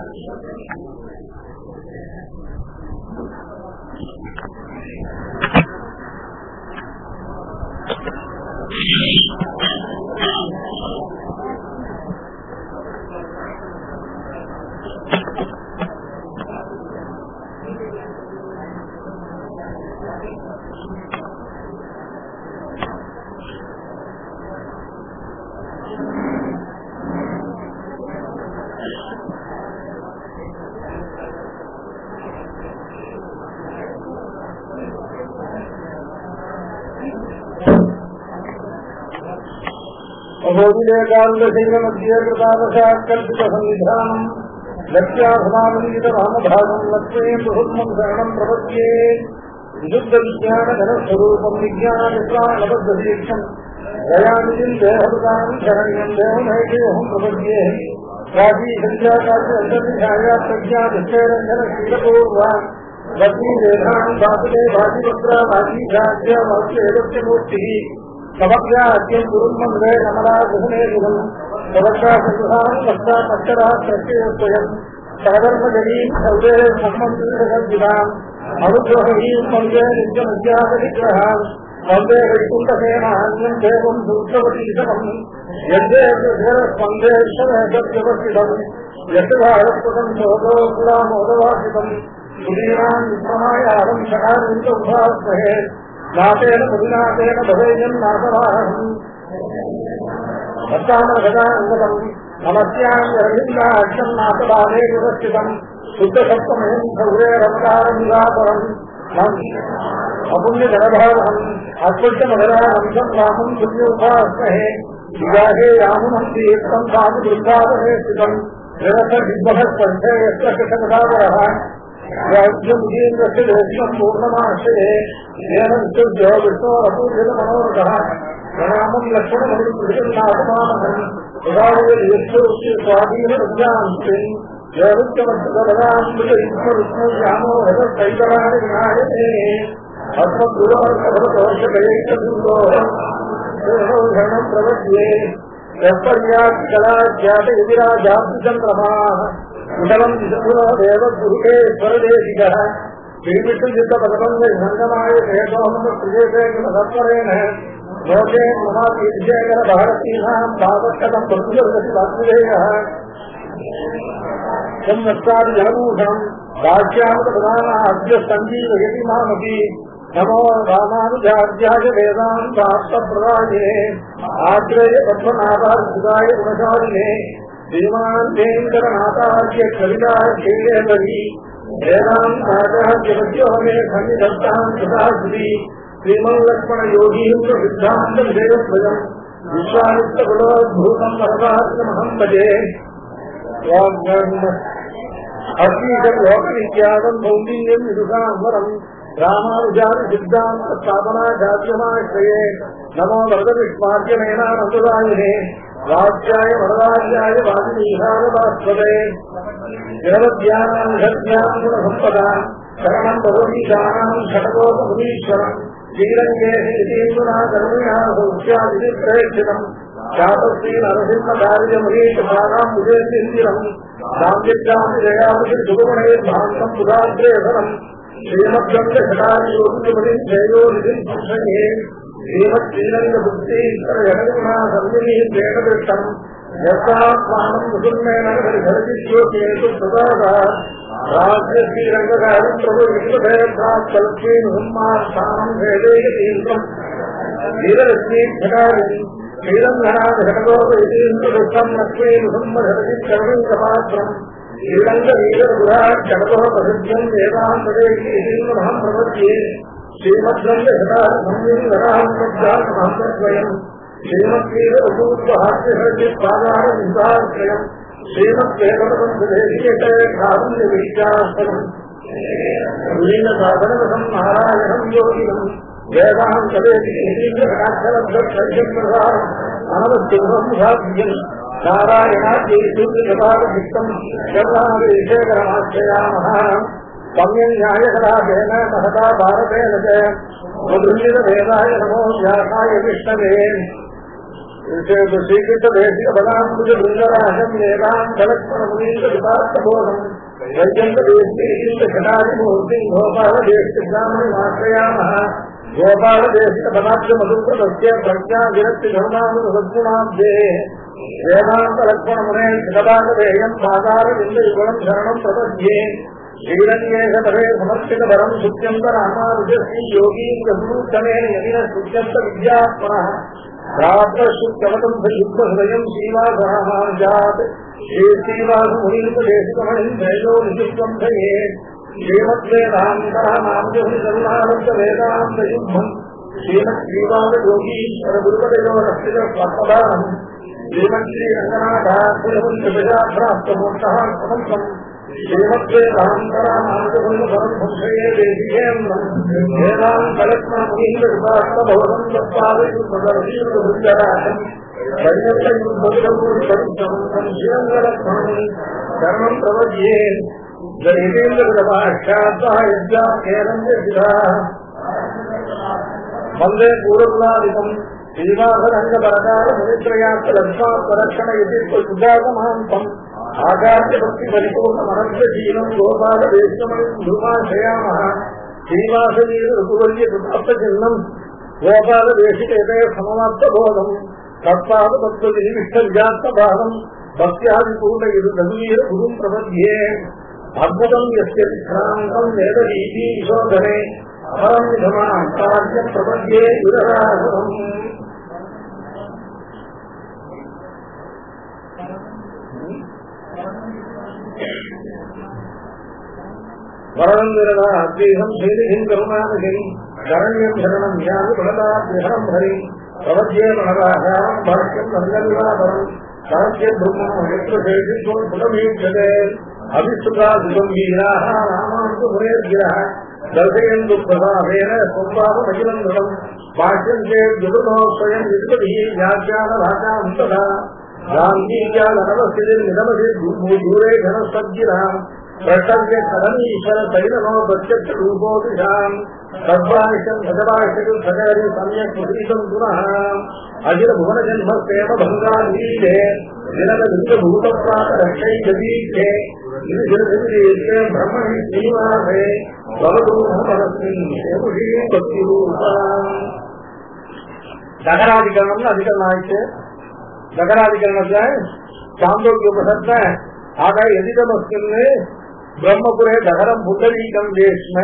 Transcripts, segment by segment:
भगवद्गीतान्दशैलमध्ये कृतादशात्कल्पितसंविधानम् लक्ष्याभमानन्दितरामभागम् लक्ष्मे बृहन्मम् शरणम् प्रपद्ये विशुद्धविज्ञानघनस्वरूपम् विज्ञानविश्वानबद्धदीक्षम् दयानिधिम् देहभृताम् शरण्यम् देवमैकेऽहम् प्रपद्ये प्राचीसञ्चाकार्यन्तर्निधाया प्रज्ञानिश्चयरञ्जनशीलपूर्वा वसीवेधाम् वासुदे भाजिवक्रा भाजीघाज्य वासुदेवस्य मूर्तिः समग्राद्यम् गुरुन्मन्दे कमलागुहनेगुणम् समग्रासंसाम् पश्चात्तराः प्रत्ययस्वयम् सहधर्मजनीम् सर्वे सम्बन्धितसद्विधाम् अनुग्रहीम् वन्दे नित्यमध्यापरिग्रहाम् वन्दे वैकुण्ठसेनान्यम् देवम् सूत्रवतीशमम् यद्दे स्पन्देश्वरसत्यवस्थितम् यशभारस्पदम् शोभोकुलामोदवासितम् सुदीनाम् विश्वमायारम् शकारिन्दुभास्महे नाथेन मुदिनाथेन भवेयम् नाथवाहम् भक्तामगदाङ्गतम् नमस्याम् रविन्द्राक्षम् नाथभावे विवस्थितम् शुद्धसप्तमयम् सौरेरवतारम् निरापरम् अपुण्यजनभावहम् अत्युष्टमगराहंसम् रामम् पुण्योपास्महे विवाहे रामम् तीर्थम् साधुवृन्दावने स्थितम् निरसविद्वः स्पर्शे यत्र कृतकदावरः राज्यमुदीन्द्रस्य दोषम् पूर्णमाश्रये येन विशुद्धो विष्णोरपूर्यतमनोरथः प्रणामम् लक्ष्मणमनुनाथमानहम् उदाहरणस्य स्वाधीनविद्यान्ते योरुत्यमस्तदान्विष्णो हृदयैतराणि विनायते अस्मद्गुरोर्षकैकदुर्गोः प्रवद्ये यत्पर्यात्कलाज्ञातयतिराजाब्दचन्द्रमाः कुशलम् विशुरो देवगुरुते स्वरदेशिकः श्रीविष्णुचित्तपदबन्धसङ्गमाय शेषोहमत्रिजेशेखरेण लोके महातीर्षेखर भारतीनाम् भावशतम् प्रभुजगतिवासुदेयः संवत्सादिजनभूषम् राज्यामतप्रधानाद्य सञ्जीवयति मामपि नमो रामानुजार्याय वेदान्तार्थप्रदाये आश्रय पद्मनाभाय गुणशालिने श्रीमान् वेङ्कटनाथार्य कविताश्रीहरि वेदान्ताचार्यवद्यो मे सन्निधत्ताम् सदाश्री श्रीमल्लक्ष्मणयोगीन्द्र सिद्धान्तविजयद्वयम् विश्वामित्रकुलोद्भूतम् परमात्महम् भजे अश्लीकम् लोकविख्यातम् कौण्डिन्यम् विदुषाम्बरम् रामानुजाति सिद्धान्त स्थापनाचार्यमाश्रये नमो वरदविष्मार्यमेनानन्ददायिने राज्याय वरदार्याय वादिनीहारदास्पदे जगद्यानाम् घट्याम् गुणसम्पदा शरणम् भगवतीदानाम् षटकोपमुनीश्वरम् श्रीरङ्गे श्रीतीन्द्रुना करुणया सौख्यादिप्रेक्षितम् शापश्री नरसिंहकार्यमरीशपानाम् विजयसिन्दिरम् साम्यज्ञाम् जयावति सुगुणैर्भान्तम् सुधाग्रेसरम् श्रीमद्गङ्गषटादियोगिमणिम् जयोनिधिम् संसङ्गे श्रीमत्श्रीरङ्गभुक्तीश्वरजगन्ना सन्निधिः प्रेणदृष्टम् यस्मात्मानम् मुसुल्मेन हरिज्योतिषु प्रदाता राज्यश्रीरङ्गकारम् प्रभु विश्वभेदात् कल्पीन् हुम्मास्थानम् भेदेयतीन्द्रम् वीरलक्ष्मीक्षकारिणी श्रीरङ्गनाथघटकोपयतीन्द्रदुःखम् लक्ष्मीन् हुम्मधरतिकरणीकपात्रम् श्रीरङ्गवीरगुरात् जगतो प्रसिद्धम् वेदान्तदेशीन्द्रमहम् प्रपद्ये श्रीमद्गङ्गहराहम् श्रीमद्वीरपूर्वहास्यहृदिपादारविन्दाश्रयम् श्रीमद्वेदवन्धदेशीयकारुण्यवीचाश्रयम् लीनसाधनवसम् नारायणम् योगिनम् वेदान्तदेशीन्द्रकटाक्षरब्दम् अनवसिंहम् भाग्यम् नारायणाद्यैसूर्यकपालभिक्तम् सर्वादेशेकरमाश्रयामः सम्यन्यायकलापेन महता भारतेन च मधुर्यवेदाय नमो व्यासाय विष्णवे ஸ்ரீகிருஷ்ண தேசிய பதாம்புஜ பிருங்கராஜம் ஏகாம் கலக்ஷண முனீந்த விபார்த்த போதம் வைஜந்த தேசிய கடாதிமூர்த்தி கோபால தேசிய கிராமணி ஆசிரயாம கோபால தேசிய பதாப்த மதுப்பிரதஸ்ய பிரஜா விரக்தி தர்மானு சத்குணாப்தே வேதாந்த லக்ஷ்மண முனே சிவதாகதேயம் சாதார விந்த யுகலம் சரணம் பிரபத்யே ஸ்ரீரண்யேகதவே சமர்ப்பித வரம் சுத்தியந்த ராமானுஜஸ்ரீ யோகீந்திர குருத்தமே யமின சுத்தியந்த வித்யாத்மன ராத்திரசுத்தவதம் யுக்தஹயம் ஸ்ரீவாசராமானுஜாத் ஸ்ரீ ஸ்ரீவாச முனீந்திரேசிகமணிம் தேஜோ நிஜித்வம் தயே ஸ்ரீமத்வேதாந்தராமானுஜி கருணானந்த வேதாந்த யுத்தம் ஸ்ரீமத் ஸ்ரீவாத யோகீஸ்வர குருபதயோ ரசித பத்மதானம் श्रीमत् श्री रङ्गनाथास्तमोत्तः श्रीमत्ते रामकरामानुजबन्धुसंशये देशीयेन्द्रम् वेदान्तलक्ष्मणमुनीन्द्रकृपास्तभवनम् तत्पादयुगदर्शीर्वृन्दराजम् शरणम् प्रवद्ये वन्दे पूर्वलादिकम् శ్రీనివాసరంగపరకాల మునిత్రయాత్ర లక్ష్మాత్మరక్షణ ఇది సుజాతమహంతం ఆకాశ భక్తి పరిపూర్ణ మనస్య జీవం గోపాల దేశమణి ధూమాశయామ శ్రీనివాసవీర ఋతువర్య కృతార్థ చిహ్నం గోపాల దేశికేతే సమవాప్త బోధం తత్పాద తత్వ నిమిష్ట విజాత్త భావం భక్త్యాదిపూర్ణ ఇది రఘువీర గురుం ప్రపద్యే అద్భుతం యస్య విశ్రాంతం వేద వీధి శోధనే అపరం విధమాం కార్యం ప్రపద్యే విరరాసురం వరణం విరదా అద్వేహం శైలిహిం కరుణానిధిం శరణ్యం శరణం యామి ప్రణదాభ్యహం హరి ప్రవద్యే ప్రణదాహారం భాష్యం మంగళాపరం సాధ్య బ్రహ్మణం యత్రశేషిత్వం పునమీక్షతే అభిస్తుగా వీరాः రామాంతు మునేర్గిరः దర్శయంతు ప్రసాదేన స్వభావమఖిలం దృఢం భాష్యం చేత్ దుర్గో స్వయం విద్వది వ్యాఖ్యాన భాషాం తదా గాంధీయాలనవస్థితి నిరమసి దూరే ఘనసజ్జిరాం ప్రకల్య కరణీశ్వర తైలమో ప్రత్యక్ష రూపోదిశాం తద్వానిషం భజవాషు సగరి సమ్యక్ సుధీతం పునః అఖిల భువన జన్మ సేవ భంగాధీరే జనక విశ్వభూత ప్రాత రక్షై గదీక్షే గిరిజనదివిదేశే బ్రహ్మణి శ్రీనివాసే భవదూహమస్మిన్ శేముషీ భక్తిరూపాం தகராதிகரணம்னு அதிகரணம் ஆயிடுச்சு தகராதிகரணத்துல சாந்தோக்கிய உபசத்துல ஆக எதிரமஸ்கின்னு பிரம்மபுரே தகரம் புத்தரீகம் தேஷ்ம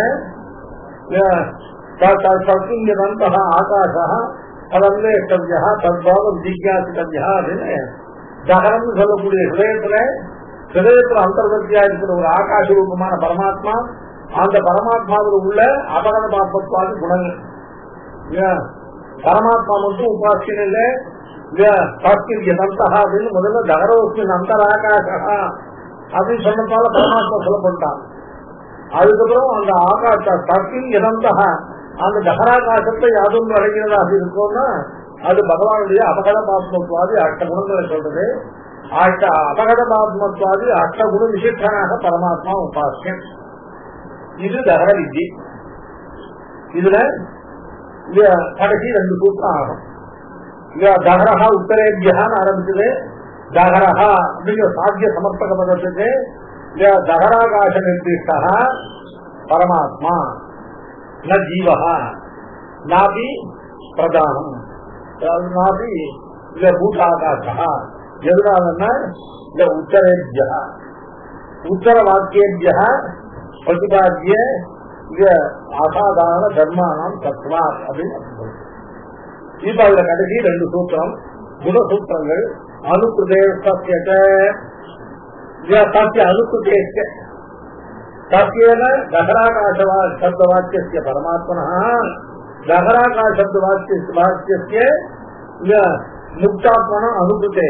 சத்யனந்தः ஆகாசः ததன்வேஷ்டவியா தத்பாவம் ஜிக்யாசித்தவியா அப்படின்னு தகரம்னு சொல்லக்கூடிய ஹிருதயத்துல ஹிருதயத்துல அந்தர்வத்தியா இருக்கிற ஒரு ஆகாச ரூபமான பரமாத்மா அந்த பரமாத்மாவில் உள்ள அபகத பாப்பத்வாதி குணங்கள் இல்லையா? பரமாத்மா மட்டும் உபாசியம் இல்லை சாத்திய நந்தா அப்படின்னு முதல்ல தகரோஸ்மின் அந்தராகாசா அப்படின்னு சொன்னதால பரமாத்மா சொல்லப்பட்டான் அதுக்கப்புறம் அந்த ஆகாச சத்தின் இனந்தா அந்த தகராகாசத்தை யாதும் அடைகிறதாக இருக்கும்னா அது பகவானுடைய அபகத பாத்மத்வாதி அஷ்ட குணங்களை சொல்றது அஷ்ட அபகத பாத்மத்வாதி அஷ்ட குண விசிஷ்டனாக பரமாத்மா உபாசியம் இது தகர வித்தி இதுல இங்க கடைசி ரெண்டு சூத்திரம் ஆகும் இங்க தகரஹா உத்தரேபியான்னு ஆரம்பிச்சது தகரஹா அப்படிங்கிற சாத்திய சமர்ப்பக பதத்துக்கு இங்க தகராகாச நிர்திஷ்டா பரமாத்மா ந ஜீவஹா நாபி பிரதானம் அதாவது நாபி இல்ல பூதாகாசா எதனாலன்னா இந்த உத்தரேபியா உத்தர வாக்கியேபியா பிரதிபாத்திய இங்க அசாதாரண தர்மானம் தத்வா அப்படின்னு அர்த்தம். இப்ப அதுல கடைசி ரெண்டு சூத்திரம் குணசூத்திரங்கள் அனுப்பிரதே சத்தியத்தை சத்திய அனுப்பிரதேச சத்தியன தகராகாசவா சப்தவாக்கிய பரமாத்மனா தகராகாச சப்தவாக்கிய வாக்கிய முக்தாத்மன அனுபுத்தே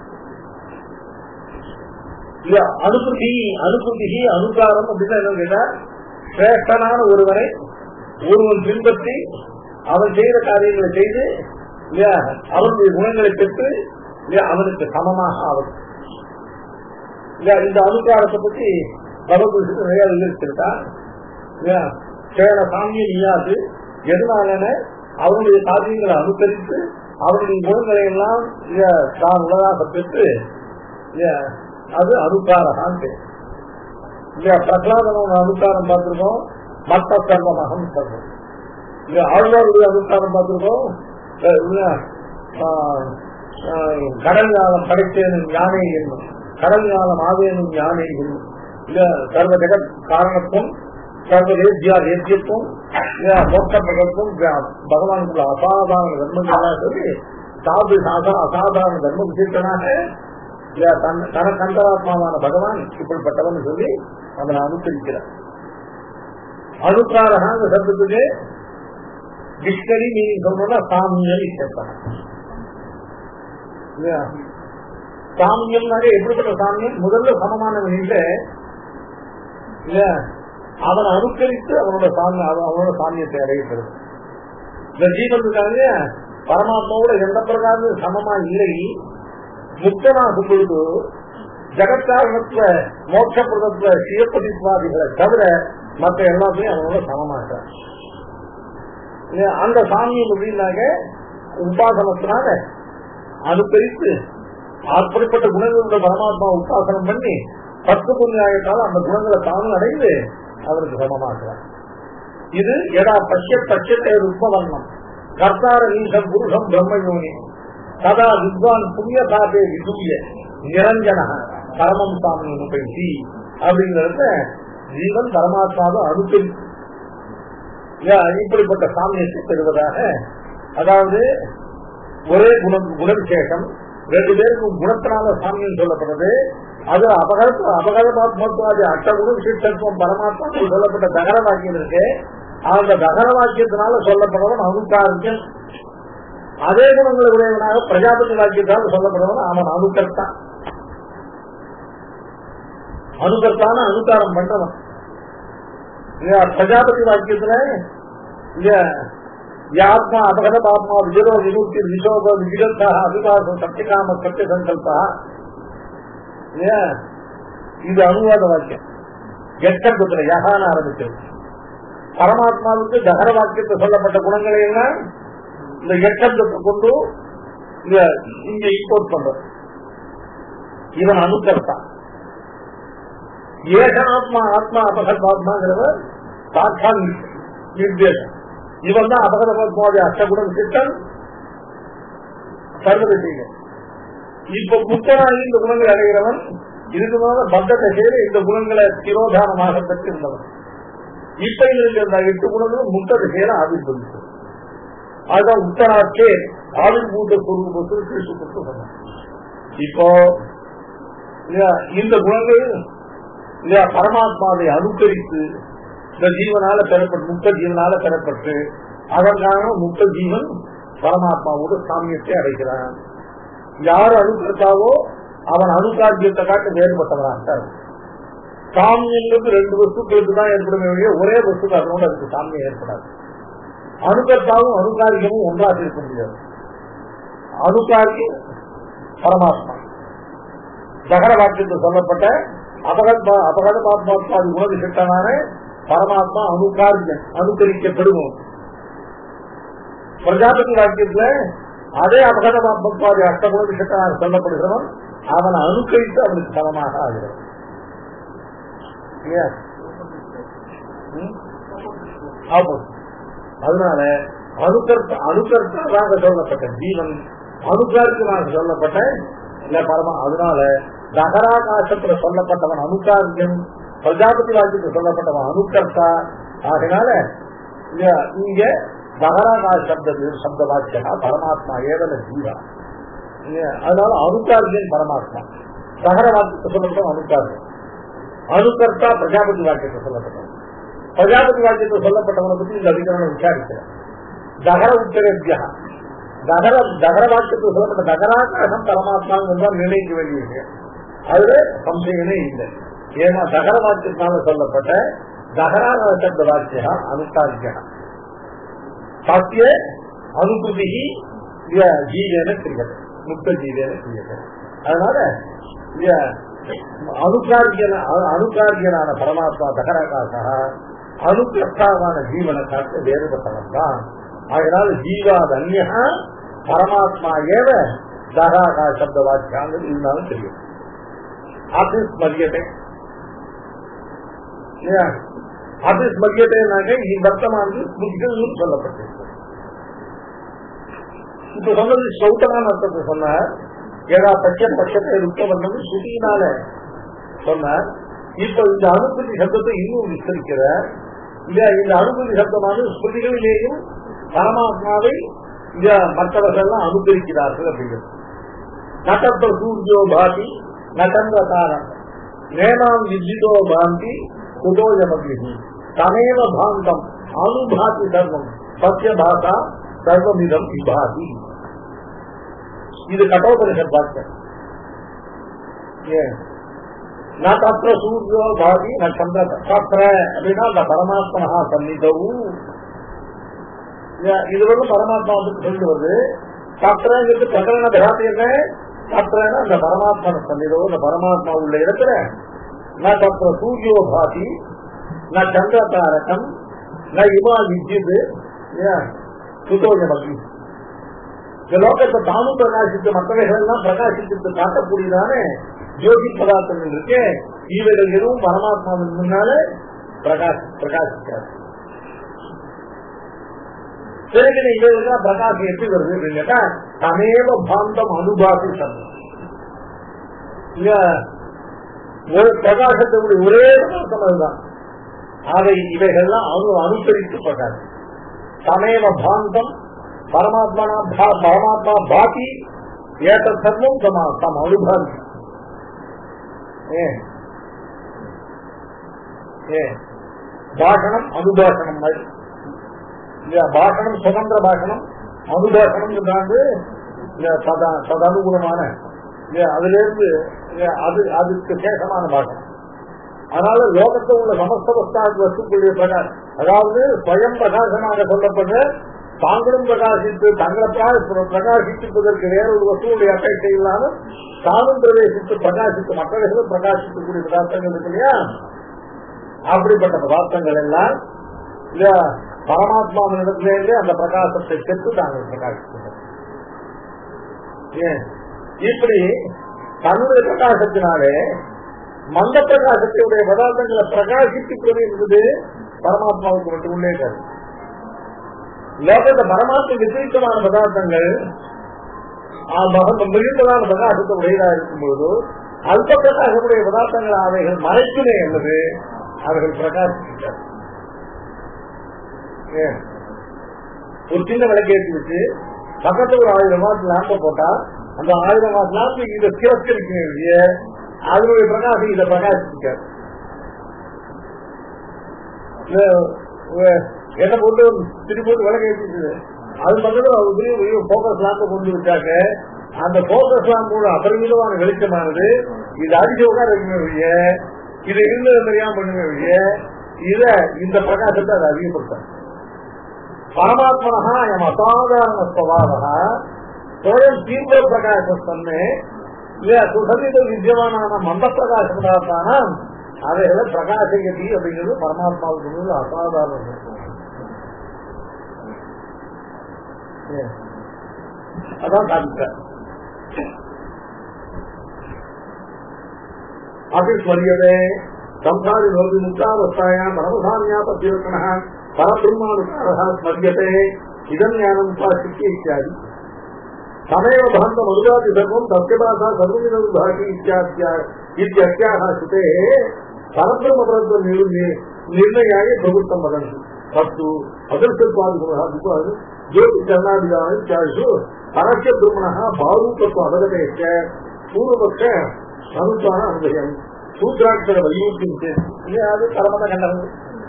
அனுபுதி அனுபுதி அனுகாரம் அப்படின்னு என்ன கேட்டா சிரேஷ்டனான ஒருவரை ஒருவன் பின்பற்றி அவன் செய்த காரியங்களை செய்து இல்லையா அவனுடைய குணங்களை பெற்று இல்லையா அவனுக்கு சமமாக ஆகும் இல்லையா இந்த அனுகாரத்தை பத்தி பகவத் நிறைய விவரிச்சிருக்கா இல்லையா சேர சாமிய நீயாது எதனால அவனுடைய காரியங்களை அனுசரித்து அவருடைய குணங்களை எல்லாம் இத தான் உள்ளதாக பெற்று இத அது அனுக்காரகான் பேர் இல்லையா பிரகலாதனோட அனுக்காரம் பார்த்திருக்கோம் மத்த சர்வமகம் சர்வம் இல்ல ஆழ்வாருடைய அனுக்காரம் பார்த்திருக்கோம் அஹ் இல்ல, ஆஹ், ஆஹ், கடல் ஞானம் படைத்தேனும் யானை என்னும் கடல் ஞானம் ஆவேனும் யானை என்னும் இல்ல சர்வ ஜெகத் காரணத்துவம் சர்வ வேத்யா வேத்தியத்துவம் இல்ல மோட்ச பிரகத்துவம் பகவானுக்குள்ள அசாதாரண தர்மங்கள்லாம் சொல்லி சாது சாதா அசாதாரண தர்ம விசிஷ்டனாக இல்ல தன் தனக்கு அந்தராத்மாவான பகவான் இப்படிப்பட்டவன் சொல்லி அவனை அனுசரிக்கிறார் அனுக்காரகாங்க சப்தத்துக்கு டிக்ஷனரி மீனிங் சொல்லணும்னா சாமியல் சேர்ப்பாங்க இல்லையா சாமியம்னாலே எப்படிப்பட்ட சாமியம் முதல்ல சமமானவன் இல்லை இல்ல அவனை அனுசரித்து அவனோட சாமி அவ- அவனோட சாமியத்தை அடையப்படுது இந்த ஜீவன் இருக்காங்க பரமாத்மாவோட எந்த பிரகாரம் சமமா இல்லை முக்தனாகும் பொழுது ஜெகத்காரணத்துல மோட்சப்பிரதத்துல சுயப்பதித்வாதிகளை தவிர மற்ற எல்லாத்தையும் அவனோட சமமாட்டான் இல்லையா? அந்த சாமியம் எப்படின்னாக்க உபாசனத்தினால அனுசரித்து அப்படிப்பட்ட குணங்களுள்ள பரமாத்மா உபாசனம் பண்ணி பத்து புண்ணியாயத்தால் அந்த குணங்களை தானும் அடைந்து அவருக்கு சமமாக்குறார் இது எடா பட்ச பட்சத்தை ருப்பவர்ணம் கர்த்தார நீசம் புருஷம் பிரம்மயோனி ததா வித்வான் புண்ணிய சாபே விதூய நிரஞ்சன பரமம் சாமி உபயோகி அப்படிங்கறத ஜீவன் பரமாத்மாவை அனுசரித்து ஏன் இப்படிப்பட்ட சாமியத்தை பெறுவதாக அதாவது ஒரே குணம் குணவிசேஷம் ரெண்டு பேருக்கும் குணத்தினால சாமியம் சொல்லப்படுறது அது அபகரத்து அபகரமாத்மத்துவாதி அட்ட குண விசிஷ்டத்துவம் பரமாத்மா சொல்லப்பட்ட தகர வாக்கியம் இருக்கு அந்த தகர வாக்கியத்தினால சொல்லப்படுறவன் அனுக்காரியம் அதே குணங்களை உடையவனாக பிரஜாபதி வாக்கியத்தால் சொல்லப்படுறவன் அவன் அனுக்கர்த்தான் அனுகர்த்தான அனுகாரம் பண்றவன் இல்லையா பிரஜாபதி வாக்கியத்துல இல்ல யாத்மா அபகத பாத்மா விஜயோ விமுக்தி விசோக விஜிகந்தா அபிபாசம் சத்தியகாம சத்திய சங்கல்பா இல்லையா இது அனுவாத வாக்கியம் எட்டத்துல யகான ஆரம்பிக்கிறது பரமாத்மாவுக்கு தகர வாக்கியத்தை சொல்லப்பட்ட குணங்களை எல்லாம் இந்த எட்டத்தை கொண்டு இத இங்க இம்போர்ட் பண்றது இவன் அனுக்கர்த்தான் ஏகனாத்மா ஆத்மா அபகத்மாங்கிறவர் சாட்சாத் நிர்தேசம் இவன் தான் அபகதமாதி அஷ்டகுணம் சித்தம் சர்வதீக இப்ப புத்தனாகி இந்த குணங்களை அடைகிறவன் இதுக்கு மேல பத்தத்தை செய்து இந்த குணங்களை திரோதானமாக பெற்றிருந்தவன் இப்ப இருக்கிற இந்த எட்டு குணங்களும் முத்தத்தை செய்ய ஆவிர்வதித்தது அதுதான் உத்தராக்கே ஆவிர்பூத சொரூபத்தில் கிருஷ்ண சொன்னான் இப்போ இல்லையா, இந்த குணங்கள் இல்லையா பரமாத்மாவை அனுசரித்து இந்த ஜீவனால பெறப்பட்டு முக்த ஜீவனால பெறப்பட்டு அதற்கான முக்த ஜீவன் பரமாத்மாவோட சாமியத்தை அடைகிறான் யார் அனுசரித்தாவோ அவன் அனுகாரியத்தை காட்டு வேறுபட்டவனாக சாமியங்களுக்கு ரெண்டு வஸ்துக்களுக்கு தான் ஏற்படுமே ஒழிய ஒரே வஸ்துக்கு அதனோட அதுக்கு சாமியம் ஏற்படாது அனுகர்த்தாவும் அனுகாரியமும் ஒன்றாக இருக்க முடியாது அனுகாரியம் பரமாத்மா தகர வாக்கியத்தில் சொல்லப்பட்ட அபகத் அபகதமாத்மாத்மாதி குணவிசிட்டனான பரமாத்மா அனுகாரியன் அனுகரிக்கப்படுவோம் பிரஜாபதி வாக்கியத்துல அதே அபகதமாத்மாதி அஷ்டகுண விசிட்டனாக சொல்லப்படுகிறவன் அவனை அனுகரித்து அவனுக்கு சமமாக ஆகிறது இல்லையா? ம்? ஆமாம். அதனால அனுகர்த்த அனுகர்த்ததாக சொல்லப்பட்ட ஜீவன் அனுகாரியமாக சொல்லப்பட்ட இல்ல பரமா அதனால தகராகாசத்துல சொல்லப்பட்டவன் அனுகாரியம் பிரஜாபதி வாக்கியத்தில் சொல்லப்பட்டவன் அனுகர்த்தா ஆகினால இல்ல இங்க தகராகாச சப்த சப்த வாக்கியா பரமாத்மா ஏவல ஜீவா இல்லையா? அதனால அனுகாரியம் பரமாத்மா தகர வாக்கியத்தை சொல்லப்பட்டவன் அனுகாரியம் அனுகர்த்தா பிரஜாபதி வாக்கியத்தை சொல்லப்பட்டவன் பிரஜாபதி வாக்கியத்தில் சொல்லப்பட்டவனை பத்தி இந்த அதிகாரம் விசாரிக்கிறேன் தகர உத்தரவியா தகர தகர வாக்கியத்தில் சொல்லப்பட்ட தகராகாசம் பரமாத்மான்னு தான் நிர்ணயிக்க வேண்டிய விஷயம் அதுல சம்சயமே இல்லை ஏன்னா தகர வாக்கியத்தினால சொல்லப்பட்ட தகராக சப்த வாக்கியா அனுஷ்டானியா சத்திய அனுபூதி ஜீவேன கிரியது முக்த ஜீவேன கிரியது அதனால இங்க அனுகாரியன அனுகாரியனான பரமாத்மா தகராகாசா அனுகிரஸ்தாவான ஜீவனை காட்டு வேறுபட்டவன் தான் அதனால ஜீவாத் அந்நியா பரமாத்மா ஏவ தகாகா சப்த வாக்கியாங்கிறது இருந்தாலும் தெரியும் அபிஸ்மரியத்தை அபிஸ்மரியத்தைனாக்க வர்த்தமானது ஸ்மிருதிகள் சொல்லப்பட்டிருக்கு இப்ப சொன்னது சௌத்தமான அர்த்தத்தை சொன்னார் ஏதா பட்ச பட்சத்தை இருக்க வந்தது ஸ்ருதியினால சொன்னார் இப்ப இந்த அனுபூதி சப்தத்தை இன்னும் விஸ்தரிக்கிற இல்ல இந்த அனுபூதி சப்தமானது ஸ்மிருதிகளிலேயும் பரமாத்மாவை இந்த மற்றவர்கள் அனுபவிக்கிறார்கள் அப்படிங்கிறது நட்டத்த சூரியோ பாதி நட்டந்த தாரம் நேனாம் விஜிதோ பாந்தி குதோயமதி தமேவ பாந்தம் அனுபாதி சர்வம் சத்திய பாசா சர்வமிதம் விபாதி இது கட்டோபனிஷத் வாக்கியம் ந தத்திர சூரியோ பாதி ந சந்திர தத்திர அப்படின்னா அந்த பரமாத்மனா சன்னிதவும் இது வந்து பரமாத்மா வந்து சொல்லி வருது தத்திரங்கிறது பிரகரண பிராத்தி என்ன தத்திரன்னா அந்த பரமாத்மா சன்னிதோ இந்த பரமாத்மா உள்ள இடத்துல ந தத்திர சூரியோ பாதி ந சந்திர தாரகம் ந இமா விஜித் சுதோஜமதி இந்த லோகத்தை தானும் பிரகாசித்து மற்றவைகள் எல்லாம் பிரகாசித்து காட்டக்கூடியதானே ஜோதி பதார்த்தங்கள் இருக்கு இவைகள் எதுவும் பரமாத்மாவின் முன்னால பிரகாஷ் பிரகாசிக்காது பிறகு இவைகள் பிரகாசம் எப்படி வருது அப்படின்னு கேட்டா தமேவ பாந்தம் அனுபாசி சந்தம் ஒரு பிரகாசத்துடைய ஒரே பிரகாசம் அதுதான் அதை இவைகள்லாம் அனு அனுசரித்து பிரகாசம் தமேவ பாந்தம் பரமாத்மனா பரமாத்மா பாதி ஏத சர்வம் தமா தம் அனுபாதி பாஷணம் அனுபாஷணம் மாதிரி பாஷணம் சுதந்திர பாஷணம் அனுபாஷணம் வந்து ததனுகுணமான அதுல இருந்து அது அதுக்கு சேஷமான பாஷணம் அதனால லோகத்தில் உள்ள சமஸ்த வஸ்தாக்கு வசுக்குரிய பிரகாஷ் அதாவது ஸ்வயம் பிரகாசமாக சொல்லப்படுற தாங்களும் பிரகாசித்து தங்களை பிரகாசிப்பதற்கு வேற ஒரு வசுடைய அட்டை இல்லாமல் தானும் பிரவேசித்து பிரகாசித்து மற்றவர்களும் பிரகாசிக்கக்கூடிய பதார்த்தங்கள் இருக்கு இல்லையா அப்படிப்பட்ட பதார்த்தங்கள் எல்லாம் இல்ல பரமாத்மாவினிடத்திலேருந்து அந்த பிரகாசத்தை பெற்று தாங்கள் பிரகாசிக்கிறார் இப்படி தன்னுடைய பிரகாசத்தினாலே மந்த பிரகாசத்தினுடைய பதார்த்தங்களை பிரகாசித்துக் கொண்டிருந்தது பரமாத்மாவுக்கு மட்டும் உள்ளே லோகத்தை பரமாத்மா விபரீதமான பதார்த்தங்கள் மிகுந்ததான பிரகாசத்தை உடையதா இருக்கும்போது அல்ப பிரகாசமுடைய பதார்த்தங்கள் அவைகள் மறைக்குமே என்பது அவர்கள் பிரகாசிக்கிறார் ஒரு சின்ன விளக்கேற்றி வச்சு பக்கத்துல ஒரு ஆயிரம் வாட் லேம்ப போட்டா அந்த ஆயிரம் வாட் லேம்பு இதை திரஸ்கரிக்க அதனுடைய பிரகாசம் இதை பிரகாசிக்காது என்ன போட்டு திருப்பி போட்டு விளக்கேற்றிட்டு அது பக்கத்துல ஒரு பெரிய போக்கஸ் லேம்ப கொண்டு வச்சாக்க அந்த போக்கஸ் லேம்போட அபரிமிதமான வெளிச்சமானது இது அடிச்சு உட்கார இது இருந்தது தெரியாம பண்ணுங்க இத இந்த பிரகாசத்தை அதை அதிகப்படுத்த பரமாத்மனா எம் அசாதாரண ஸ்வபாவா ஸ்வயம் தீவிர பிரகாசத்தன்மை இல்ல சுசமித வித்தியமானான மந்த பிரகாசத்தான அவைகளை பிரகாசகதி அப்படிங்கிறது பரமாத்மாவுக்கு அசாதாரண அதான் சாதிக்க அபிஸ்மரியதே சம்சாரி நோதி முக்தாவஸ்தாயா பரமசாமியா பத்தியவக்கண பரபிரம்மானுசாரா ஸ்மரியதே இதம் ஞானம் உபாசிக்க இத்தியாதி தமேவ பந்த மதுராதி சர்வம் சத்தியபாசா சர்வமித விபாகி இத்தியாத்யாக சுதே பரபிரம பரத்வ நிர்ணயாய பிரபுத்தம் வதந்தி தத்து அதர்சத்வாதி ஜோதி கர்ணாதிகாரி இத்தியாதிஷு பரஸ்ய பிரம்மணः பாரூபत्व அவகதேச்ச பூர்வபக்ஷ அனுசார அனுபயம் சூத்ராட்சர வையூக்கியம் அது பரமத கண்டனம்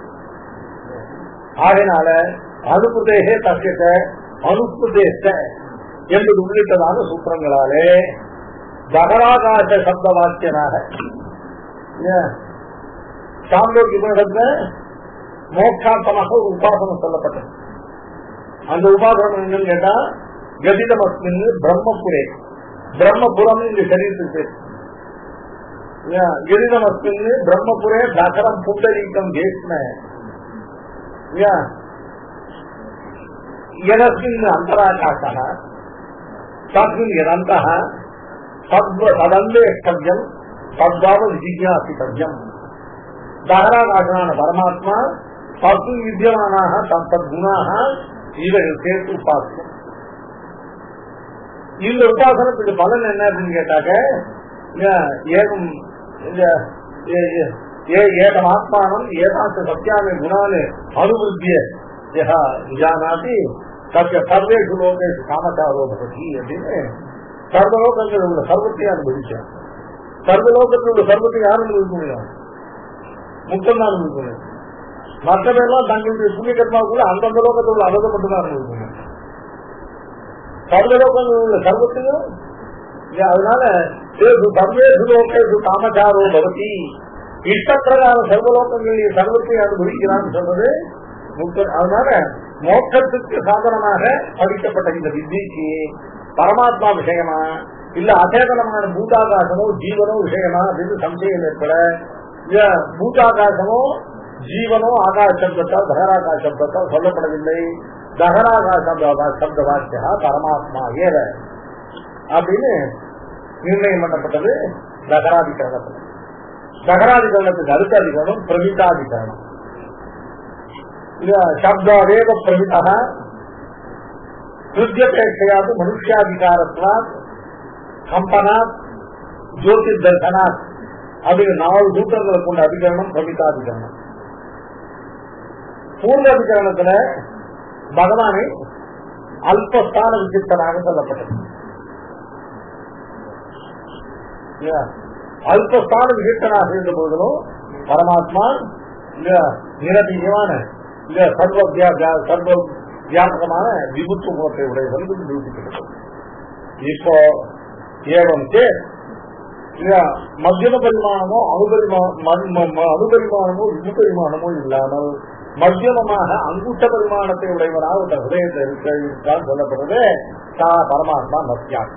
ஆகையினால அனுப்புதேகே தசியத்த அனுப்புதேச என்பது உள்ளிட்டதான சூத்திரங்களாலே தகராகாச சப்த வாக்கியனாக சாந்தோக்கிய மோட்சார்த்தமாக ஒரு உபாசனம் சொல்லப்பட்டது அந்த உபாசனம் என்னன்னு கேட்டா கதிதமஸ்மின் பிரம்மபுரே பிரம்மபுரம் இந்த சரீரத்துக்கு பேர் கதிதமஸ்மின் பிரம்மபுரே தகரம் புண்டரீகம் கேஸ்ம எதற்கின் அந்தராகாசா தஸ்மின் யதந்த தத்வ ததந்தேஷ்டவியம் தத்வாவ விஜிஜாசித்தவியம் தகராகாசனான பரமாத்மா தத்து வித்தியமானாக தத்தத் குணாக இவைகள் சேர்த்து உபாசனம் இந்த உபாசனத்துக்கு பலன் என்ன அப்படின்னு கேட்டாக்க ஏ- ஏகம் இந்த ஏ- ஏ- ஏ- ஏகம் ஆத்மானம் ஏதாச்ச சத்தியானி குணானு அனுபுத்திய யஹா விஜானாதி சத்திய சர்வேஷு லோகேஷு காமச்சாரோ பகதி அப்படின்னு சர்வலோகங்கள் உள்ள சர்வத்தையும் அனுபவிச்சான் சர்வலோகத்தில் உள்ள சர்வத்தை யாரும் அனுபவிக்க முடியும் முக்தம் தான் அனுபவிக்க முடியும் மற்றதெல்லாம் தங்களுடைய புண்ணிய கர்மாவுக்குள்ள அந்தந்த லோகத்தில் உள்ள அதை மட்டும்தான் அனுபவிக்க முடியும் சர்வலோகங்கள் உள்ள சர்வத்தையும் இல்ல, அதனால தேசு சர்வேசு லோகேசு காமச்சாரோ பவதி இஷ்டப்பிரகார சர்வலோகங்களில் சர்வத்தை அனுபவிக்கிறான்னு சொன்னது முக்த- அதனால மோட்சத்துக்கு சாதனமாக படிக்கப்பட்ட இந்த வித்திக்கு பரமாத்மா விஷயமா இல்ல அச்சேதனமான பூதாகாசமோ ஜீவனோ விஷயமா அப்படின்னு சந்தேகம் ஏற்பட இல்ல பூதாகாசமோ ஜீவனோ ஆகாச சப்தத்தால் தகராகாச சப்தத்தால் சொல்லப்படவில்லை தகராகாச சப்த வாக்கியா பரமாத்மா ஏவ அப்படின்னு நிர்ணயம் பண்ணப்பட்டது தகராதிகரணத்தில் தகராதிகரணத்துக்கு அடுத்த அதிகரணம் பிரமிதாதிகரணம் இது சப்தாவேக பிரமிதா ஹிருத்யபேட்சையாது மனுஷாதிகாரத்வாத் கம்பனாத் ஜோதிர் தர்சனாத் அப்படின்னு நாலு சூத்திரங்களை கொண்ட அதிகரணம் பிரமிதாதிகரணம் பூர்வ அதிகரணத்துல பகவானை அல்பஸ்தான விசித்தனாக சொல்லப்பட்டது இல்லையா? அல்பஸ்தான விசித்தனாக இருந்த போதிலும் பரமாத்மா இல்ல நிரதீயமான இல்ல சர்வ வியா- வியா- சர்வ வியாபகமான விபுத்து குணத்தை உடையவன் என்று நிரூபிக்கப்பட்டது இப்போ ஏவம் சே இல்ல மத்தியம பரிமாணமோ அனுபரிமா ம- ம- ம- அனுபரிமாணமோ விபுபரிமாணமோ இல்லாமல் மத்தியமமாக அங்குட்ட பரிமாணத்தை உடையவனாக ஒரு ஹிருதயத்தை இருக்க இருக்கான்னு சொல்லப்படுறது சா பரமாத்மா மத்தியான்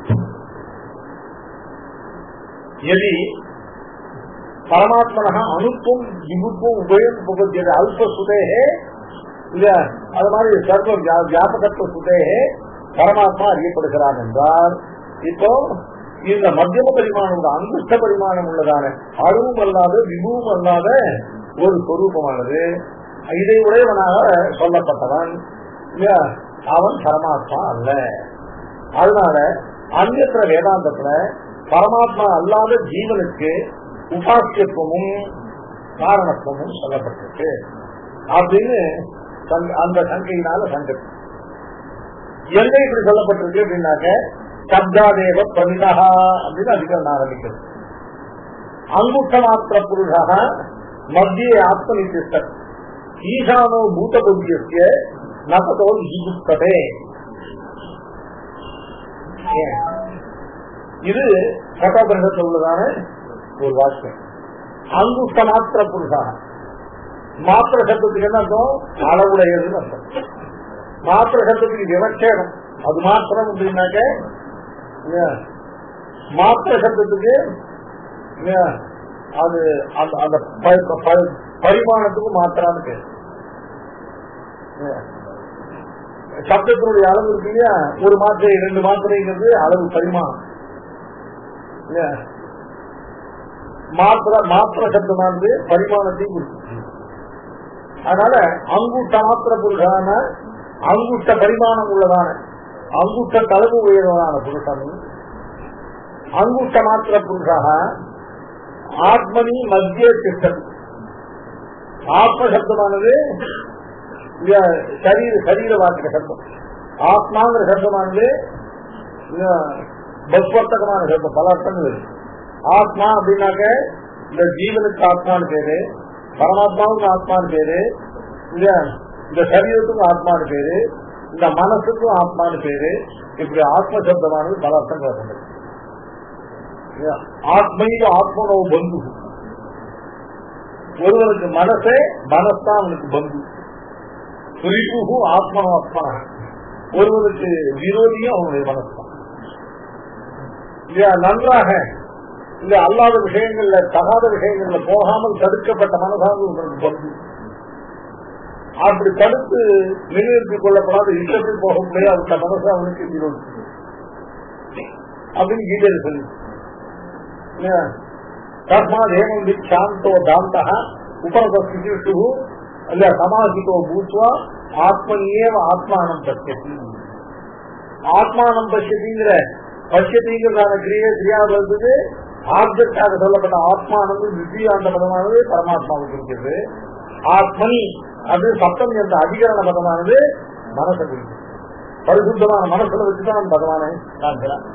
यदि பரமாத்மனः அனுப்பும் விபுத்துவம் உபயம் புகழ்கிறது அல்ப சுதேகே இல்ல அது மாதிரி சர்வ வியா- வியாபகத்துவ சுதேகே பரமாத்மா அறியப்படுகிறான் என்றால் இப்போ இந்த மத்தியம பரிமாணம் உள்ள அங்குஷ்ட பரிமாணம் உள்ளதான அருவும் அல்லாத விபுவும் அல்லாத ஒரு சொரூபமானது இதை உடையவனாக சொல்லப்பட்டவன் இல்லையா? அவன் பரமாத்மா அல்ல அதனால அந்நியத்திர வேதாந்தத்துல பரமாத்மா அல்லாத ஜீவனுக்கு உபாசியத்துவமும் காரணத்துவமும் சொல்லப்பட்டிருக்கு அப்படின்னு சங்க- அந்த சங்கையினால சங்கை எங்க இப்படி சொல்லப்பட்டிருக்கு அப்படின்னாக்க சப்தாதேவ பிரமிதா அப்படின்னு அதிகம் ஆரம்பிக்கிறது அங்குஷ்ட மாத்திர புருஷா மத்திய ஆத்மனித்திஷ்ட ஈசானோ பூத புத்திய நபதோ விஜுக்ததே ஏன்? இது கட்டோபனிஷத்தில் உள்ளதான ஒரு வாக்கியம் அங்குஷ்ட மாத்திர புருஷா மாத்திர சத்தத்துக்கு என்ன அர்த்தம் அளவுடையதுன்னு அர்த்தம் மாத்திர சத்தத்துக்கு விவட்சேதம் அது மாத்திரம் அப்படின்னாக்க இல்லையா? மாத்திர சத்தத்துக்கு இல்லையா? அது அந்த- அந்த ப- ப- பரிமாணத்துக்கு மாத்திரான்னு பேர் இல்லையா? சப்தத்தினுடைய அளவு இருக்கு இல்லையா ஒரு மாத்திரை ரெண்டு மாத்திரைங்கிறது அளவு பரிமாணம் இல்லையா? மாத்திர மாத்திர சப்தமானது பரிமாணத்தையும் குறிப்பிட்டு அதனால அங்குட்ட மாத்திர புருஷான அங்குட்ட பரிமாணம் உள்ளதான அங்குட்ட தளவு உயர்வான புருஷன் அங்குட்ட மாத்திர புருஷாக ஆத்மனி மத்திய திட்டம் ஆத்ம சப்தமானது இல்ல, சரீர சரீர வாக்கிய சப்தம் ஆத்மாங்கிற சப்தமானது இல்ல, பஸ்வர்த்தகமான சப்தம் பல அர்த்தங்கள் இருக்கு ஆத்மா அப்படின்னாக்க இந்த ஜீவனுக்கு ஆத்மான்னு பேரு பரமாத்மாவுக்கு ஆத்மான்னு பேரு இல்ல இந்த சரீரத்துக்கும் ஆத்மான்னு பேரு இந்த மனசுக்கும் ஆத்மான்னு பேரு இப்படி ஆத்ம சப்தமானது பல அர்த்தங்கள் கொண்டது இல்லையா? ஆத்மையில ஆத்மனோ பந்து ஒருவனுக்கு மனசே மனஸ்தான் அவனுக்கு பந்து குறிப்பு ஆத்மனோ ஆத்மனா ஒருவனுக்கு விரோதியும் அவனுடைய மனசுதான் இல்லையா நன்றாக இல்ல அல்லாத விஷயங்கள்ல தகாத விஷயங்கள்ல போகாமல் தடுக்கப்பட்ட மனசாக உங்களுக்கு பந்து அப்படி தடுத்து நிலைநிறுத்திக் கொள்ளப்படாத இஷ்டத்தில் போக முடியாது அந்த மனசு அவனுக்கு விரோதி அப்படின்னு கீதையில சொல்லி தஸ்மாத் ஏமம் சாந்தோ தாந்தா உபரசிஷு இல்ல சமாசித்தோ பூத்வா ஆத்மனியேவ ஆத்மானம் பசியதி ஆத்மானம் பசியதிங்கிற பசியதிங்கிறதான கிரியை கிரியாபத்துக்கு ஆப்ஜெக்டாக சொல்லப்பட்ட ஆத்மானது திவ்யாந்த பதமானது பரமாத்மாவுக்கு இருக்குது ஆத்மனி அது சப்தம் என்ற அதிகரண பதமானது மனசை குறிக்கும் பரிசுத்தமான மனசுல வச்சுதான் பகவானை காண்கிறான்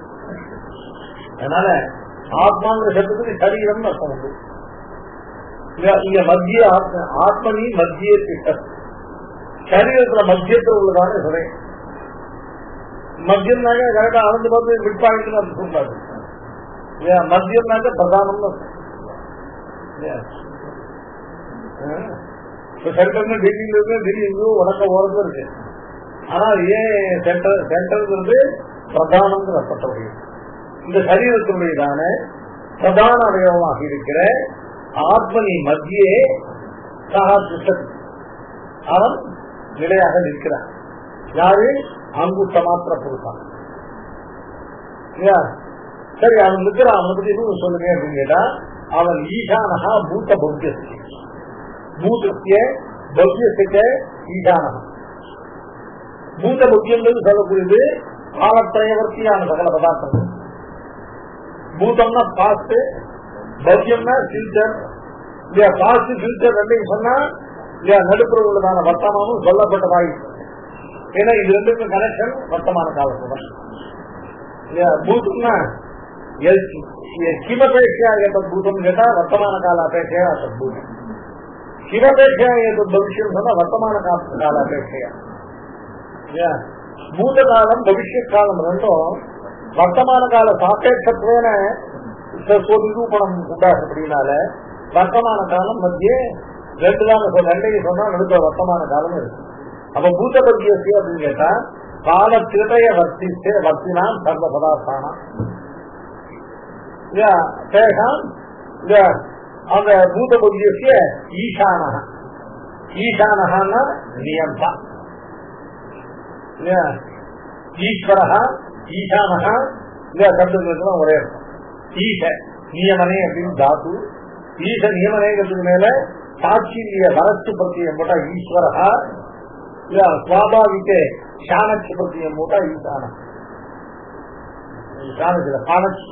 அதனால ஆத்மாங்கிற சட்டத்துக்கு சரீரம் அர்த்தம் உண்டு இங்க- இங்க மத்திய ஆத்ம- ஆத்மனி மத்திய திட்டம் சரீரத்துல மத்தியத்தில் உள்ளதான சிறை மத்தியம்னாக்க கரெக்டா அளந்து பார்த்து மிட் பாயிண்ட் அது சொல்றாரு இல்லையா? மத்தியம்னாக்க பிரதானம் சென்டர்னு டெல்லியில இருக்கு டெல்லி எங்கேயும் உடக்க ஓரத்துல இருக்கு ஆனா ஏன் சென்டர் சென்டர்ங்கிறது பிரதானங்கிற அர்த்தப்படுகிறது இந்த சரீரத்தினுடையதான பிரதான அவயவமாக இருக்கிற ஆத்மனி மத்தியே சகா திசன் அவன் நிலையாக நிற்கிறான் யாரு அங்குத்த மாத்திர புருஷன் இல்லையா? சரி அவன் நிற்கிறான் அவனை பத்தி இன்னும் சொல்லுங்க அப்படின்னு கேட்டா அவன் ஈசானகா பூத்த பௌத்தியஸ்தி பூதத்திய பௌத்தியத்துக்கு ஈசானகா பூத புத்தியங்கள் சொல்லக்கூடியது காலத்திரையவர்த்தியான சகல பதார்த்தங்கள் பூதம்னா பாஸ்ட் பௌத்தியம்னா ஃபியூச்சர் இல்லையா பாஸ்ட் ஃபியூச்சர் ரெண்டையும் சொன்னா இல்லையா நடுப்புற உள்ளதான வர்த்தமானம் சொல்லப்பட்டதாய் ஏன்னா இது ரெண்டுக்கும் கனெக்ஷன் வர்த்தமான காலத்துல தான் இல்லையா பூதம்னா கிமபேட்சா ஏதத் பூதம் கேட்டா வர்த்தமான கால அபேட்சையா அசத் பூதம் கிமபேட்சா ஏதத் பவிஷ்யம் சொன்னா வர்த்தமான கா- கால அபேட்சையா இல்லையா? பூத காலம் பவிஷ்ய காலம் ரெண்டும் வர்த்தமான கால சாப்பேட்சத்துவேன நிரூபணம் உண்டாகப்படினால வர்த்தமான காலம் மத்திய ரெண்டு தான் சொல் ரெண்டையும் சொன்னா நடுத்த வர்த்தமான காலம் இருக்கு அப்ப பூத பத்தியசி அப்படின்னு கேட்டா கால திருடைய வர்த்தித்து வர்த்தினான் சர்வ பதார்த்தானம் இல்லையா? தேஷாம் இல்ல அந்த பூத பத்தியசிய ஈசானக ஈசானகன்னா நியந்தா இல்லையா? ஈஸ்வரஹா ஈசானஹா இல்லையா சப்தங்களுக்கு ஒரே அர்த்தம் ஈச நியமனே அப்படின்னு தாத்து ஈச நியமனேங்கிறதுக்கு மேல சாட்சிய வரத்து பிரத்தியம் போட்டா ஈஸ்வரஹா இல்ல சுவாபாவிக சாணக்கிய பிரத்தியம் போட்டா ஈசான சாணக்கிய சாணக்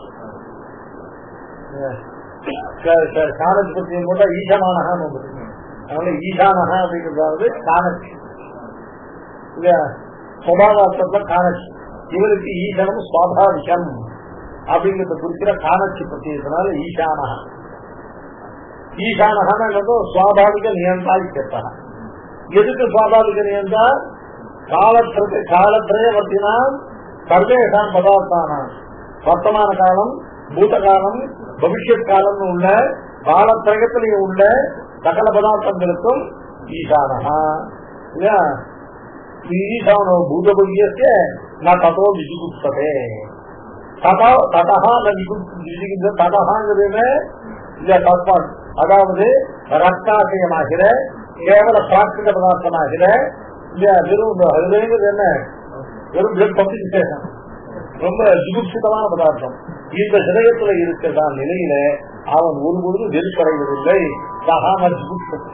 சாணக் பிரத்தியம் போட்டா ஈசமானஹான்னு ஒன்று இருக்கு. அதனால ஈசானஹா அப்படிங்கிறது சாணக் இல்லையா சுவாபார்த்தத்துல காணச்சி இவருக்கு ஈசனம் சுவாபாவிகம் அப்படிங்கிறத குறிக்கிற காணச்சி பிரத்தியத்தினால ஈசானக ஈசானகன்னு சுவாபாவிக நியந்தால் கேட்டா எதுக்கு சுவாபாவிக நியந்தா காலத்திற்கு காலத்திலே வர்த்தினால் சர்வேஷாம் பதார்த்தானாம் வர்த்தமான காலம் பூத காலம் பவிஷ்யத் காலம்னு உள்ள காலத்திரகத்திலேயே உள்ள சகல பதார்த்தங்களுக்கும் ஈசானகா இல்லையா ஈசானோ பூதபுரியஸ்ய ந ததோ விஜுகுப்ததே ததா ததா ந விஜுகுப்த ததகாங்கிறது இல்ல தத்வான் அதாவது ரத்தாசயமாகிற கேவல பிராகிருத பதார்த்தமாகிற இல்ல வெறும் அதுலேங்கிறது என்ன வெறும் பிளட் பம்பி விசேஷம் ரொம்ப ஜுகுப்சிதமான பதார்த்தம் இந்த சிதயத்துல இருக்கிறதா நிலையில அவன் ஒருபொழுதும் வெறுப்படைவதில்லை சகாம ஜுகுப்சம்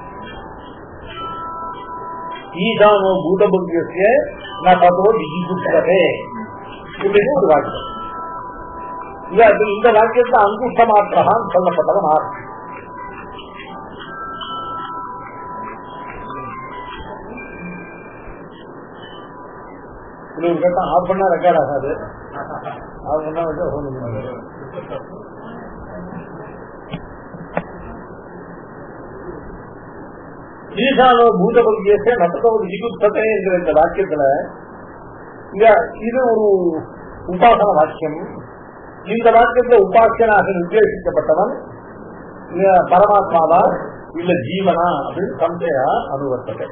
ஈசானோ பூதபுத்திய நதோ விஜிபுத்ததே இப்படின்னு ஒரு வாக்கியம் இல்ல அது இந்த வாக்கியத்தை அங்குஷ்ட மாத்திரகான்னு சொல்லப்பட்டவன் ஆறு இன்னொரு கட்டம் ஆஃப் பண்ணா ரெக்கார்ட் ஆகாது ஆஃப் பண்ணா வந்து ஒண்ணும் பண்ணாது. ஈசானோ பூதபுத்தியத்தை நத்தோ விஜிபுத்ததே என்கிற இந்த வாக்கியத்துல இங்க இது ஒரு உபாசன வாக்கியம் இந்த வாக்கியத்துல உபாசனாக நிர்தேசிக்கப்பட்டவன் இங்க பரமாத்மாவா இல்ல ஜீவனா அப்படின்னு சந்தேகா அனுவர்த்தது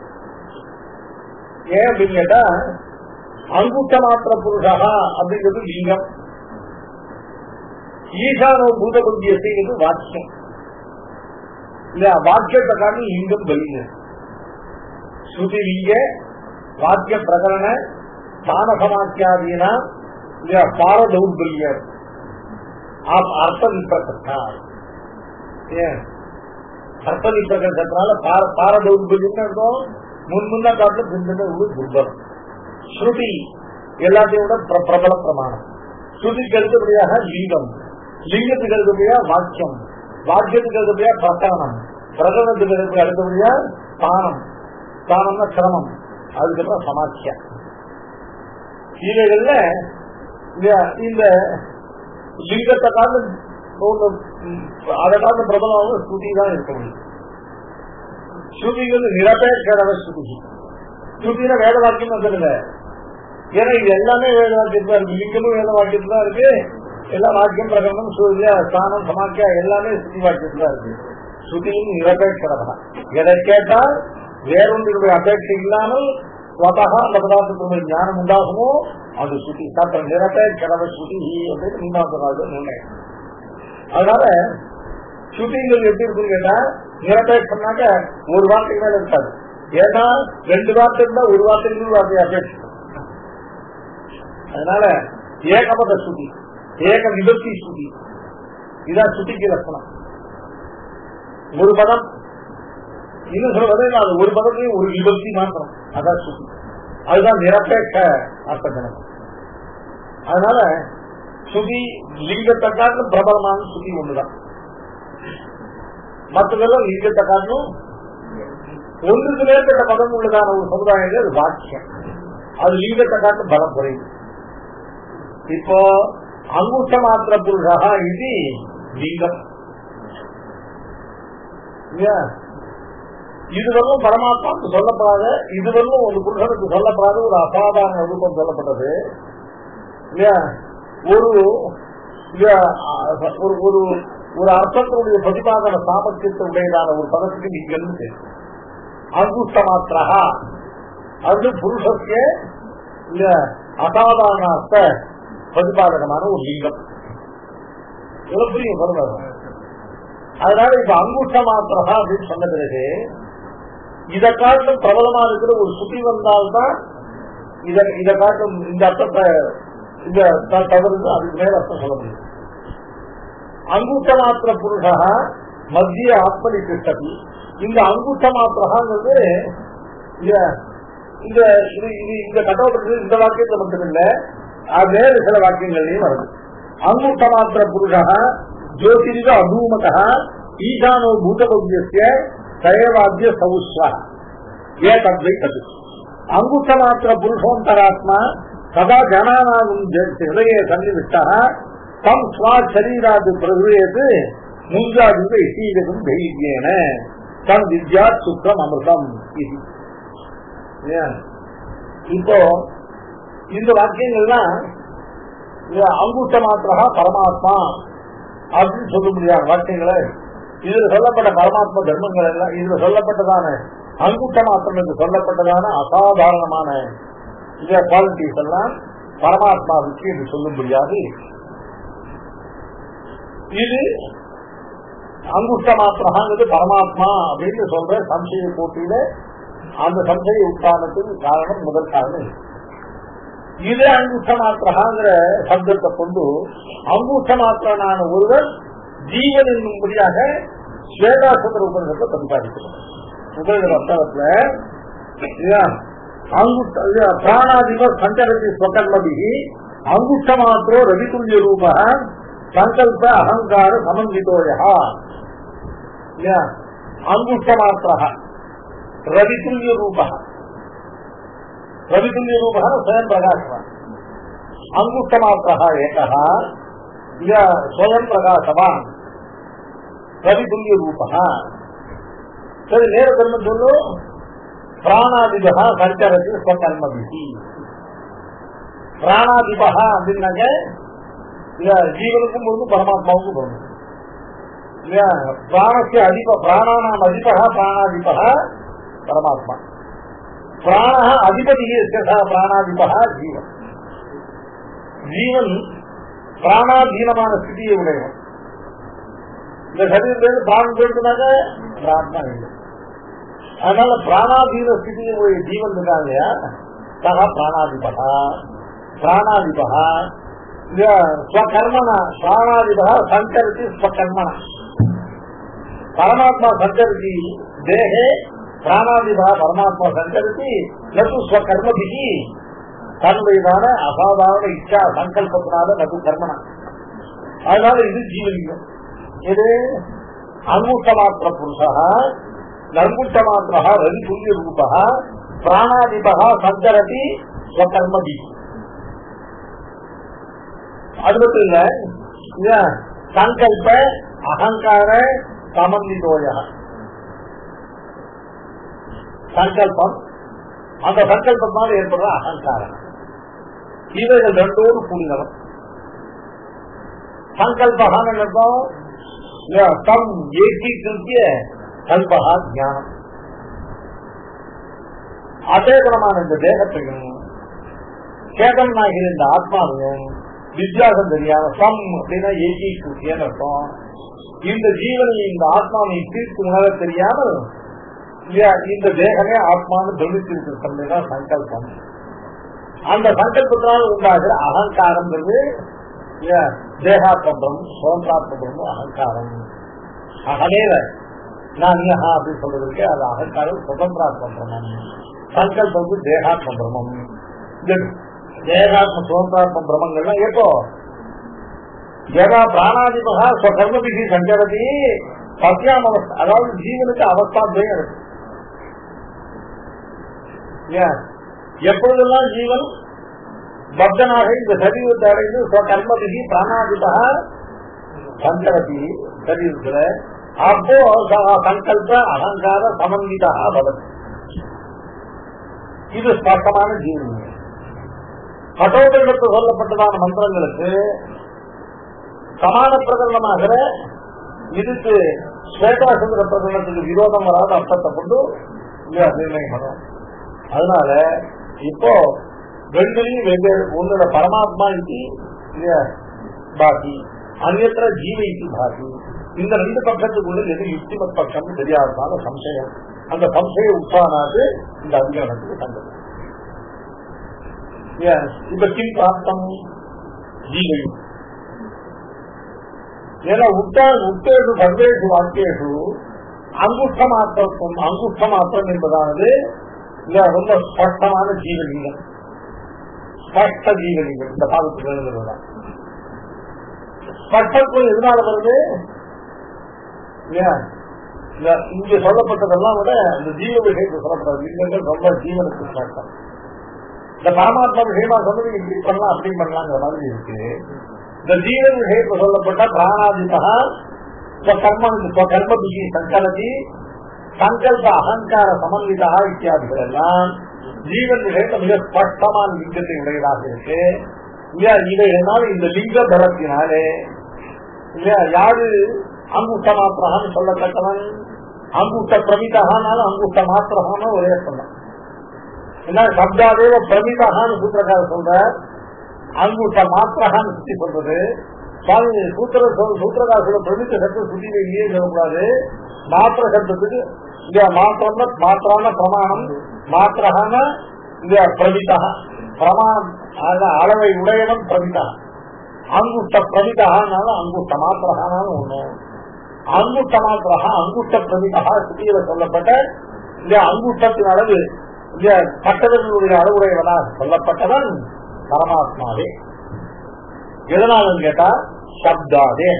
ஏன் அப்படின்னு கேட்டா அங்குட்ட மாத்திர புருஷா அப்படிங்கிறது லிங்கம் ஈசானோ பூதபுத்தியத்தைங்கிறது வாக்கியம் இல்ல வாக்கியத்தை காட்டி லிங்கம் பலிங்க ஸ்ருதி லிங்க வாக்கிய பிரகரண தானசமாக்கியாதீனா இல்லையா பார தௌர்பல்யம் ஆப் அர்த்த விப்ரகா ஏன் அர்த்த விப்ரகத்தினால பார பார தௌர்பல்யம் இருக்கும் முன் முன்ன காட்டு பின்ன துர்பலம் ஸ்ருதி எல்லாத்தையும் விட பிர- பிரபல பிரமாணம் ஸ்ருதிக்கு அடுத்தபடியாக லிங்கம் லிங்கத்துக்கு அடுத்தபடியா வாக்கியம் வாக்கியத்துக்கு அடுத்தபடியா பிரகரணம் பிரகரணத்துக்கு அடுத்த- அடுத்தபடியா ஸ்தானம் ஸ்தானம்னா சிரமம் அதுக்கப்புறம் சமாட்சியம் இவைகள்ல இந்த- இந்த லிங்கத்தை கால அதை கால பிரபலமாக ஸ்ருதி தான் இருக்க முடியும் ஸ்ருதிகள் நிரபேட்சரவ ஸ்ருதி ஸ்ருதினா வேத வாக்கியம் சொல்லுங்க ஏன்னா இது எல்லாமே வேத வாக்கியத்துல இருக்கு லிங்கமும் வேத வாக்கியத்துல தான் இருக்கு எல்லா வாக்கியம் பிரகடனம் சூரிய ஸ்தானம் சமாக்கியா எல்லாமே ஸ்ருதி வாக்கியத்துல தான் இருக்கு ஸ்ருதியும் நிரபேட்சரவா எதை கேட்டால் வேறொன்றினுடைய அபேட்சை இல்லாமல் ஸ்வதகா அந்த பதார்த்தத்தினுடைய ஞானம் உண்டாகுமோ அது ஸ்ருதி சாத்திர நிரபேட்சரவ ஸ்ருதி அப்படின்னு மீமாசராஜர் நிர்ணயம் அதனால ஷூட்டிங்கள் எப்படி இருக்குன்னு கேட்டா நிரபேட்சம்னாக்க ஒரு வார்த்தைக்கு மேல இருக்காது ஏன்னா ரெண்டு வார்த்தை இருந்தா ஒரு வார்த்தைக்கு ஒரு வார்த்தை அபேட்சம் அதனால ஏகபத ஸ்ருதி ஏக விபக்தி ஸ்ருதி இதான் ஸ்ருதிக்கு லட்சணம் ஒரு பதம் இன்னும் சொல்வது அது ஒரு பதத்தையும் ஒரு விபக்தி மாத்திரம் அதான் ஸ்ருதி அதுதான் நிரபேட்ச அர்த்தஜனகம் அதனால ஸ்ருதி லிங்கத்தை காட்டிலும் பிரபலமான ஸ்ருதி ஒண்ணுதான் மற்றதெல்லாம் லிங்கத்தை காட்டிலும் ஒன்றுக்கு மேற்பட்ட பதம் உள்ளதான ஒரு சமுதாயம் அது வாக்கியம் அது லிங்கத்தை காட்டும் பலம் குறையுது இப்போ அங்குஷ்ட மாத்திர புருஷா இது லிங்கம் இல்லையா? இதுவரையும் பரமாத்மாவுக்கு சொல்லப்படாத இதுவரையும் ஒரு புருஷனுக்கு சொல்லப்படாத ஒரு அசாதாரண ரூபம் சொல்லப்பட்டது இல்லையா ஒரு இல்லையா, அ- ஒரு ஒரு ஒரு அர்த்தத்தினுடைய பிரதிபாதன சாமர்த்தியத்தை உடையதான ஒரு பதத்துக்கு நீங்க இருந்து அங்குஷ்ட மாத்திரா அது புருஷத்திய இல்ல அசாதாரண அர்த்த பிரதிபாதகமான ஒரு லிங்கம் எவ்வளவு புரியும் சொல்றது அதனால இப்ப அங்குஷ்ட மாத்திரா அப்படின்னு சொன்ன பிறகு இதை காட்டும் பிரபலமா இருக்கிற ஒரு சுத்தி வந்தால்தான் இத இதை காட்டும் இந்த அர்த்தத்தை இந்த த- தவறு அதுக்கு மேல அர்த்தம் சொல்ல முடியும் அங்குஷ்ட மாத்திர புருஷா மத்திய ஆத்மனி கிருஷ்ணதி இந்த அங்குஷ்ட மாத்திரங்கிறது இந்த- இந்த இது- இது இந்த கட்டோட்டத்தில் இந்த வாக்கியத்துல மட்டும் இல்ல அது வேறு சில வாக்கியங்கள்லயும் வருது அங்குஷ்ட மாத்திர புருஷா ஜோதிரிக அபூமத ஈசானோ பூதபவ்யஸ்ய சயவாத்திய சௌஸ்வ ஏ தத்வை தது அங்குஷ்ட மாத்திர புருஷோந்தராத்மா சதா ஜனானாகும் ஹிருதயே சன்னிவிஷ்டா தம் ஸ்வா சரீராது பிரகுயது முஞ்சாதிக இசீரகம் தைரியேன தம் வித்யா சுத்தம் அமிர்தம் இது ஏன்? இப்போ இந்த வாக்கியங்கள்லாம் இது அங்குஷ்ட மாத்திரா பரமாத்மா அப்படின்னு சொல்ல முடியாத வாக்கியங்களை இதுல சொல்லப்பட்ட பரமாத்மா தர்மங்கள் எல்லாம் இதுல சொல்லப்பட்டதான அங்குஷ்ட மாத்திரம் என்று சொல்லப்பட்டதான அசாதாரணமான இந்த குவாலிட்டிஸ் எல்லாம் பரமாத்மாவுக்கு என்று சொல்லும்படியாக இருக்கு இது அங்குஷ்ட மாத்திரங்கிறது பரமாத்மா அப்படின்னு சொல்ற சம்சய போட்டியில அந்த சம்சய உத்தானத்துக்கு காரணம் முதல் காரணம் இது. இதே அங்குஷ்ட மாத்திரங்கிற சப்தத்தை கொண்டு அங்குஷ்ட மாத்திரனான ஒருவர் ஜீவன் என்னும்படியாக ஸ்வேதாசந்திர உபநிஷத்தை பிரதிபாதிக்கிறார் உபநிஷ அர்த்தத்துல இல்லையா? அங்குஷ்ட இல்லையா? பிராணாதிப சஞ்சரதி ஸ்வகர்மதி அங்குஷ்ட மாத்திரோ ரவிதுல்ய ரூப சங்கல்ப அகங்கார சமன்விதோயா இல்லையா? அங்குஷ்ட மாத்திர ரவிதுல்ய ரூப रवितुल्य रूप स्वयं प्रकाशवान अंगुष्ठ मात्र एक स्वयं प्रकाशवान रवितुल्य रूप सर ನೇರ ಕರ್ಮದಲ್ಲೂ ಪ್ರಾಣಾದಿಪ ಸಂಚರತಿ ಸ್ವಕರ್ಮಭಿ ಪ್ರಾಣಾದಿಪ ಅಂದಿನಾಗ ಈಗ ಜೀವನಕ್ಕೂ ಬರುದು ಪರಮಾತ್ಮಕ್ಕೂ ಬರುದು ಈಗ ಪ್ರಾಣಕ್ಕೆ ಅಧಿಪ ಪ್ರಾಣಾನಾಂ ಅಧಿಪ ಪ್ರಾಣಾಧಿಪ ಪರಮಾತ್ಮ பிராண அதிபதி பிராணாதிபா ஜீவன் ஜீவன் பிராணாதீனமான ஸ்திதியை உடையவன் இந்த சரீரத்திலிருந்து பிராணம் போயிட்டுனாக்க பிராணம் இல்லை அதனால பிராணாதீன ஸ்திதியை உடைய ஜீவன் இருக்காங்க இல்லையா சகா பிராணாதிபா பிராணாதிபா ஸ்வகர்மண பிராணாதிபா சஞ்சரதி ஸ்வகர்மண பரமாத்மா சஞ்சரதி தேகே பிராணாதிபா பரமாத்மா சஞ்சரதி நது ஸ்வகர்மபிகி தன்னுடையதான அசாதாரண இச்சா சங்கல்பத்தினால நது கர்மண அதனால இது ஜீவலிங்கம் இது அங்குஷ்ட மாத்திர புருஷா நங்குஷ்ட மாத்திரா ரவி துல்லிய ரூபா பிராணாதிபா சஞ்சரதி ஸ்வகர்மபி அது மட்டும் இல்ல இல்ல, சங்கல்ப அகங்கார சமன்விதோய சங்கல்பம் அந்த சங்கல்பத்தினால் ஏற்படுற அகங்காரம் இவைகள் ரெண்டோடு கூடினவன் சங்கல்பகான அர்த்தம் இல்ல, தம் ஏகீகிருத்திய கல்பகா ஞானம் அச்சேதனமான இந்த தேகத்தையும் சேதனாகிற இந்த ஆத்மாவையும் வித்தியாசம் தெரியாம சம் அப்படின்னா ஏகீகிருத்தியன்னு அர்த்தம் இந்த ஜீவனையும் இந்த ஆத்மாவையும் தீர்த்து உணர தெரியாமல் இல்லையா இந்த தேகமே ஆத்மான்னு பிரமித்திருக்கிற தன்மைதான் சங்கல்பம் அந்த சங்கல்பத்தினால் உண்டாகிற அகங்காரம்ங்கிறது இல்லையா தேகாத்மம் சுதந்திராத்மம் அகங்காரம் அகனேவ நான் நீஹா அப்படின்னு சொல்றதுக்கு அது அகங்காரம் சுதந்திராத்ம பிரமம் சங்கல்பம் வந்து தேகாத்ம பிரமம் இந்த தேகாத்ம சுதந்திராத்ம பிரமங்கள்லாம் எப்போ யதா பிராணாதிபகா ஸ்வகர்மபிகி சஞ்சரதி சத்தியாம் அவஸ்தை அதாவது ஜீவனுக்கு அவஸ்தாத்வயம் இருக்கு ஏன்? எப்பொழுதெல்லாம் ஜீவன் பக்தனாக இந்த சரீரத்தை அடைந்து ஸ்வகர்மபிகி பிராணாதிபா சஞ்சரதி சரீரத்துல அப்போ ச- சங்கல்ப அகங்கார சமன்விதா பவதி இது ஸ்பஷ்டமான ஜீவன் கட்டோட்டங்களுக்கு சொல்லப்பட்டதான மந்திரங்களுக்கு சமான பிரகடனமாகிற இதுக்கு ஸ்வேதாசுந்தர பிரகடனத்துக்கு விரோதம் வராத அர்த்தத்தை கொண்டு இங்க நிர்ணயம் பண்ணும் அதனால இப்போ ரெண்டுலையும் வெவ்வேறு ஒன்னோட பரமாத்மா இது இல்ல பாக்கி அந்நத்திர ஜீவ இது பாக்கி இந்த ரெண்டு பக்கத்துக்குள்ள எது யுக்திமத் பட்சம் தெரியாததான சம்சயம் அந்த சம்சய உற்சானாது இந்த அதிகாரத்துக்கு கண்டது Yes. இப்ப கிம் பிராப்தம் ஜீவையும் ஏன்னா உத்தா உத்தேஷு சர்வேஷு வாக்கியேஷு அங்குஷ்ட மாத்திரம் அங்குஷ்ட மாத்திரம் என்பதானது இல்ல ரொம்ப ஸ்பஷ்டமான ஜீவலிங்கம் ஸ்பஷ்ட ஜீவலிங்கம் இந்த பாதத்துக்கு எழுதுறதுதான் ஸ்பஷ்டத்துவம் எதனால வருது இல்லையா? இந்த இங்க சொல்லப்பட்டதெல்லாம் விட இந்த ஜீவ விஷயத்தை சொல்லப்பட்ட லிங்கங்கள் ரொம்ப ஜீவனுக்கு ஸ்பஷ்டம் இந்த பரமாத்மா விஷயமா சொன்னது இப்படி பண்ணலாம் அப்படி பண்ணலாங்கிற மாதிரி இருக்கு இந்த ஜீவன் விஷயத்தை சொல்லப்பட்ட பிராணாதிபா கர்ம கர்மபிகி சங்கலதி சங்கல்ப அகங்கார சமன்விதா இத்தியாதிகள் எல்லாம் ஜீவன் விஷயத்தை மிக ஸ்பஷ்டமான லிங்கத்தை உடையதாக இருக்கு இல்லையா இவைகளால் இந்த லிங்க பலத்தினாலே இல்லையா யாரு அங்குஷ்ட மாத்திரகான்னு சொல்லத்தக்கவன் அங்குஷ்ட பிரமிதகானாலும் அங்குஷ்ட மாத்திரகான ஒரே சொன்னான் என்ன சப்தாதேவ பிரமிதகான்னு சூத்திரக்கார சொல்ற அங்குஷ்ட மாத்திரகான்னு சுத்தி சொல்றது சுவாமி சூத்திர சூத்திரக்கார சொல்ற பிரமித்த சப்தம் சுத்தியில இல்லையே சொல்லக்கூடாது மாத்திர சப்தத்துக்கு இங்க மாத்திரம்னா மாத்திரான பிரமாணம் மாத்திரகான இங்க பிரமிதா பிரமாணம் ஆக அளவை உடையவன் பிரமிதா அங்குஷ்ட பிரமிதகானாலும் அங்குஷ்ட மாத்திரகானாலும் ஒண்ணு அங்குஷ்ட மாத்திரகா அங்குஷ்ட பிரமிதா சுத்தியில சொல்லப்பட்ட இந்த அங்குஷ்டத்தின் அளவு இந்த பட்டதனுடைய அளவுடையவனாக சொல்லப்பட்டவன் பரமாத்மாவே எதனாலும் கேட்டா சப்தாதே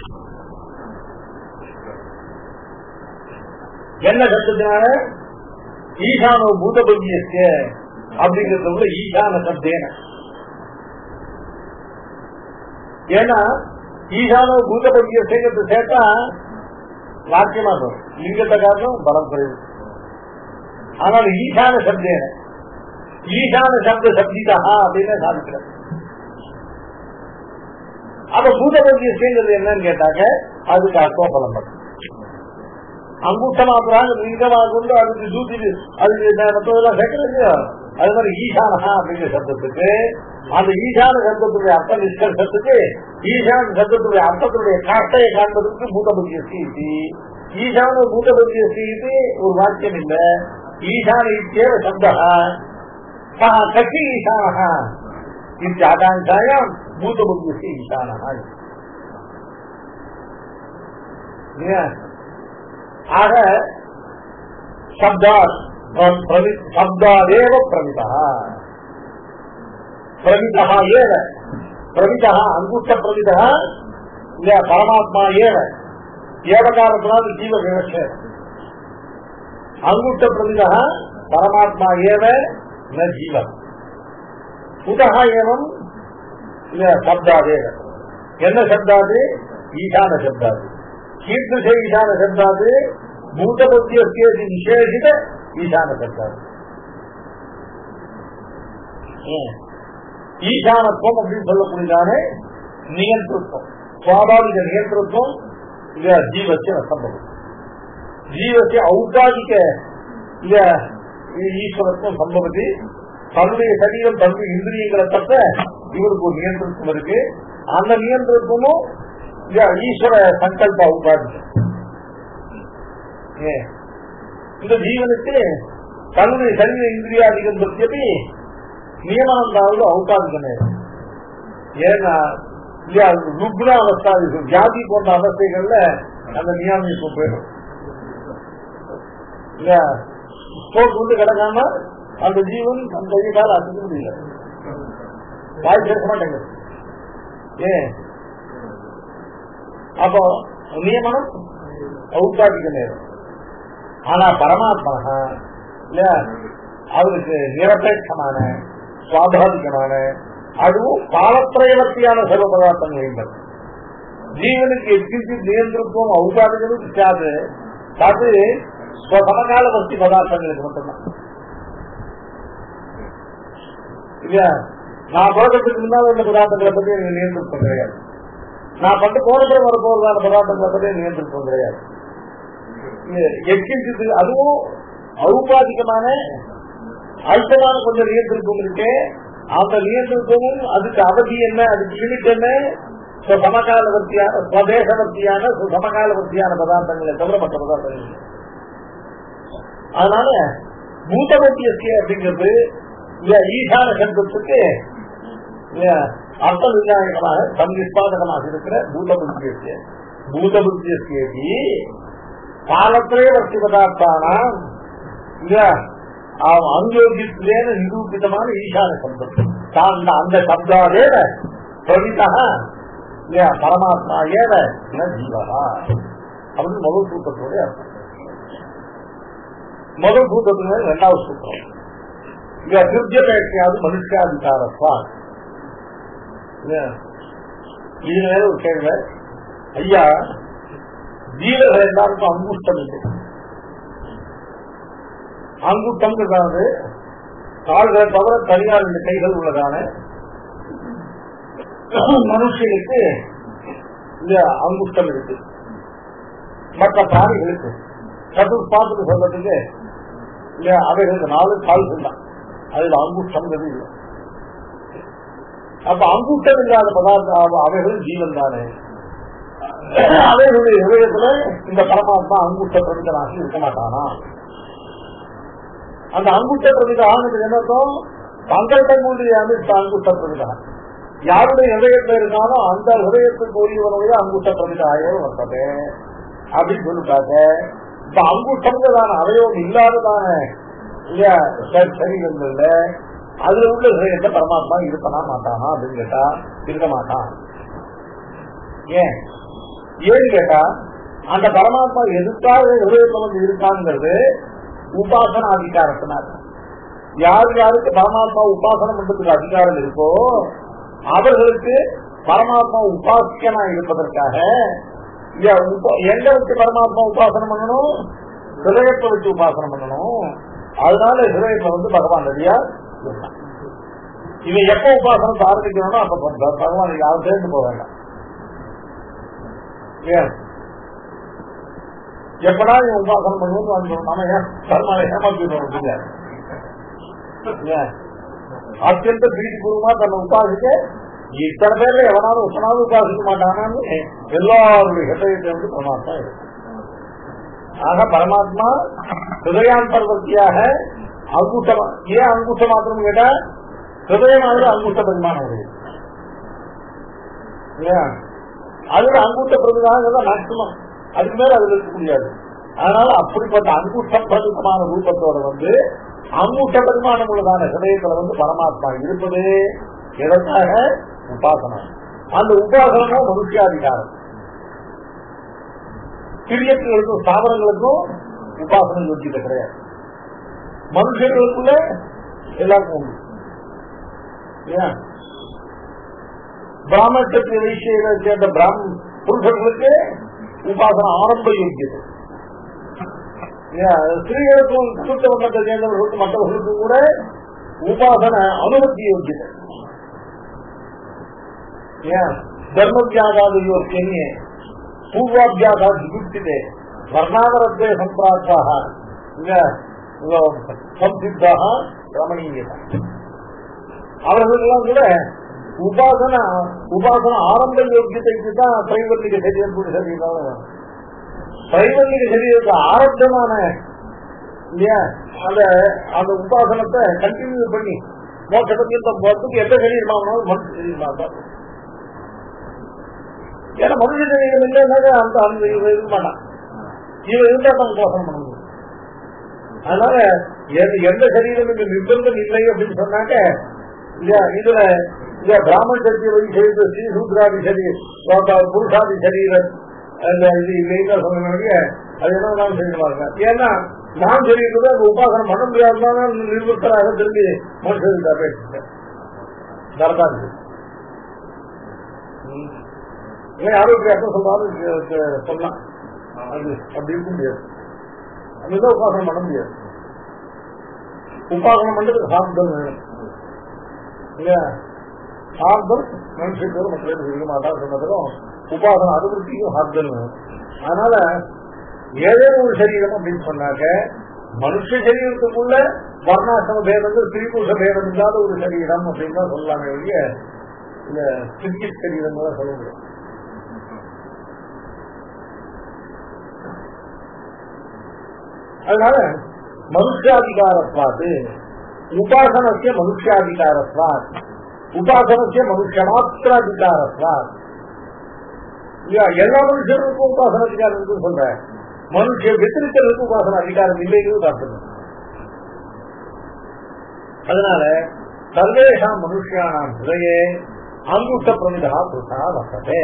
என்ன சப்தத்தினால ஈசானோ பூதபந்தியஸ்ய அப்படிங்கிறத விட ஈசான சப்தேன ஏன்னா ஈசானோ பூதபந்தியஸ்யங்கிறது சேர்த்தா வாக்கியமா சொல்லும் லிங்கத்தை காரணம் பலம் குறைவு ஆனால் ஈசான சப்தேன ஈசான சப்த சப்திதா அப்படின்னு சாதிக்கிறார் அப்ப பூதபந்தியஸ்யங்கிறது என்னன்னு கேட்டாக்க அதுக்கு அர்த்தம் பலம் பண்ணும் அங்குஷ்டமாக்குறாங்க லிங்கமாக கொண்டு அதுக்கு தூத்தி அதுக்கு மற்றதெல்லாம் சேர்க்கறது இல்லையா அது மாதிரி ஈசானஹா அப்படிங்கிற சப்தத்துக்கு அந்த ஈசான சப்தத்துடைய அர்த்த நிஷ்கர்ஷத்துக்கு ஈசான சப்தத்துடைய அர்த்தத்துடைய காட்டையை காண்பதற்கு பூதபந்திய ஸ்ரீ ஈசான பூதபந்திய ஸ்ரீ ஒரு வாக்கியம் இல்ல ஈசான இத்தியேவ சப்தா சா கட்சி ஈசானஹா இத்தியாகாங்காயாம் பூத புத்திக்கு ஈசானஹா இல்லையா? ஆக சப்தா சப்தாதேவ பிரமிதா பிரமிதா ஏவ பிரமிதா அங்குஷ்ட பிரமிதா இல்லையா பரமாத்மா ஏவ ஏவகாரத்தினால் ஜீவ விவச அங்குஷ்ட பிரமிதா பரமாத்மா ஏவ ந ஜீவ குதா ஏவம் இல்ல சப்தாதேவ என்ன சப்தாது ஈசான சப்தாது கீர்த்திசை ஈசான சப்தாது பூதபுத்தியஸ்து விசேஷித ஈசான சப்தாது ஏன்? ஈசானத்துவம் அப்படின்னு சொல்லக்கூடியதான நியந்திருத்தம் சுவாபாவிக நியந்திரத்துவம் இல்ல ஜீவசிய சம்பவம் ஜீவசிய ஔபாதிக இல்ல ஈஸ்வரத்துவம் சம்பவத்தி தன்னுடைய சரீரம் தன்னுடைய இந்திரியங்களை தப்ப இவருக்கு ஒரு நியந்திரத்துவம் இருக்கு அந்த நியந்திரத்துவமும் இல்ல ஈஸ்வர சங்கல்ப ஔபாதிகம் ஏன்? இந்த ஜீவனுக்கு தன்னுடைய சரீர இந்திரியாதிகம் பற்றியபடி நியமானந்தாவது ஔபாதிக நேரம் ஏன்னா இல்லையா ருக்ன அவஸ்தா வியாதி போன்ற அவஸ்தைகள்ல அந்த நியாமிக்கும் போயிடும் இல்லையா ஸ்டோக் வந்து கிடக்காம அந்த ஜீவன் அந்த கையால் அசைக்க முடியல வாய் பேச மாட்டேங்குது ஏன் அப்போ நியமனம் ஔபாதிக நேரம் ஆனா பரமாத்மா இல்ல அவருக்கு நிரபேட்சமான சுவாபாவிகமான அதுவும் காலத்திரைவர்த்தியான சர்வ பதார்த்தங்கள் வேண்டும் ஜீவனுக்கு எதிர்த்து நியந்திரத்துவம் ஔபாதிகளும் சாது அது சமகாலவர்த்தி பதார்த்தங்களுக்கு மட்டும்தான் இல்லையா நான் போகிறதுக்கு முன்னால் உள்ள பதார்த்தங்களை பத்தி எனக்கு நியந்திரம் கிடையாது நான் பட்டு போனது வர போறதான பதார்த்தங்களை பத்தி நியந்திரம் கிடையாது எக்கின்றது அதுவும் ஔபாதிகமான அல்பமான கொஞ்சம் நியந்திரம் இருக்கு அந்த நியந்திரமும் அதுக்கு அவதி என்ன அதுக்கு லிமிட் என்ன சமகாலவர்த்தியான சுவதேசவர்த்தியான சமகாலவர்த்தியான பதார்த்தங்களை தவிர மற்ற பதார்த்தங்கள் இல்லை. அதனால பூதவர்த்தியஸ்கே அப்படிங்கிறது இல்ல ஈசான சங்கத்துக்கு இல்ல அர்த்த விஞ்ஞானமாக தன் நிஷ்பாதகமாக இருக்கிற பூதபுத்தியஸ்கே பூதபுத்தியஸ்கேபி காலத்திலே வர்த்தி பதார்த்தானாம் இல்ல அங்கோகித்திலேன நிரூபிதமான ஈசான சப்தம் தான் அந்த சப்தாதேவ பிரவிதா இல்லையா பரமாத்மா ஏவ ந ஜீவகா அப்படின்னு முதல் சூத்திரத்தோட அர்த்தம் முதல் சூத்திரத்துல இரண்டாவது சூத்திரம் இங்க திருஜபேட்டையாவது மனுஷாதிகாரப்பா இது மேல ஒரு கேள்வி ஐயா ஜீவர்கள் எல்லாருக்கும் அங்குஷ்டம் இல்லை அங்குட்டம்ங்கிறது கால்களை தவிர தனியார் ரெண்டு கைகள் உள்ளதான மனுஷனுக்கு இந்த அங்குஷ்டம் இருக்கு மற்ற பிராணிகளுக்கு சதுர்பாத்துக்கு சொல்றதுக்கு இல்லையா அவைகளுக்கு நாலு கால்கள் தான் அதுல அங்குஷ்டம்ங்கிறது இல்லை அப்ப அங்குஷ்டம் இல்லாத பதார்த்தம் அவைகள் ஜீவன் தானே அவைகளுடைய ஹிரதயத்துல இந்த பரமாத்மா அங்குஷ்ட பிரமிதனாக இருக்க மாட்டானா அந்த அங்குஷ்ட பிரமித ஆனது என்னத்தம் தங்கள் தங்களுடைய அமைத்த அங்குஷ்ட பிரமிதா யாருடைய ஹிரதயத்துல இருந்தாலும் அந்த ஹிரதயத்துக்கு உரியவனுடைய அங்குஷ்ட பிரமித ஆயோ வந்தது அப்படின்னு சொல்லிட்டாங்க இப்ப அங்குஷ்டங்கிறதான அவயவம் இல்லாததான இல்லையா சரீரங்கள்ல அதுல உள்ள ஹிரதயத்தை பரமாத்மா இருப்பனா மாட்டானா அப்படின்னு கேட்டா இருக்க மாட்டான் ஏன் ஏன்னு கேட்டா அந்த பரமாத்மா எதுக்காக ஹிருதயத்துல வந்து இருக்காங்கிறது உபாசன அதிகாரத்தினார் யார் யாருக்கு பரமாத்மா உபாசனம் பண்றதுக்கு அதிகாரம் இருக்கோ அவர்களுக்கு பரமாத்மா உபாசிக்கனா இருப்பதற்காக எங்க வச்சு பரமாத்மா உபாசனம் பண்ணணும் ஹிரதயத்தை வச்சு உபாசனம் பண்ணணும் அதனால ஹிரதயத்தை வந்து பகவான் ரெடியா இருக்கான் இவன் எப்ப உபாசனத்தை ஆரம்பிக்கணும் அப்ப பகவான் யாரும் சேர்ந்து போக வேண்டாம் எப்படா இவன் உபாசனம் பண்ணுவோம் வந்து நம்ம ஏன் கர்மாவை ஏமாற்றி அத்தியந்த பிரீதிபூர்வமா தன்னை உபாசிக்க இத்தனை பேர்ல எவனாலும் உத்தனாலும் உபாசிக்க மாட்டானான்னு எல்லாருடைய ஹிருதயத்தை வந்து பரமாத்மா இருக்கு ஆக பரமாத்மா ஹிருதயாந்தர்வர்த்தியாக அங்குஷமா ஏன் அங்குஷ மாத்திரம் கேட்டா ஹிருதயமானது அங்குஷ பரிமாணம் இருக்கு இல்லையா அதுல அங்குட்ட பிரதிதாக மேக்சிமம் அதுக்கு மேல அதுல இருக்க முடியாது அதனால அப்படிப்பட்ட அங்குட்ட பிரதிமான ரூபத்தோட வந்து அங்குட்ட பரிமாணம் உள்ளதான ஹிரதயத்துல வந்து பரமாத்மா இருப்பது எதற்காக உபாசனம் அந்த உபாசனமும் மனுஷியாதிகாரம் சிறியத்துகளுக்கும் ஸ்தாபனங்களுக்கும் உபாசனம் யோசிக்க கிடையாது மனுஷர்களுக்குள்ள எல்லாருக்கும் உண்டு ஏன் பிராமணத்துக்கு வைசியை சேர்ந்த பிராம புருஷர்களுக்கு உபாசன ஆரம்ப யோக்கியது ஏன் ஸ்திரீகளுக்கும் சுத்த வண்ணத்தை சேர்ந்தவர்களுக்கும் மற்றவர்களுக்கும் கூட உபாசன அனுமதி யோக்கியது ஏன் தர்மவியாகாதையோர்க்கே பூர்வாபியாகா ஜுகுப்திதே வர்ணாவரத்தே சம்பிராத்தாக சம்சித்தாக ரமணீயதா அவர்களுக்கெல்லாம் கூட உபாசன உபாசன ஆரம்ப யோக்கியத்தைக்கு தான் திரைவர்ணிக சரீரம் கூட சரீரம் திரைவர்ணிக சரீரத்தை ஆரம்பமான இல்லையா அந்த அந்த உபாசனத்தை கண்டினியூ பண்ணி மோட்சபத்தியம் போறதுக்கு எந்த சரீரமா வேணாலும் மனுஷ சரீரமா தான் ஏன்னா மனுஷ சரீரம் இல்லைன்னாக்க அந்த அந்த இவன் இருக்க மாட்டான் இவன் இருந்தா தான் உபாசனம் பண்ண முடியும் அதனால எந்த- எந்த சரீரம் இங்க நிர்பந்தம் இல்லை அப்படின்னு சொன்னாக்க இல்லையா இதுல இல்லையா பிராமண சக்தி வழி செய்த ஸ்ரீ சூத்ராதி சரீரம் புருஷாதி சரீரம் அந்த இது இல்லைன்னு சொல்ல வேண்டிய அது என்ன நாம் செஞ்சுவாங்க ஏன்னா நான் சொல்லிட்டு அந்த உபாசனம் பண்ண முடியாதுதான் நிர்பத்தராக திரும்பி மனுஷன் பேசிட்டேன் தரதான் ஏன் ஆரோக்கிய அர்த்தம் சொன்னாலும் கே- கே- சொல்லலாம் அது அப்படி இருக்க முடியாது அதுதான் உபாசனம் பண்ண முடியாது உபாசனம் பண்றது சாந்தம் வேணும் இல்லையா சாந்தம் மனுஷனுக்கு மற்ற இருக்க மாட்டான் சொன்னதும் உபாசனம் அனுபவத்தையும் சாந்தம் வேணும் அதனால ஏதேனும் ஒரு சரீரம் அப்படின்னு சொன்னாக்க மனுஷ சரீரத்துக்குள்ள வர்ணாசிரம பேதங்கள் திரிபுருஷ பேதம் இல்லாத ஒரு சரீரம் அப்படின்னு தான் சொல்லலாமே ஒழிய இந்த சிறிய சரீரம் தான் சொல்ல முடியும் அதனால மனுஷாதிகாரத்வாது உபாசனசிய மனுஷாதிகாரத்வாத் உபாசனசிய மனுஷமாத்திராதிகாரத்வாத் இல்லையா எல்லா மனுஷருக்கும் உபாசன அதிகாரம் இருக்குன்னு சொல்றேன் மனுஷ வெத்திரித்தலுக்கு உபாசன அதிகாரம் இல்லைன்னு பார்க்கணும் அதனால சர்வேஷாம் மனுஷியானாம் ஹிருதயே அங்குஷ்ட பிரமிதா புருஷா வசதே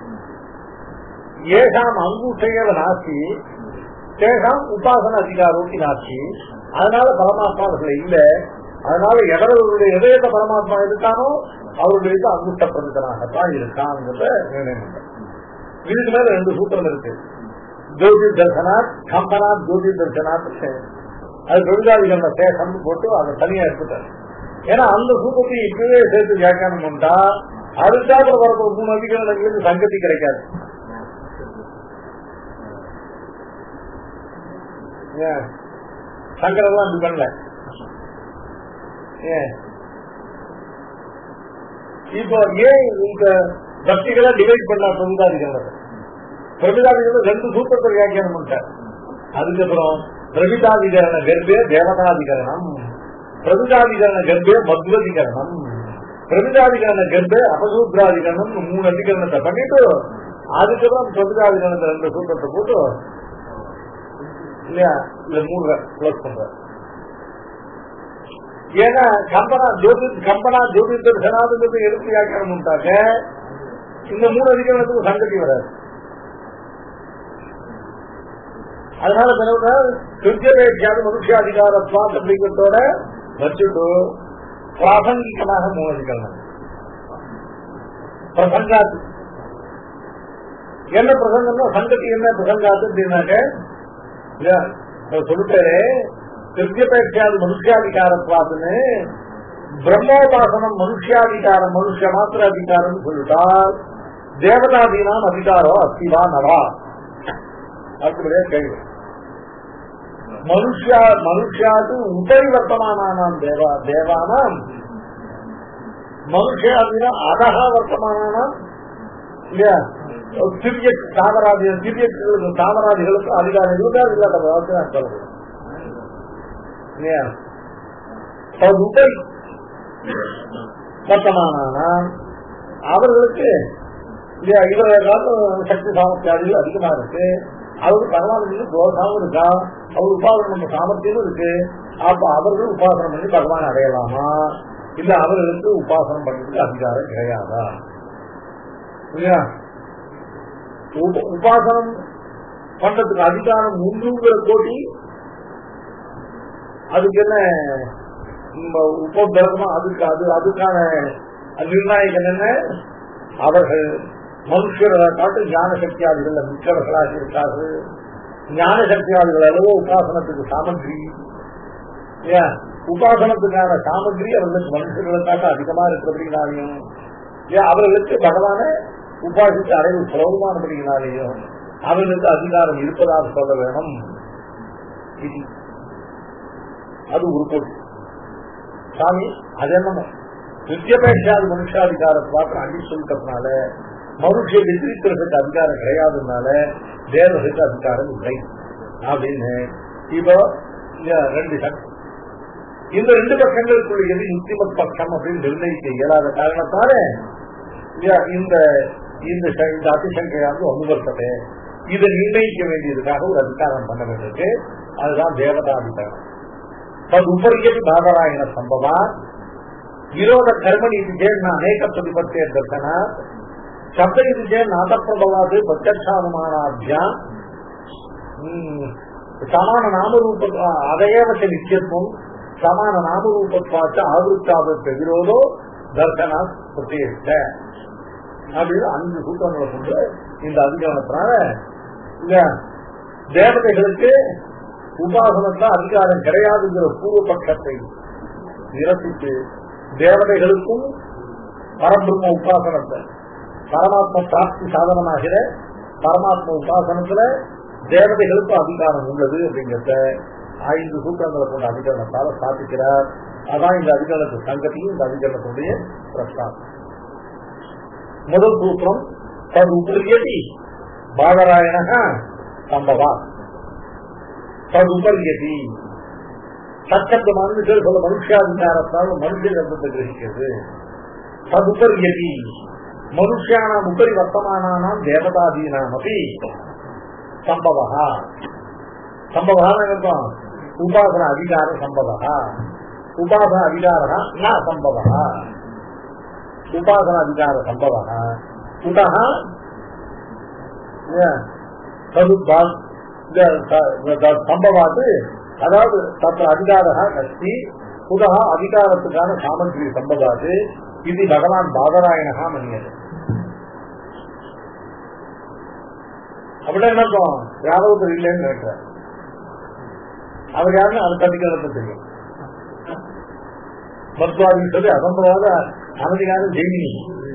ஏஷாம் அங்குஷையவ நாசி தேஷாம் உபாசன அதிகாரோக்கி நாசி அதனால பரமாத்மா அவர்கள் இல்ல அதனால எவரவருடைய இதயத்தை பரமாத்மா இருக்கானோ அவருடைய இது அங்குஷ்ட பிரமிதனாகத்தான் இருக்காங்கிறத நிர்ணயம் பண்றேன். இதுக்கு மேல ரெண்டு சூத்திரம் இருக்கு ஜோதி தர்சனாத் கம்பனாத் ஜோதி தர்சனாத் அது தொழிலாளிகள சேஷம் போட்டு அதை தனியா எடுத்துட்டாரு ஏன்னா அந்த சூத்திரத்தை இப்பவே சேர்த்து வியாக்கியானம் பண்ணா அதுக்காக வரப்போ மூணு அதிகாரங்களுக்கு சங்கதி கிடைக்காது ஏன் சங்கரெல்லாம் அப்படி பண்ணல ஏன் இப்போ ஏன் இந்த பக்திகளை டிவைட் பண்ண பிரமிதாதிகள் பிரமிதாதிகள் ரெண்டு சூத்திரத்தை வியாக்கியானம் பண்ணிட்டார் அதுக்கப்புறம் பிரமிதாதிகரண கர்ப்பே தேவதாதிகரணம் பிரமிதாதிகரண கர்ப்பே மத்வதிகரணம் பிரமிதாதிகரண கர்ப்பே அபசூத்ராதிகரணம் மூணு அதிகரணத்தை பண்ணிட்டு அதுக்கப்புறம் பிரமிதாதிகரணத்தை ரெண்டு சூத்திரத்தை போட்டு இல்லையா இல்ல மூணு க்ளோஸ் பண்ற ஏன்னா கம்பனா ஜோதி கம்பனா ஜோதி தர்சனாதுங்கிறது எடுத்து வியாக்கியானம் பண்ணிட்டாக்க இந்த மூணு அதிகாரத்துக்கு சங்கதி வராது அதனால பிறகு கிருத்தியபேட்சாது மனுஷாதிகாரத்வாத் அப்படிங்கிறதோட வச்சுட்டு பிராசங்கிகமாக மூணு அதிகாரம் பிரசங்காத்து என்ன பிரசங்கம்னா சங்கதி என்ன பிரசங்காத்து அப்படின்னாக்க இல்லையா நான் சொல்லிட்டாரு கிருத்தியபேட்சாது மனுஷாதிகாரத்வாத்துன்னு பிரம்மோபாசனம் மனுஷியாதிகாரம் மனுஷ மாத்திர அதிகாரம் சொல்லிட்டால் தேவதாதீனாம் அதிகாரம் அஸ்திவா நவா அடுத்தபடியா கேள்வி மனுஷா மனுஷாது உபரிவர்த்தமானாம் தேவா தேவானாம் மனுஷாதினா அதக வர்த்தமானாம் இல்லையா திவ்ய தாவராதி திவ்ய தாவராதிகளுக்கு அதிகாரம் இருந்தால் இல்லாத வார்த்தை நான் சொல்றேன் இல்லையா ததுபரி வர்த்தமானாம் அவர்களுக்கு இல்லையா இவரை காலம் சக்தி சாமர்த்தியாதிகள் அதிகமா இருக்கு அவருக்கு பகவானுக்கு தோஷாவும் இருக்கா அவர் உபாசனம் பண்ண சாமர்த்தியமும் இருக்கு அப்ப அவர்கள் உபாசனம் பண்ணி பகவான் அடையலாமா இல்ல அவர்களுக்கு உபாசனம் பண்றதுக்கு அதிகாரம் கிடையாதா இல்லையா உப- உபாசனம் பண்றதுக்கு அதிகாரம் உண்டுங்கிற கோட்டி அதுக்கு என்ன உபபிரதமா அதுக்கு அது அதுக்கான நிர்ணாயகம் என்ன அவர்கள் மனுஷர்களை காட்டு ஞான சக்தியாதிகள் மிக்கவர்களாக இருக்கார்கள் ஞான சக்தியாதிகள் அளவோ உபாசனத்துக்கு சாமகிரி ஏன் உபாசனத்துக்கான சாமகிரி அவர்களுக்கு மனுஷர்களை காட்ட அதிகமா இருக்கிறபடினாலையும் ஏன் அவர்களுக்கு பகவான உபாசித்து அடைவு சுலபமானபடினாலேயும் அவர்களுக்கு அதிகாரம் இருப்பதாக சொல்ல வேணும் இது அது ஒரு கோடி சாமி அது என்னமோ நித்தியபேட்சாதி மனுஷாதிகாரத்தை பார்த்து அடி சொல்லிட்டதுனால மனுஷ எதிர்க்கிறதுக்கு அதிகாரம் கிடையாதுனால தேவர்களுக்கு அதிகாரம் இல்லை அப்படின்னு இப்போ இந்த ரெண்டு சட்டம் இந்த ரெண்டு பக்கங்களுக்குள்ள எது யுக்திமத் பட்சம் அப்படின்னு நிர்ணயிக்க இயலாத காரணத்தால இல்லையா, இந்த இந்த ச- இந்த அதிசங்கையானது அனுபவத்தை இதை நிர்ணயிக்க வேண்டியதுக்காக ஒரு அதிகாரம் பண்ண வேண்டியிருக்கு அதுதான் தேவதாதிகாரம் तद उपरियपि बादरायण संभवात् विरोध कर्मणि इति चेत् न अनेक प्रतिपत्तेः दर्शनात् शब्द इति चेत् नादप्रभवात् प्रत्यक्षानुमानाभ्याम् हम्म, समान नामरूप अदयेव च नित्यत्वम् समान नामरूपत्वाच्च आवृत्तावत् विरोधो दर्शनात् प्रत्येक அப்படின்னு அஞ்சு சூத்திரங்களை கொண்டு இந்த அதிகாரத்தினால இந்த தேவதைகளுக்கு உபாசனத்தை அதிகாரம் கிடையாதுங்கிற பூர்வ பட்சத்தை நிரப்பித்து தேவதைகளுக்கும் பரபிரம்ம உபாசனத்தை பரமாத்ம பிராப்தி சாதனமாகிற பரமாத்ம உபாசனத்துல தேவதைகளுக்கும் அதிகாரம் உள்ளது அப்படிங்கிறத ஐந்து சூத்திரங்களை கொண்ட அதிகாரத்தால ஸ்தாபிக்கிறார் அதான் இந்த அதிகாரத்து சங்கத்தையும் இந்த அதிகாரத்துடைய பிரஸ்தானம் முதல் சூத்திரம் தது உபரியதி பாதராயணக சம்பவா ததுபரியதி சச்சப்தமானது சொல்ல மனுஷாதிகாரத்தால் மனுஷ சப்தத்தை கிரகிக்கிறது ததுபரியதி மனுஷியானாம் உபரி வர்த்தமானானாம் தேவதாதீனாம் அப்படி சம்பவா சம்பவான்னு அர்த்தம் உபாசன அதிகார சம்பவா உபாசன அதிகார ந சம்பவா உபாசன அதிகார சம்பவா குதः தது பா- சம்பவாத்து அதாவது தத்த அதிகார அஸ்தி புதக அதிகாரத்துக்கான சாமகிரி சம்பவாத்து இது பகவான் பாதராயணகா மன்னியது அப்படி என்ன அர்த்தம் யாராவது இல்லைன்னு நினைக்கிறார் அவர் யாருன்னு அது கண்டிக்கிறத தெரியும் மருத்துவாதி சொல்லி அசம்பவாத அனதிகார ஜெயினி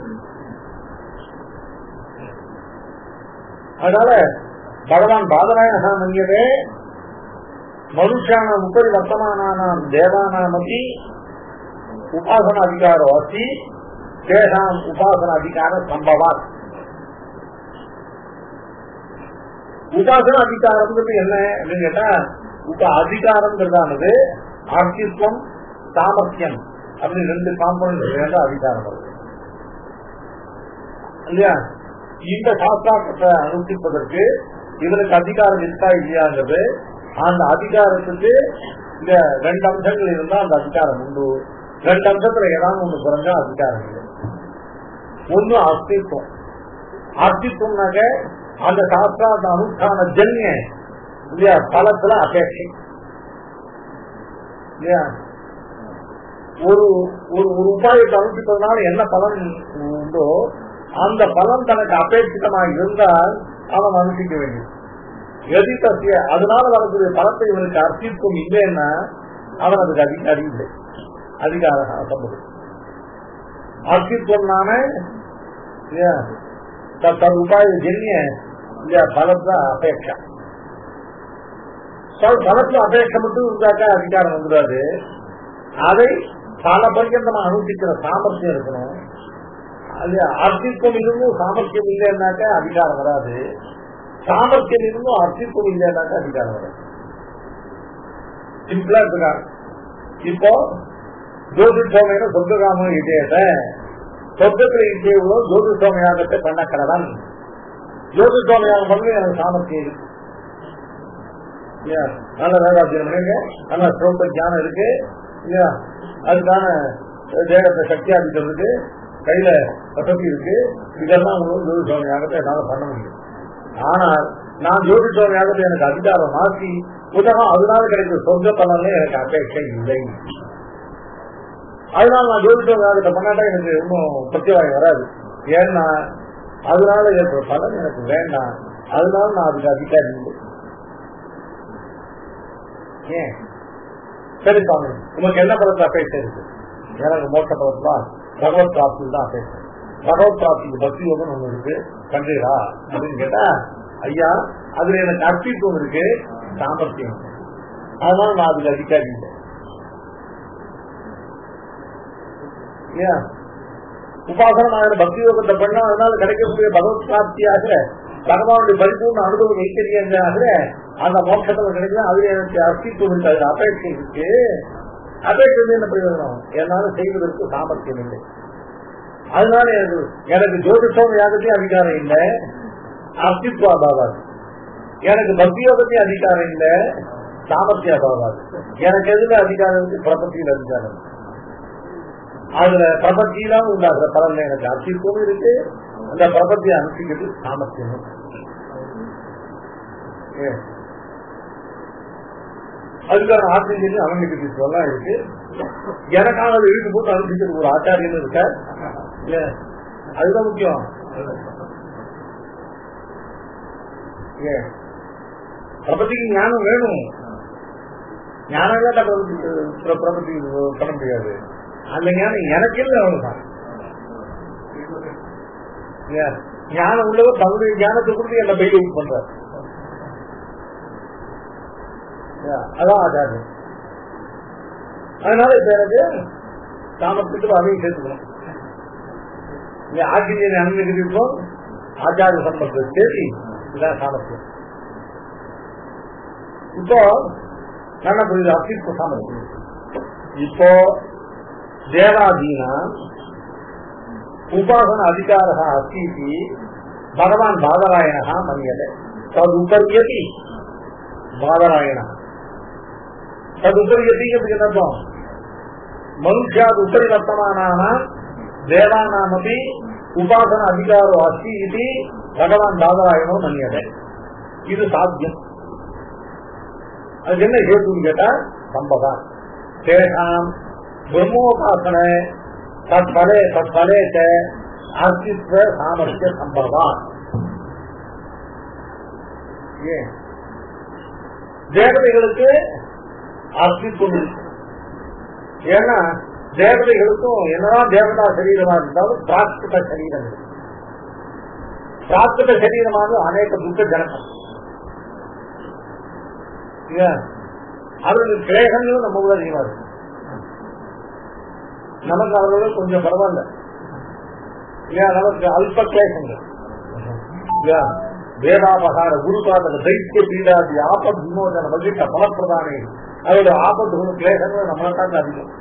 அதனால பகவான் பாதராயணகா மன்னியதே மனுஷான உபரி வர்த்தமானானாம் தேவானாமபி உபாசன அதிகாரோ அஸ்தி தேசாம் உபாசன அதிகார சம்பவாத் உபாசன அதிகாரம்ங்கிறது என்ன அப்படின்னு கேட்டா உப அதிகாரம்ங்கிறதானது ஆர்த்தித்வம் சாமர்த்தியம் அப்படின்னு ரெண்டு காம்பனண்ட் சேர்ந்த அதிகாரம் வருது இல்லையா இந்த சாஸ்திராக்கத்தை அனுஷ்டிப்பதற்கு இவனுக்கு அதிகாரம் இருக்கா இல்லையாங்கிறது அந்த அதிகாரத்துக்கு இந்த ரெண்டு அம்சங்கள் இருந்தா அந்த அதிகாரம் உண்டு ரெண்டு அம்சத்துல ஏதாவது ஒண்ணு குறைஞ்சா அதிகாரம் இல்லை ஒண்ணு அஸ்தித்வம் அஸ்தித்வம்னாக்க அந்த சாஸ்திராத்த அனுஷ்டான ஜன்ய இல்லையா பலத்துல அபேட்சை இல்லையா ஒரு ஒரு ஒரு உபாயத்தை அனுப்பிப்பதனால என்ன பலன் உண்டோ அந்த பலன் தனக்கு அபேட்சிதமாக இருந்தால் அவன் அனுப்பிக்க வேண்டியது எதி தத்திய அதனால வரக்கூடிய பலத்தை இவனுக்கு அர்ப்பிக்கும் இல்லைன்னா அவன் அதுக்கு அதிகாரி இல்லை அதிகார சம்பவம் அர்ப்பித்தம்னான தது உபாய ஜென்ய பலத்த அபேட்சா பலத்துல அபேட்சை மட்டும் இருந்தாக்கா அதிகாரம் வந்துடாது அதை பல பர்யந்தமா அனுப்பிக்கிற சாமர்த்தியம் இருக்கணும் அது அர்த்தித்வம் இருந்தும் சாமர்த்தியம் இல்லைன்னாக்கா அதிகாரம் வராது சாமர்த்தியம் இருந்தும் அர்த்தித்வம் இல்லைன்னாக்கா அதிகாரம் வராது சிம்பிளா இருக்காங்க இப்போ ஜோதிஷோமையில சொர்க்ககாம இதேத சொர்க்கத்தில் இங்கே ஜோதிஷோம யாகத்தை பண்ண கடவன் ஜோதிஷோம யாகம் பண்ணி எனக்கு சாமர்த்தியம் இருக்கு இல்லையா? நல்ல வேதாத்தியம் பண்ணுங்க நல்ல ஸ்ரோத்த ஞானம் இருக்கு இல்லையா அதுக்கான தேகத்தை சக்தி ஆதிக்கிறதுக்கு கையில வசதி இருக்கு இதெல்லாம் உங்களுக்கு ஜோதிஷோம யாகத்தை என்னால பண்ண முடியும் ஆனால் நான் ஜோதிஷோம யாகத்தை எனக்கு அதிகாரம் மாற்றி புத்தகம் அதனால கிடைக்கிற சொர்க்க பலன்ல எனக்கு அபேட்சை இல்லை அதனால நான் ஜோதிஷோம யாகத்தை பண்ணாட்டா எனக்கு இன்னும் பிரத்யவாயம் வராது ஏன்னா அதனால ஏற்பட பலன் எனக்கு வேண்டாம் அதனால நான் அதுக்கு அதிகாரி இல்லை ஏன் சரி சாமி உனக்கு என்ன பலத்தை அபேட்சை இருக்கு எனக்கு மோட்ட பலத்தா பகவத் பிராப்தி தான் அபேட்சை பகவத் பிராப்திக்கு பக்தி யோகம் ஒண்ணு இருக்கு கண்டீரா அப்படின்னு கேட்டா ஐயா அதுல எனக்கு அர்ப்பித்துவம் இருக்கு சாமர்த்தியம் இருக்கு. அதனால நான் அதுக்கு அதிகாரி இல்லை ஏன் உபாசனம் ஆகிற பக்தி யோகத்தை பண்ணா அதனால கிடைக்கக்கூடிய பகவத் பிராப்தியாக பகவானுடைய பரிபூர்ண அனுபவம் வைத்திருக்கிறாக அந்த மோட்சத்துல கிடைக்கும் அதுல எனக்கு அஸ்தித்துவம் இருக்கு அதுல அபேட்சை இருக்கு அபேட்சை வந்து என்ன பிரயோஜனம் என்னால செய்வதற்கு சாமர்த்தியம் இல்லை அதனால எனக்கு எனக்கு ஜோதிஷம் யாகத்தையும் அதிகாரம் இல்லை அஸ்தித்வ அபாவாது எனக்கு பக்தி யோகத்தையும் அதிகாரம் இல்லை சாமர்த்திய அபாவாது எனக்கு எதுல அதிகாரம் இருக்கு பிரபத்தியில் அதிகாரம் இருக்கு. அதுல பிரபத்தியிலாம் உண்டாகிற பலன்ல எனக்கு அஸ்தித்வமும் இருக்கு அந்த பிரபத்தியை அனுப்பிக்கிறது சாமர்த்தியமும் ஏ. அதுக்கான ஆசிரியர் அவங்களுக்கு சொல்லலாம் இருக்கு எனக்காக அதை இழுத்து போட்டு அனுப்பிக்கிறது ஒரு ஆச்சாரியன் இருக்க இல்ல அதுதான் முக்கியம் ஏ. பிரபத்திக்கு ஞானம் வேணும் ஞானம் இல்லாத பிரபத்தி பிர- பிரபத்தி பண்ண முடியாது அந்த ஞானம் எனக்கு இல்லை அவ்வளவுதான் இல்லையா? ஞானம் உள்ளவர் தன்னுடைய ஞானத்தை கொடுத்து என்ன பைக் யூஸ் பண்றார் இல்லையா? அதான் ஆச்சாரியம் அதனால இப்ப எனக்கு சாமர்த்தியத்துக்கு அதையும் சேர்த்துக்கணும் இங்க ஆசிரியர் அனுமதிக்கிறோம் ஆச்சாரிய சம்பந்தத்தை சேர்த்தி இதான் சாமர்த்தியம் இப்போ நல்ல புரியுது அத்திப்பு சாமர்த்தியம் இப்போ தேவாதீனா உபாசன அதிகார अस्ति इति भगवान् बादरायणः मन्यते तदुपर्यति बादरायणः तदुपर्यति इति किमर्थम् मनुष्यात् उपरि वर्तमानानां देवानामपि उपासन अधिकारो अस्ति इति भगवान् बादरायणो मन्यते இது சாத்தியம் அதுக்கு என்ன ஹேத்துன்னு கேட்டா சம்பதம் தேஷாம் பிரம்மோபாசனை தற்பலே தற்பலே அஸ்தித்வ சாமர்த்திய சம்பவம் ஏன் தேவதைகளுக்கு அஸ்தித்வம் இருக்கு ஏன்னா தேவதைகளுக்கும் என்னதான் தேவதா சரீரமா இருந்தாலும் பிராக்கிருத சரீரம் இருக்கு பிராக்கிருத சரீரமானது அநேக துக்க ஜனகம் ஏன்? அவர்களுக்கு கிரேகங்களும் நம்ம கூட அதிகமா இருக்கு நமக்கு அவரோட கொஞ்சம் பரவாயில்ல இல்லையா நமக்கு அல்ப கிளேசங்கள் இல்லையா வேதாபகார குருபாதக தைத்திய பீடாதி ஆபத் விமோசன மகிழ்ந்த பலப்பிரதானே அதோட ஆபத்து கிளேசங்கள் நம்மளை தான் அதிகம்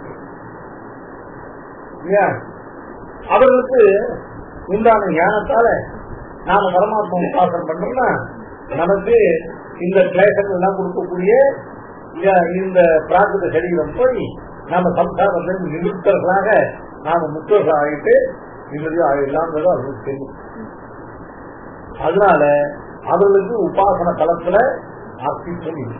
இல்லையா அவர்களுக்கு உண்டான ஞானத்தால நாம பரமாத்மா உபாசனம் பண்றோம்னா நமக்கு இந்த கிளேசங்கள் எல்லாம் கொடுக்கக்கூடிய இல்லையா, இந்த பிராகிருத சரீரம் போய் நாம சம்சாரத்தில் நிமித்தர்களாக நாம முத்தர்கள் ஆகிட்டு நிம்மதி ஆகிடலாம்ன்றது அவர்களுக்கு தெரியும் அதனால அவர்களுக்கு உபாசன தளத்துல அஸ்தித்வம் இல்லை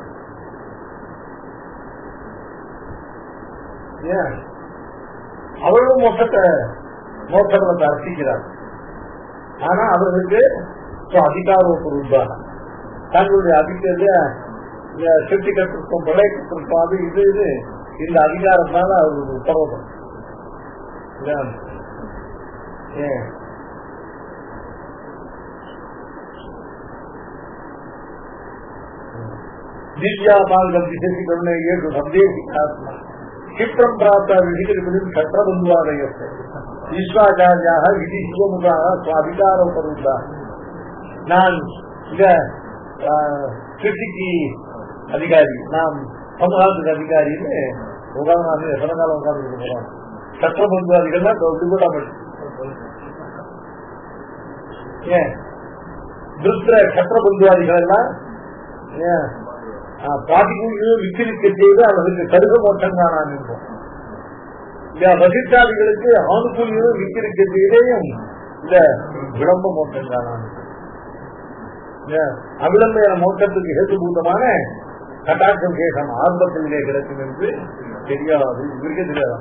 ஏன் அவர்களும் மொத்தத்தை மோசத்தை அர்ப்பிக்கிறார் ஆனா அவர்களுக்கு அதிகாரப்பூர்வமாக தங்களுடைய அதிகாரிய சிருஷ்டி கட்டிருக்கும் பிரளய கட்டிருக்கும் அது இது இது இந்த அதிகாரத்தால அவர்களுக்கு உத்தரவு ஏன் दिव्यापालकं विशेषीकरणे ये जो सन्देशिकात्मा क्षिप्रं प्राप्त विधिकृतिं क्षत्रबन्धुवादयस्य विश्वाचार्याः विधिशिवमुखाः स्वाधिकारोपरुद्धाः நான் இந்த கிருஷிக்கு அதிகாரி நாம் சமூகத்துக்கு அதிகாரின்னு உட்கார்ந்து எத்தனை காலம் உட்கார்ந்து போறோம் சத்திரபந்தாதிகள்லாம் விபூதா ஏன் திருத்திர சத்திரபந்தாதிகள் எல்லாம் ஏன் பாதிக்கும் விக்கிரிக்க செய்து அவர்களுக்கு கருக மோட்டம் காணாம இருக்கும் வசிட்டாதிகளுக்கு ஆணுகூலியும் விக்கிரிக்க செய்தையும் இந்த விளம்ப மோட்டம் காணாம அவிளம்ப மோட்டத்துக்கு ஹேதுபூதமான கட்டாட்சம் கேசம் ஆரம்பத்திலே கிடைக்கும் என்று தெரியாது இவருக்கே தெரியாது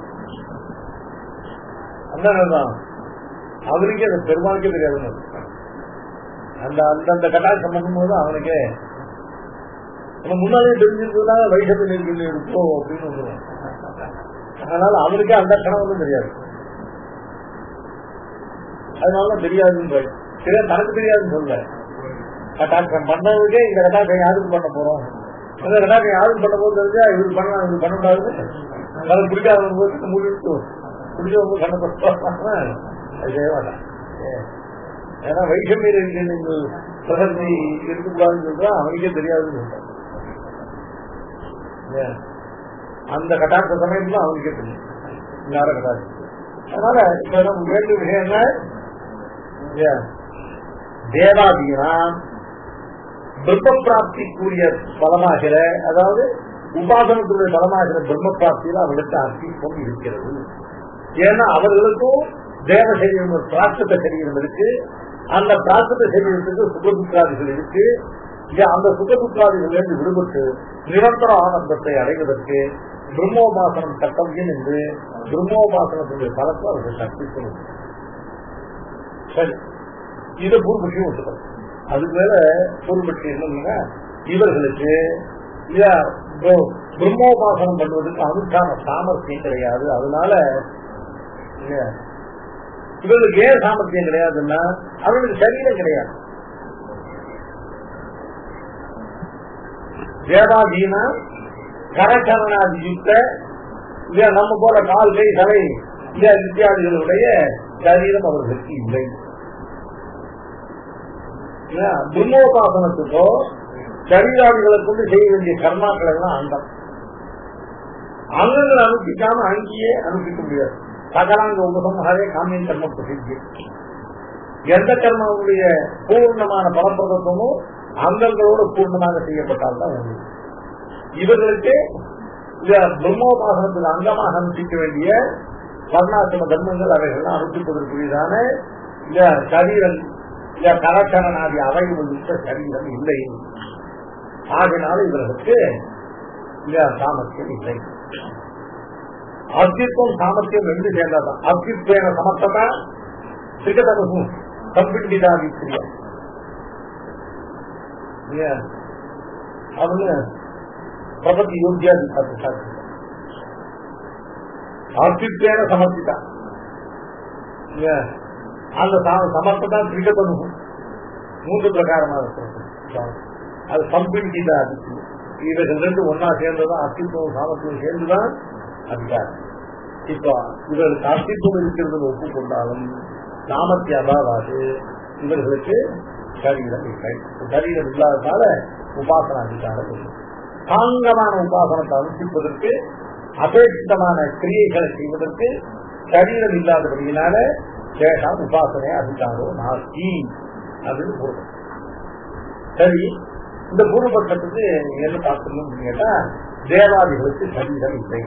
அதான் அவருக்கே அந்த பெருமாளுக்கே தெரியாது அந்த அந்தந்த கட்டாட்சம் பண்ணும்போது அவனுக்கே முன்னாலே தெரிஞ்சிருந்ததுனா வைஷத்தில் இருக்கிற இருக்கோ அப்படின்னு வந்துடும் அதனால அவனுக்கே அந்த கணவனும் தெரியாது அதனால தெரியாதுன்னு சரியா தனக்கு தெரியாதுன்னு சொல்ல கட்டாட்சம் பண்ணதுக்கே இந்த கட்டாட்சம் யாருக்கு பண்ண போறோம் அந்த கட்டாட்சம் யாருக்கு பண்ண போது தெரிஞ்சா இவர் பண்ணலாம் இவர் பண்ணக்கூடாது அது பிடிக்காத போது முடிவிட்டு பிடிச்சவங்க கண்ண அது செய்ய மாட்டான் ஏன்னா வைஷமியர் நீங்கள் பிரகதி இருக்கக்கூடாதுன்னு சொல்றா அவனுக்கே தெரியாதுன்னு சொல்றான் அந்த கட்டாட்ச சமயத்துல அவனுக்கே தெரியும் நேர கட்டாட்சம் அதனால இப்ப நம்ம வேண்டிய விஷயம் என்ன தேவாதீனாம் பிரம்ம பிராப்திக்குரிய பலமாகிற அதாவது உபாசனத்துடைய பலமாகிற பிரம்ம பிராப்தியில அவர்களுக்கு அஸ்தித்வம் இருக்கிறது ஏன்னா அவர்களுக்கும் தேவ சரீரம் பிரார்த்தத சரீரம் இருக்கு அந்த பிரார்த்தத சரீரத்துக்கு சுகதுக்காதிகள் இருக்கு அந்த சுகதுக்காதிகள் இருந்து விடுபட்டு நிரந்தர ஆனந்தத்தை அடைவதற்கு பிரம்மோபாசனம் கட்டவியம் என்று பிரம்மோபாசனத்துடைய பலத்தை அவர்கள் கற்பிக்கணும் சரி இது பூர்வபட்சி ஒத்துக்கணும் அதுக்கு மேல பூர்வபட்சி என்னன்னா இவர்களுக்கு பிரம்மோபாசனம் பண்ணுவதற்கு அனுஷ்டான சாமர்த்தியம் கிடையாது அதனால இவர்களுக்கு ஏன் சாமர்த்தியம் கிடையாதுன்னா அவர்களுக்கு சரீரம் கிடையாது தேவாதீனா கரச்சரணாதியுக்த இல்ல நம்ம போல கால் கை தலை இல்ல இத்தியாதிகளுடைய சரீரம் அவர்களுக்கு இல்லை பிரம்மோபாசனத்துக்கோ சரீராதிகளை கொண்டு செய்ய வேண்டிய கர்மாக்கள் எல்லாம் அண்டம் அங்கங்களை அனுப்பிக்காம அங்கேயே அனுப்பிக்க முடியாது சகலாங்க உபசம்ஹாரே காமியம் கர்ம பிரசித்தி எந்த கர்மாவுடைய பூர்ணமான பலப்பிரதத்துவமும் அங்கங்களோடு பூர்ணமாக செய்யப்பட்டால்தான் உண்டு இவர்களுக்கு பிரம்மோபாசனத்துக்கு அங்கமாக அனுப்பிக்க வேண்டிய வர்ணாசிரம தர்மங்கள் அவைகள்லாம் அனுப்பிப்பதற்குரியதான இந்த சரீரம் இந்த கரச்சரணாதி அவைகள் சரீரம் இல்லை ஆகினால இவர்களுக்கு இந்த சாமர்த்தியம் இல்லை அஸ்தித்வம் சாமர்த்தியம் ரெண்டு சேர்ந்தாதான் அஸ்தித்வேன சமர்த்ததா சிகதகு கம்பிண்டிதாதித்யா அவங்க பிரபத்தி யோகியாதி அஸ்தித்வேன சமர்ப்பித்தா அந்த சமர்ப்பதா திரிகதனு மூன்று பிரகாரமாக அது கம்பிண்டிதாதித்யம் இவர்கள் ரெண்டு ஒன்னா சேர்ந்ததான் அஸ்தித்வம் சாமர்த்தியம் சேர்ந்துதான் அதிகாரம் இப்ப இவர்களுக்கு அஸ்தித்வம் இருக்கிறது ஒப்புக்கொண்டாலும் சாமர்த்திய அபாவாது இவர்களுக்கு சரீரம் இல்லை சரீரம் இல்லாததால உபாசன அதிகாரம் இல்லை சாங்கமான உபாசனத்தை அனுப்பிப்பதற்கு அபேட்சிதமான கிரியைகளை செய்வதற்கு சரீரம் இல்லாதபடியினால சேஷம் உபாசனை அதிகாரம் நாஸ்தி அப்படின்னு போதும் சரி இந்த பூர்வபட்சத்துக்கு என்ன பார்க்கணும்னு கேட்டா தேவாதிகளுக்கு சரீரம் இல்லை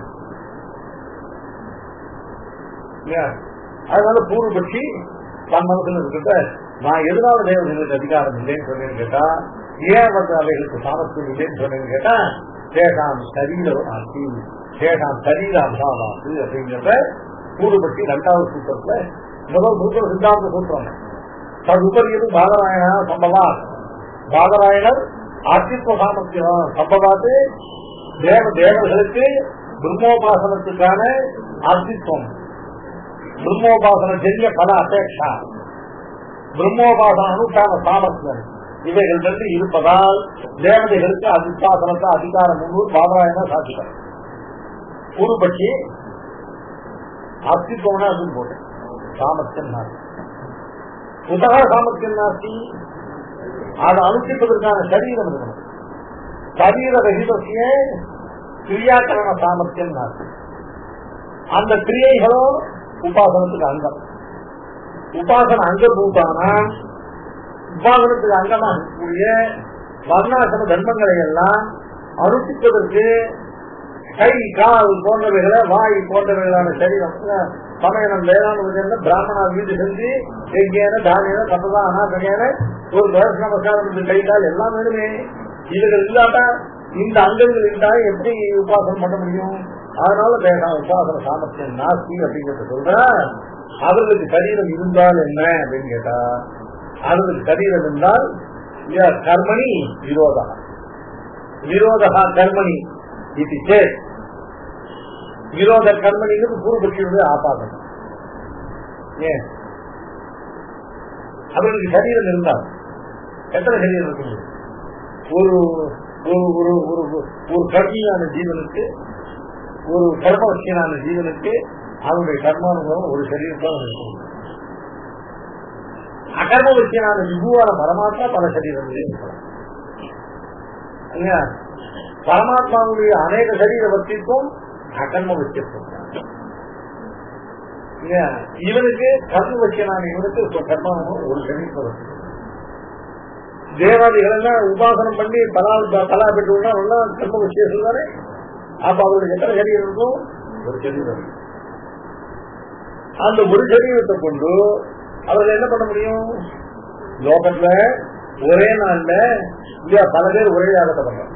அதனால பூர்வபட்சி தன் மனசுல இருக்கிட்ட நான் எதனால தேவதைகளுக்கு அதிகாரம் இல்லைன்னு சொன்னேன்னு கேட்டா ஏன் வந்து அவைகளுக்கு சாமர்த்தியம் இல்லைன்னு சொன்னேன்னு கேட்டா சேஷாம் சரீரம் ஆசி சேஷாம் சரீர அபாவாது அப்படிங்கிறத பூர்வபட்சி ரெண்டாவது சூத்திரத்துல முதல் சூத்திரம் சித்தாந்த சூத்திரம் ததுபரியது பாதராயணா சம்பவா பாதராயணர் ஆட்சித்துவ சாமர்த்தியம் சம்பவாத்து தேவ தேவர்களுக்கு பிரம்மோபாசனத்துக்கான ஆட்சித்துவம் பிரம்மோபாசன ஜென்ய பல அபேட்சா பிரம்மோபாசன அனுஷ்டான சாமர்த்தியம் இவைகள் ரெண்டு இருப்பதால் தேவதைகளுக்கு அதிசாசனத்தை அதிகாரம் முன்னூறு பாதராயணா சாட்சியம் பூர்வபட்சி அஸ்தித்வம்னா அப்படின்னு போட்டேன் சாமர்த்தியம் நாஸ்தி புதக சாமர்த்தியம் நாஸ்தி அதை அனுப்பிப்பதற்கான சரீரம் இருக்கணும் சரீர ரகிதசிய கிரியாக்கரண சாமர்த்தியம் நாஸ்தி அந்த கிரியைகளும் உபாசனத்துக்கு அங்கம் உபாசன அங்க பூட்டானா உபாசனத்துக்கு அங்கமா இருக்கக்கூடிய வர்ணாசிரம தர்மங்களை எல்லாம் அனுஷ்டிப்பதற்கு கை கால் போன்றவைகளை வாய் போன்றவைகளான சரீரம் சமயம் வேளாண் பிராமணா வீடு செஞ்சு எங்கேன தானியம் கப்பதா அனாசனையான ஒரு தோஷ நமஸ்காரம் கை கால் எல்லாம் வேணுமே இதுகள் இல்லாட்டா இந்த அங்கங்கள் இருந்தா எப்படி உபாசனம் பண்ண முடியும் அதனால வேண்டாம் உபாசன சாமர்த்தியம் நாஸ்தி அப்படிங்கறத சொல்ற அவர்களுக்கு சரீரம் இருந்தால் என்ன அப்படின்னு கேட்டா அவர்களுக்கு சரீரம் இருந்தால் கர்மணி விரோதா விரோதா கர்மணி இது சேர் விரோத கர்மணிங்கிறது பூர்வபட்சியுடைய ஆபாதம் ஏன் அவர்களுக்கு சரீரம் இருந்தால் எத்தனை சரீரம் இருக்கு ஒரு ஒரு ஒரு ஒரு ஒரு கர்மியான ஜீவனுக்கு ஒரு கர்மவசியனான ஜீவனுக்கு அவனுடைய கர்மானுபவம் ஒரு சரீரத்தான் இருக்கும் அகர்மவசியனான விபுவான பரமாத்மா பல சரீரங்களே இருக்கலாம் பரமாத்மாவுடைய அநேக சரீர வச்சிருக்கும் அகர்ம வச்சிருக்கும் இவனுக்கு கர்ம வச்சனான இவனுக்கு கர்மானுபவம் ஒரு சரீரத்தை வச்சிருக்கும் தேவாதிகள் எல்லாம் உபாசனம் பண்ணி பலா பலா பெற்று கர்ம விஷயம் தானே அப்ப அவருக்கு எத்தனை சரீரம் இருக்கும் ஒரு சரீரம் அந்த ஒரு சரீரத்தை கொண்டு அவர்கள் என்ன பண்ண முடியும் லோகத்துல ஒரே நாள்ல இல்லையா பல பேர் ஒரே யாகத்தை பண்றாங்க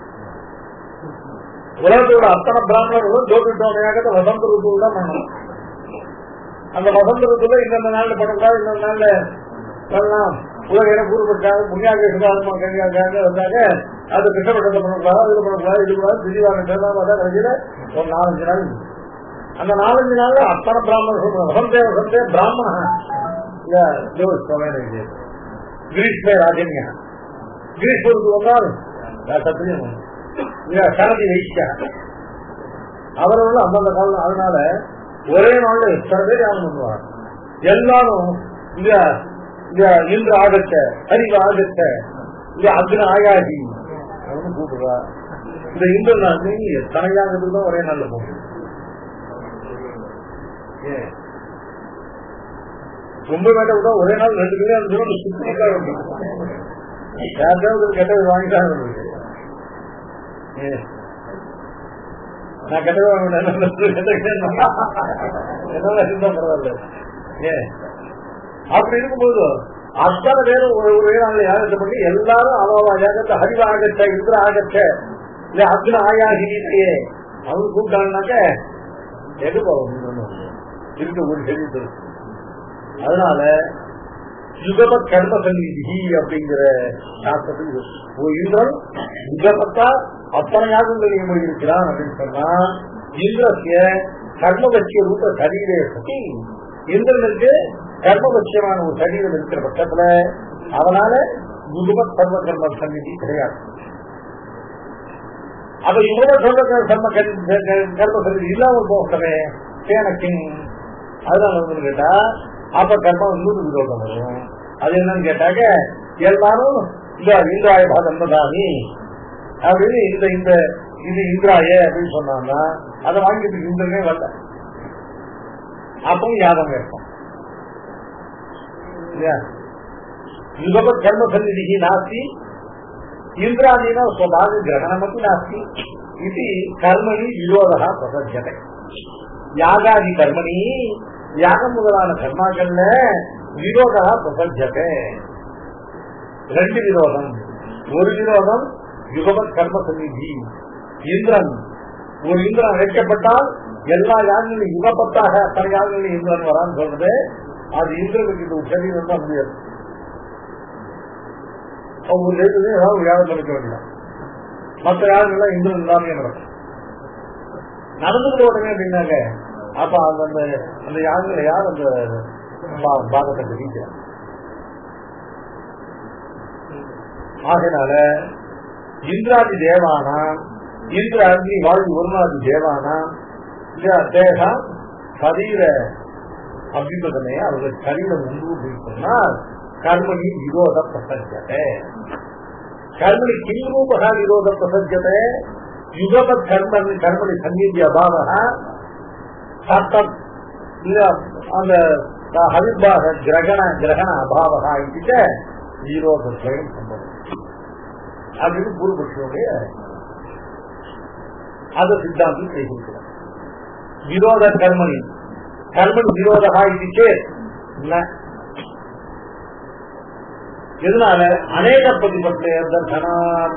உலகத்தோட அத்தனை பிராமணர்களும் ஜோதிட்டோமையாக வசந்த ருத்துவ தான் பண்ணணும் அந்த வசந்த ருத்துல இந்த நாள்ல பண்ணக்கூடாது இந்த நாள்ல பண்ணலாம் உலக என்ன கூறுபட்டாங்க புண்ணியாக சுகாதாரமாக வந்தாங்க அது கிருஷ்ணபட்டத்தை பண்ணக்கூடாது இது பண்ணக்கூடாது இது கூடாது திடீர்னு பார்த்தா கடைசியில ஒரு நாலஞ்சு நாள் அந்த நாலஞ்சு நாள்ல அத்தனை பிராமணர் சொல்றாங்க வசந்தே வசந்தே பிராமண கிரீஷ்மே ராஜன்யா கிரீஷ்மருக்கு வந்தால் சத்தியம் சரதி வைஷ்யா அவர்கள் அந்தந்த காலம் அதனால ஒரே நாள்ல எத்தனை பேர் யாரும் பண்ணுவாங்க எல்லாரும் இன்று ஆகட்ட ஹரிவ ஆகட்ட இது அக்ன ஆயாதி அவனு கூப்பிடுறா இந்த இந்து நாள் நீ எத்தனை யாகத்துக்கு தான் ஒரே நாள்ல போகும் ரொம்ப வேண்டாம் கூட ஒரே நாள் ரெண்டு கிலோ அஞ்சு ரூபா சுத்தி யாருக்காவது கெட்டது வாங்கிட்டாங்க நான் கெட்டது வாங்க பரவாயில்ல ஏன் அப்படி இருக்கும்போது அத்தனை பேரும் ஒரு ஒரே நாள் யாகத்தை பண்ணி எல்லாரும் அவாவா யாகத்தை ஹரிவ ஆகச்ச இந்திர ஆகச்ச இல்ல அக்ன ஆயாகினியே அவங்க கூப்பிட்டாங்கனாக்க எது போகும் இருக்கு ஒரு சரி அதனால யுகப கர்ம சந்நிதி அப்படிங்கிற சாஸ்திரத்துக்கு ஒரு இந்திரன் யுகபத்தா அத்தனை யாகங்கள் எப்படி இருக்கிறான் அப்படின்னு சொன்னா இந்திரசிய கர்மபட்சிய ரூப சரீரே சதி இந்திரனுக்கு கர்மபட்சியமான ஒரு சரீரம் இருக்கிற பட்சத்துல அதனால யுகப கர்ம கர்ம சந்நிதி கிடையாது அப்ப யுகப கர்ம கர்ம கர்ம சந்நிதி இல்லாமல் போகவே சேனக்கிங் அதனால வந்து கேட்டா அப்ப கர்மம் இன்னொரு விரோதம் வரும் அது என்னன்னு கேட்டாக்க எல்லாரும் இந்த இந்திராய பாதம்பதாமி அப்படின்னு இந்த இந்த இது இந்திராய அப்படின்னு சொன்னாங்கன்னா அதை வாங்கிட்டு இந்திரனே வரல அப்பவும் யாதம் இருக்கும் யுகபத் கர்ம சந்நிதி நாஸ்தி இந்திராதீன ஸ்வபாக கிரகணமப்பி நாஸ்தி இது கர்மணி விரோதா பிரசஜனை யாகாதி கர்மணி யாகம் முதலான கர்மாக்கள்ல விரோதா பிரசஜத்தை ரெண்டு விரோதம் ஒரு விரோதம் யுகபத் கர்ம சந்நிதி இந்திரன் ஒரு இந்திரன் வைக்கப்பட்டால் எல்லா யாகங்களும் யுகபத்தாக அத்தனை யாகங்களும் இந்திரன் வரான்னு சொல்றது அது இந்திரனுக்கு இந்த சரீரம் தான் முடியாது ஒரு தேசத்தையும் ஏதாவது யாகம் நடக்க வேண்டாம் மற்ற யாகங்கள்லாம் இந்திரன் இல்லாமே நடக்கும் நடந்துட்டு உடனே அப்படின்னாங்க அப்ப அந்த அந்த யாகங்களை யார் அந்த பாகத்தை தெரிவிக்கிறார் ஆகையினால இந்திராதி தேவானா இந்திர அக்னி வாழ்வு வருணாதி தேவானா தேகா சரீர அபிபதனை அவர்கள் சரீரம் உண்டு சொன்னால் கர்மணி விரோத பிரசஞ்சத்தை கர்மணி கிம் ரூபா விரோத பிரசஞ்சத்தை யுகபத் கர்ம கர்மணி சந்நிதி அபாவ சத்தம் இல்ல அந்த ஹவிபாக கிரகண கிரகண அபாவகா இட்ட விரோதத்தையும் சம்பவம் அப்படின்னு பூர்வபக்ஷனுடைய அது சித்தாந்தம் செய்திருக்கிறார் விரோத கர்மணி கர்மன் விரோதகா இது இதனால அநேக பதிப்பட்ட தர்சனம்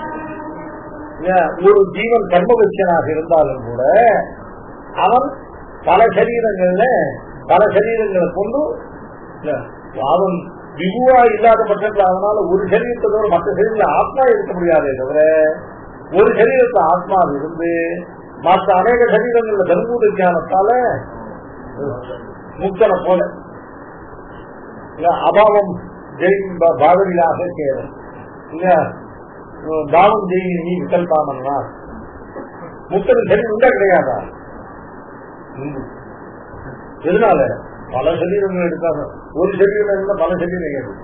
ஒரு ஜீவன் கர்மபட்சனாக இருந்தாலும் கூட அவன் பல சரீரங்கள்ல பல சரீரங்களை கொண்டு அவன் விபுவா இல்லாத பட்சத்தில் அதனால ஒரு சரீரத்தை தவிர மற்ற சரீரத்தில் ஆத்மா இருக்க முடியாதே தவிர ஒரு சரீரத்தை ஆத்மா இருந்து மற்ற அநேக சரீரங்கள்ல தர்மூத ஞானத்தால முக்தனை போல அபாவம் ஜெயின் பாவனியாக கேளும் இல்ல தாவம் ஜெயின் நீ விகல்பாமன்னா முக்தன் சரி உண்டா கிடையாதா எதனால பல சரீரங்கள் எடுத்தாங்க ஒரு சரீரம் இருந்தா பல சரீரம் எடுக்கும்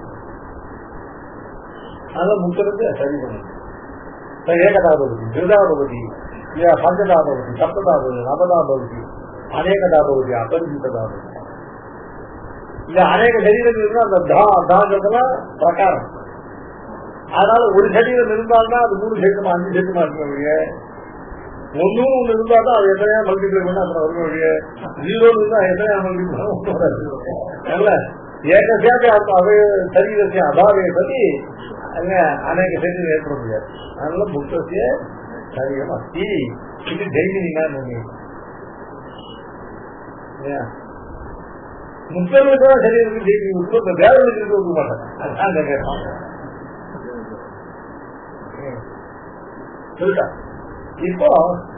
அதான் முக்தனுக்கு சரீரம் ஏகதாபதி திருதாபதி பஞ்சதாபதி சப்ததாபதி நவதாபதி அநேகதாபதி அபரிஜிதாபதி இல்ல அநேக சரீரங்கள் இருந்தா அந்த தாங்கிறதுலாம் பிரகாரம் அதனால ஒரு சரீரம் இருந்தால்தான் அது மூணு சரீரமா அஞ்சு சரீரமா இருக்க ஒன்னும் ஒண்ணு இருந்தா தான் அது எத்தனையா மல்டிப்ளை பண்ண அப்புறம் வருக வழிய ஜீரோ இருந்தா எத்தனையா மல்டிப்ளை ஏகசியாவே அவை சரீரத்தை அபாவே சரி அங்க அநேக சரீரம் ஏற்பட முடியாது அதனால புத்தசிய சரீரம் அஸ்தி இது ஜெயினா நீங்க முக்கியமாக சரீரத்துக்கு ஜெயினி உட்பட்ட வேலைகளுக்கு இருக்க மாட்டாங்க அதுதான் கேட்பான் சொல்லிட்டா இப்போ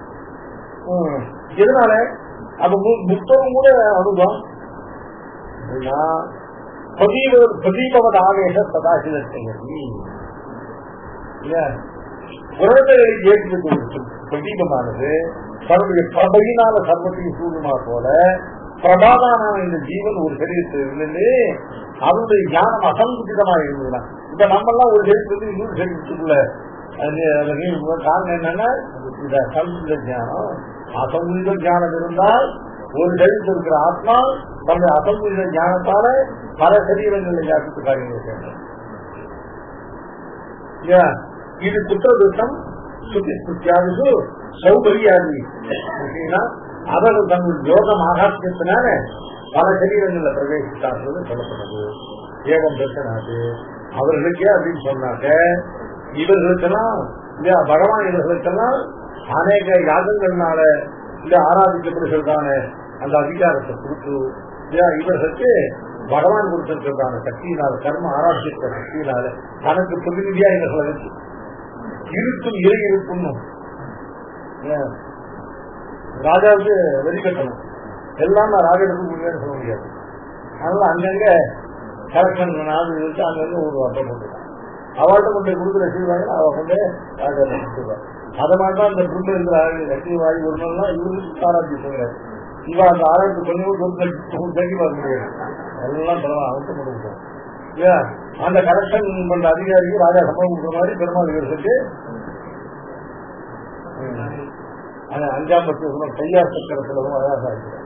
எதனால அப்ப புத்தகம் கூட அனுபவம் பிரதீபவத ஆவேச சதாசிவத்தை குழந்தைகளை ஏற்றுக்கு பிரதீபமானது தன்னுடைய பிரபையினால சர்வத்தையும் சூரியமா போல பிரபாதான இந்த ஜீவன் ஒரு சரீரத்திலிருந்து அவருடைய ஞானம் அசங்குச்சிதமாக இருந்ததுதான் இப்ப நம்ம எல்லாம் ஒரு சரீரத்திலிருந்து இன்னொரு சரீரத்துக்குள்ள காரணம் என்னன்னா இந்த சங்குத ஞானம் அசங்குத ஞானம் இருந்தால் ஒரு சரீரத்தில் இருக்கிற ஆத்மா தன்னுடைய அசங்குத ஞானத்தால பல சரீரங்களில் வியாபித்து காரியங்கள் செய்யணும் இது குற்றதுத்தம் சுத்தி சுத்தியாவது சௌகரியாதி அவர்கள் தங்கள் யோகம் ஆகாசியத்தினால பல சரீரங்கள்ல பிரவேசித்தார்கள் சொல்லப்படுறது ஏகம் தர்சனாது அவர்களுக்கே அப்படின்னு சொன்னாக்க இவர்களுக்கெல்லாம் இல்லையா பகவான் இவர்களுக்கெல்லாம் அநேக யாகங்கள்னால இல்ல ஆராதிக்கப்படுகிறதான அந்த அதிகாரத்தை கொடுத்து இல்லையா இவர்களுக்கு பகவான் கொடுத்திருக்கிறதான சக்தியினால கர்ம ஆராய்ச்சிக்கிற சக்தியினால தனக்கு பிரதிநிதியா இவர்களை வச்சு இருக்கும் இறை இருக்கும் ராஜாவுக்கு வெறி கட்டணும் எல்லாம் நான் ராஜாவுக்கு முடியாது சொல்ல முடியாது அதனால அங்கங்க கலெக்ஷன் நாடு இருக்கு அங்கங்க ஒரு வட்டம் போட்டுருக்கான் அவள்கிட்ட கொண்டு கொடுக்குற செய்வாங்க அவ கொண்டு ராஜா கொடுத்துருவான் அதை மாதிரி தான் இந்த குண்டு இருக்கிற லட்சுமி வாயு ஒரு நாள்லாம் இவருக்கு ஆராய்ச்சி சொல்றாரு இவ அந்த ஆராய்ச்சி கொஞ்சம் தங்கி பார்க்க முடியாது எல்லாம் சொல்லலாம் அவன்கிட்ட கொடுக்குறோம் இல்லையா அந்த கலெக்ஷன் பண்ற அதிகாரிக்கு ராஜா சம்பளம் கொடுக்குற மாதிரி பெருமாள் இவருக்கு அஞ்சாம் பத்து கையார் சக்கரத்துல அழகாக இருக்கிறார்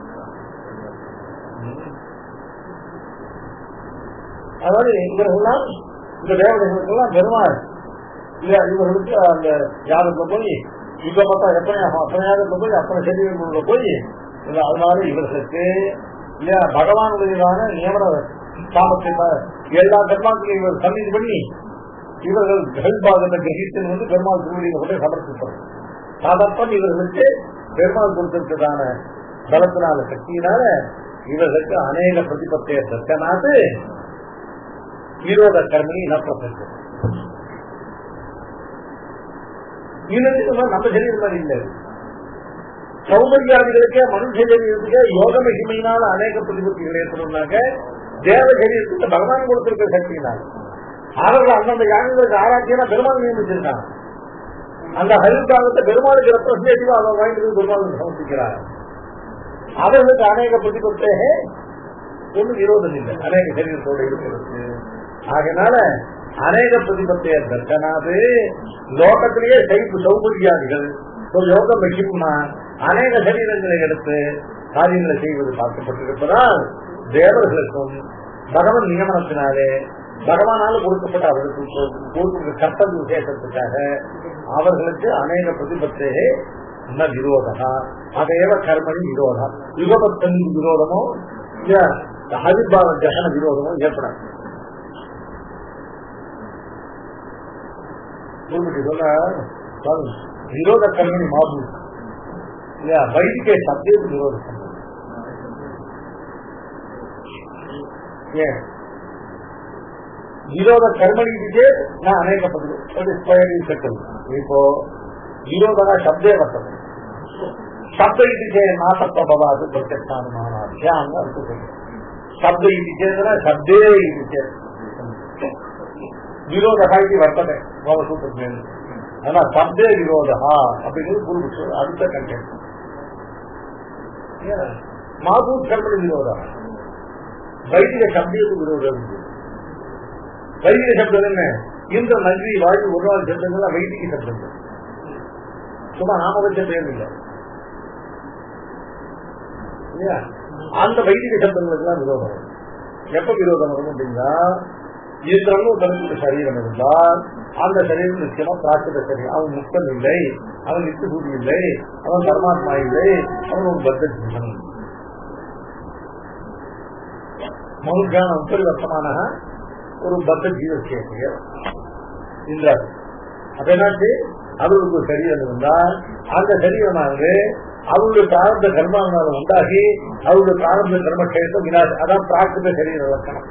அதாவது இவர்கள்லாம் இந்த தேவதைகளுக்கெல்லாம் பெருமாள் இல்ல இவர்களுக்கு அந்த யாகத்தை போய் இப்ப பார்த்தா எத்தனை ஆகும் அத்தனை யாகத்தை போய் அத்தனை சரீரங்கள போய் அதனால இவர்களுக்கு இல்ல பகவானுடையதான நியமன சாமர்த்தியமா எல்லா கர்மாக்களையும் இவர் சன்னிதி பண்ணி இவர்கள் கல்பாகத்தை கிரகித்து வந்து பெருமாள் திருவடியை கொண்டு சமர்ப்பிப்பார் அதப்பன் இவர்களுக்கு பெருமாள் கொடுத்திருக்கிறதான பலத்தினால சக்தியினால இவர்களுக்கு அநேக பிரதிபத்தைய தற்கனாது விரோத கர்மி இனப்பட்டு நம்ம சரீரம் மாதிரி இல்லை சௌந்தர்யாதிகளுக்கே மனுஷ சரீரத்துக்கு யோக மகிமையினால அநேக பிரதிபத்திகள் ஏற்படும்னாக்க தேவ சரீரத்துக்கு பகவான் கொடுத்திருக்கிற சக்தியினால் அவர்கள் அந்தந்த யாகங்களுக்கு ஆராய்ச்சியா பெருமாள் நியமிச்சிருக்காங்க அந்த ஹரிபாகத்தை பெருமாளுக்கு ரெப்ரஸன்டேட்டிவா அவன் வாங்கிட்டு பெருமாளுக்கு சமர்ப்பிக்கிறார் அவர்களுக்கு அநேக பிரதிபத்தே ஒன்றும் விரோதம் இல்லை அநேக சரீரத்தோடு இருக்கிறது ஆகையினால அநேக பிரதிபத்தைய தர்சனாது லோகத்திலேயே சைப்பு சௌகரியாதிகள் யோக மகிமா அநேக சரீரங்களை எடுத்து காரியங்களை செய்வது பார்க்கப்பட்டிருப்பதால் தேவர்களுக்கும் பகவன் நியமனத்தினாலே பகவானால் கொடுக்கப்பட்ட அவர்களுக்கு கொடுக்கப்பட்ட கர்த்தவிய விசேஷத்துக்காக அவர்களுக்கு அநேக பிரதிபத்தே ந விரோதா அதையவ கர்மணி விரோதா யுகபத்தன் விரோதமோ இல்ல ஹரிபாவ ஜகன விரோதமோ ஏற்படாது சொல்லிட்டு சொல்ல பாருங்க, விரோத கர்மணி மாபு இல்ல வைதிக சப்தேக்கு விரோத கர்மணி ஏன் ವಿರೋಧ ಕರ್ಮಣಿಗೆ ನಾ ಅನೇಕ ಪದಗಳು ಸ್ಕ್ವೇರ್ இப்போ ವಿರೋಧದ ಶಬ್ದೇ ಬರ್ತದೆ ಶಬ್ದ ಇದಕ್ಕೆ ನಾಸತ್ವ ಅದು ಪ್ರತ್ಯಕ್ಷಾನುಮಾನಾಧ್ಯ ಅಂತ ಅರ್ಥಕ್ಕೆ ಶಬ್ದ ಇದಕ್ಕೆ ಅಂದ್ರೆ ಶಬ್ದೇ ಇದಕ್ಕೆ ವಿರೋಧ ಇದು ವರ್ತದೆ ಭವಸೂತ್ರಜ್ಞಾನಿ ಅಲ್ಲ ಶಬ್ದೇ ವಿರೋಧ அப்படிங்கிறது புரிஞ்சு அடுத்த கண்டென்ட் ಮಾಧು ಕರ್ಮಣ ವಿರೋಧ ವೈದಿಕ ಶಬ್ದಕ್ಕೆ ವಿರೋಧ ಇದೆ வைதிக சப்தம் என்ன இந்த நன்றி வாயு ஒரு நாள் சப்தங்கள் வைதிக சப்தங்கள் சும்மா நாம வச்ச பேர் இல்லை இல்லையா? அந்த வைதிக சப்தங்களுக்கு எல்லாம் விரோதம் வரும். எப்ப விரோதம் வரும் அப்படின்னா இந்திரனும் தனக்கு சரீரம் இருந்தால் அந்த சரீரம் நிச்சயமா பிராக்கித சரீரம் அவன் முக்தன் இல்லை அவன் நித்தியபூதி இல்லை அவன் பரமாத்மா இல்லை அவன் ஒரு பத்த ஜீவன் மனுஷான உப்பரிவர்த்தமான ஒரு பத்த ஜீவசேஷிய இந்திராது அப்ப என்னாச்சு அவருக்கு ஒரு சரீரம் இருந்தால் அந்த சரீரமானது அவருடைய பிராரப்த கர்மாவனால உண்டாகி அவருடைய பிராரப்த கர்ம கேட்டு வினாசி அதான் பிராகிருத சரீர லட்சணம்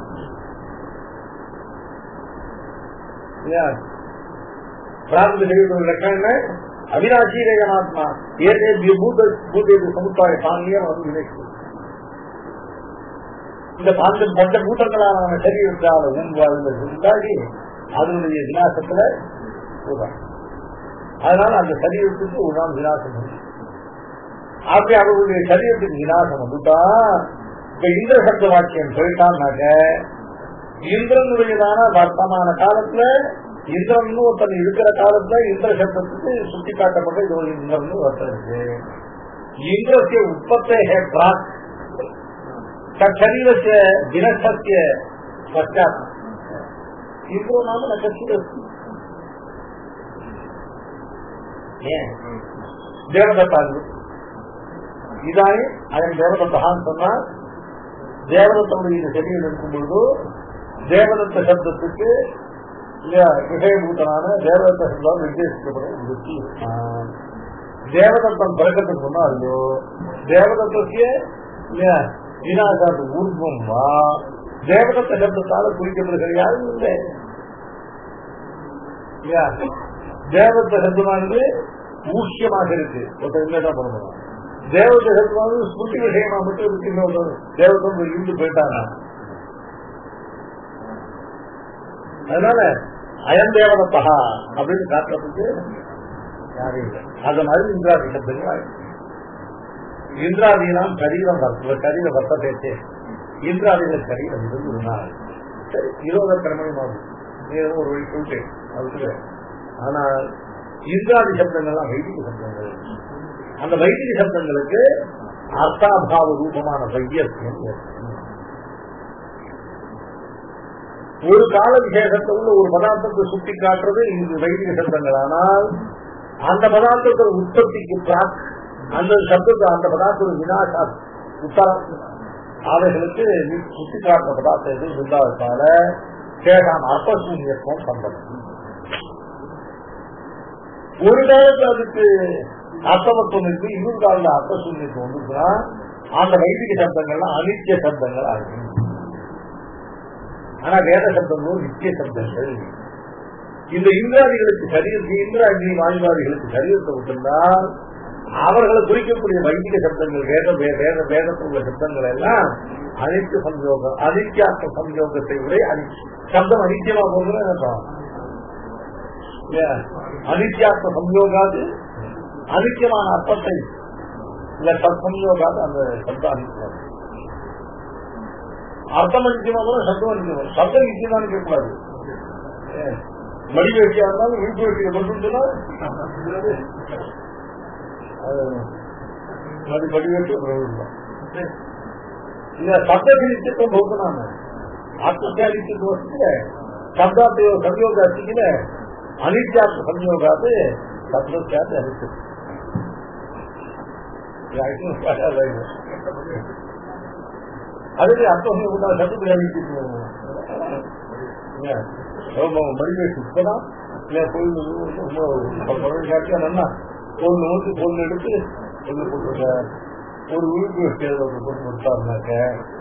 இல்லையா? பிராகிருத சரீர லட்சணம் என்ன அவினாசி ரேகனாத்மா ஏதே பூத பூதேது சமுத்தாய சாங்கியம் அது வினைக்கு இந்த பஞ்ச பஞ்ச பூட்டங்களான சரீரத்தால் உருவாகுவது உண்டாகி அதனுடைய விநாசத்துல போறாங்க அதனால அந்த சரீரத்துக்கு ஒரு நாள் விநாசம் வந்து அப்படி அவர்களுடைய சரீரத்துக்கு விநாசம் வந்துட்டா இப்ப இந்திர சப்த வாக்கியம் சொல்லிட்டான்னாக்க இந்திரனுடையதான வர்த்தமான காலத்துல இந்திரன் ஒருத்தன் இருக்கிற காலத்துல இந்திர சப்தத்துக்கு சுட்டி காட்டப்பட்ட இது ஒரு இந்திரன் ஒருத்தன் இருக்கு இந்திரத்திய உற்பத்தே பிராக் शरीरस्य विनष्टस्य पश्चात् इन्द्रो नाम न कश्चित् अस्ति தேவதத்தார்கள் இதானே அதன் தேவதத்தான் சொன்னா தேவதத்தனுடைய இந்த சரீரம் இருக்கும் பொழுது தேவதத்த சப்தத்துக்கு விஷயபூத்தனான தேவதத்த சப்தம் நிர்தேசிக்கப்படும் விருத்தி தேவதத்தம் பிறக்கத்துக்கு முன்னாடியோ தேவதத்திய வினாசாத்து ஊர்வம் வா தேவதத்த சப்தத்தால குறிக்கப்படுகிற யாரும் இல்லை இல்லையா? தேவத்த சப்தமானது ஊக்கியமாக இருக்கு ஒருத்தர் இல்லைதான் பண்ணணும் தேவத சப்தமானது ஸ்மிருதி விஷயமா மட்டும் இருக்கு இன்னொருத்தர் தேவதம் இருந்து போயிட்டாங்க அதனால அயம் தேவதத்தா அப்படின்னு காட்டுறதுக்கு யாரும் இல்லை அது மாதிரி இந்திராதி சப்தங்கள் ஆயிடுச்சு இந்திராதியெல்லாம் சரீரம் வர்த்த சரீர வர்த்தத்தை இந்திராதிகள் சரீரம் இருந்ததுனால் சரி இருபது கிரமணமாகும் நீங்க ஒரு வழி சொல்லிட்டேன் அதுக்கு ஆனால் இந்திராதி சப்தங்கள்லாம் வைதிக சப்தங்கள் அந்த வைதிக சப்தங்களுக்கு அர்த்தாபாவ ரூபமான வைத்தியம் ஒரு கால விசேஷத்தை உள்ள ஒரு பதார்த்தத்தை சுட்டி காட்டுறது இந்த வைதிக சப்தங்கள் ஆனால் அந்த பதார்த்தத்தோட உற்பத்திக்கு பிராக் அந்த சப்தத்தை அந்த பதார்த்தம் வினாசா உத்தரம் அவைகளுக்கு சுட்டி காட்டுற பதார்த்தம் எதுவும் இருந்தாததால கேட்டான் அற்பசூன்யத்துவம் சம்பந்தம் ஒரு காலத்துல அதுக்கு அர்த்தமத்துவம் இருக்கு இன்னொரு காலத்துல அர்த்தசூன்யத்துவம் வந்துச்சுன்னா அந்த வைதிக சப்தங்கள்லாம் அனித்திய சப்தங்கள் ஆகும் ஆனா வேத சப்தங்களும் நித்திய சப்தங்கள் இந்த இந்திராதிகளுக்கு சரீரத்தை இந்திராதி வாயுவாதிகளுக்கு சரீரத்தை விட்டிருந்தால் அவர்களை குறிக்கக்கூடிய வைதிக சப்தங்கள் வேத வேத வேதத்தில் உள்ள சப்தங்கள் எல்லாம் அனித்திய சம்யோகம் அனித்தியார்த்த சம்யோகத்தை விட அனி சப்தம் அனித்தியமா போகிறது அர்த்தம் அனித்தியார்த்த சம்யோகாது அனித்தியமான அர்த்தத்தை இல்ல சம்யோகாது அந்த சப்தம் அனித்தியம் அர்த்தம் அனித்தியமா கூட சப்தம் அனித்தியம் சப்தம் நிச்சயமான கேட்கக்கூடாது மடி வேட்டியா இருந்தாலும் வீட்டு வேட்டியை கொண்டு சொன்னா அது படிவெட்டு பிரபலம் இந்த சப்தகிரித்துக்கும் போகணும் ಆತ್ಮಚಾಲಿತಗೋಸ್ಕರ ಶಬ್ದಾತ ಸಂಯೋಗ ಸಿಕ್ಕಿದೆ ಅನಿತ್ಯಾತ್ಮ ಸಂಯೋಗ ಅದು ಶಬ್ದಕ್ಕಾದ ಅನಿತ್ಯ ಅದಕ್ಕೆ ಅರ್ಥ ಹೋಗುದ ಶಬ್ದ ಅನಿತಿತ್ತು மனித சுத்தனா இல்ல கோயில் காட்டியா பொண்ணு வந்து பொண்ணு எடுத்து பொண்ணு போட்டுருக்க ஒரு உறுப்பு பொண்ணு கொடுத்தாருனாக்க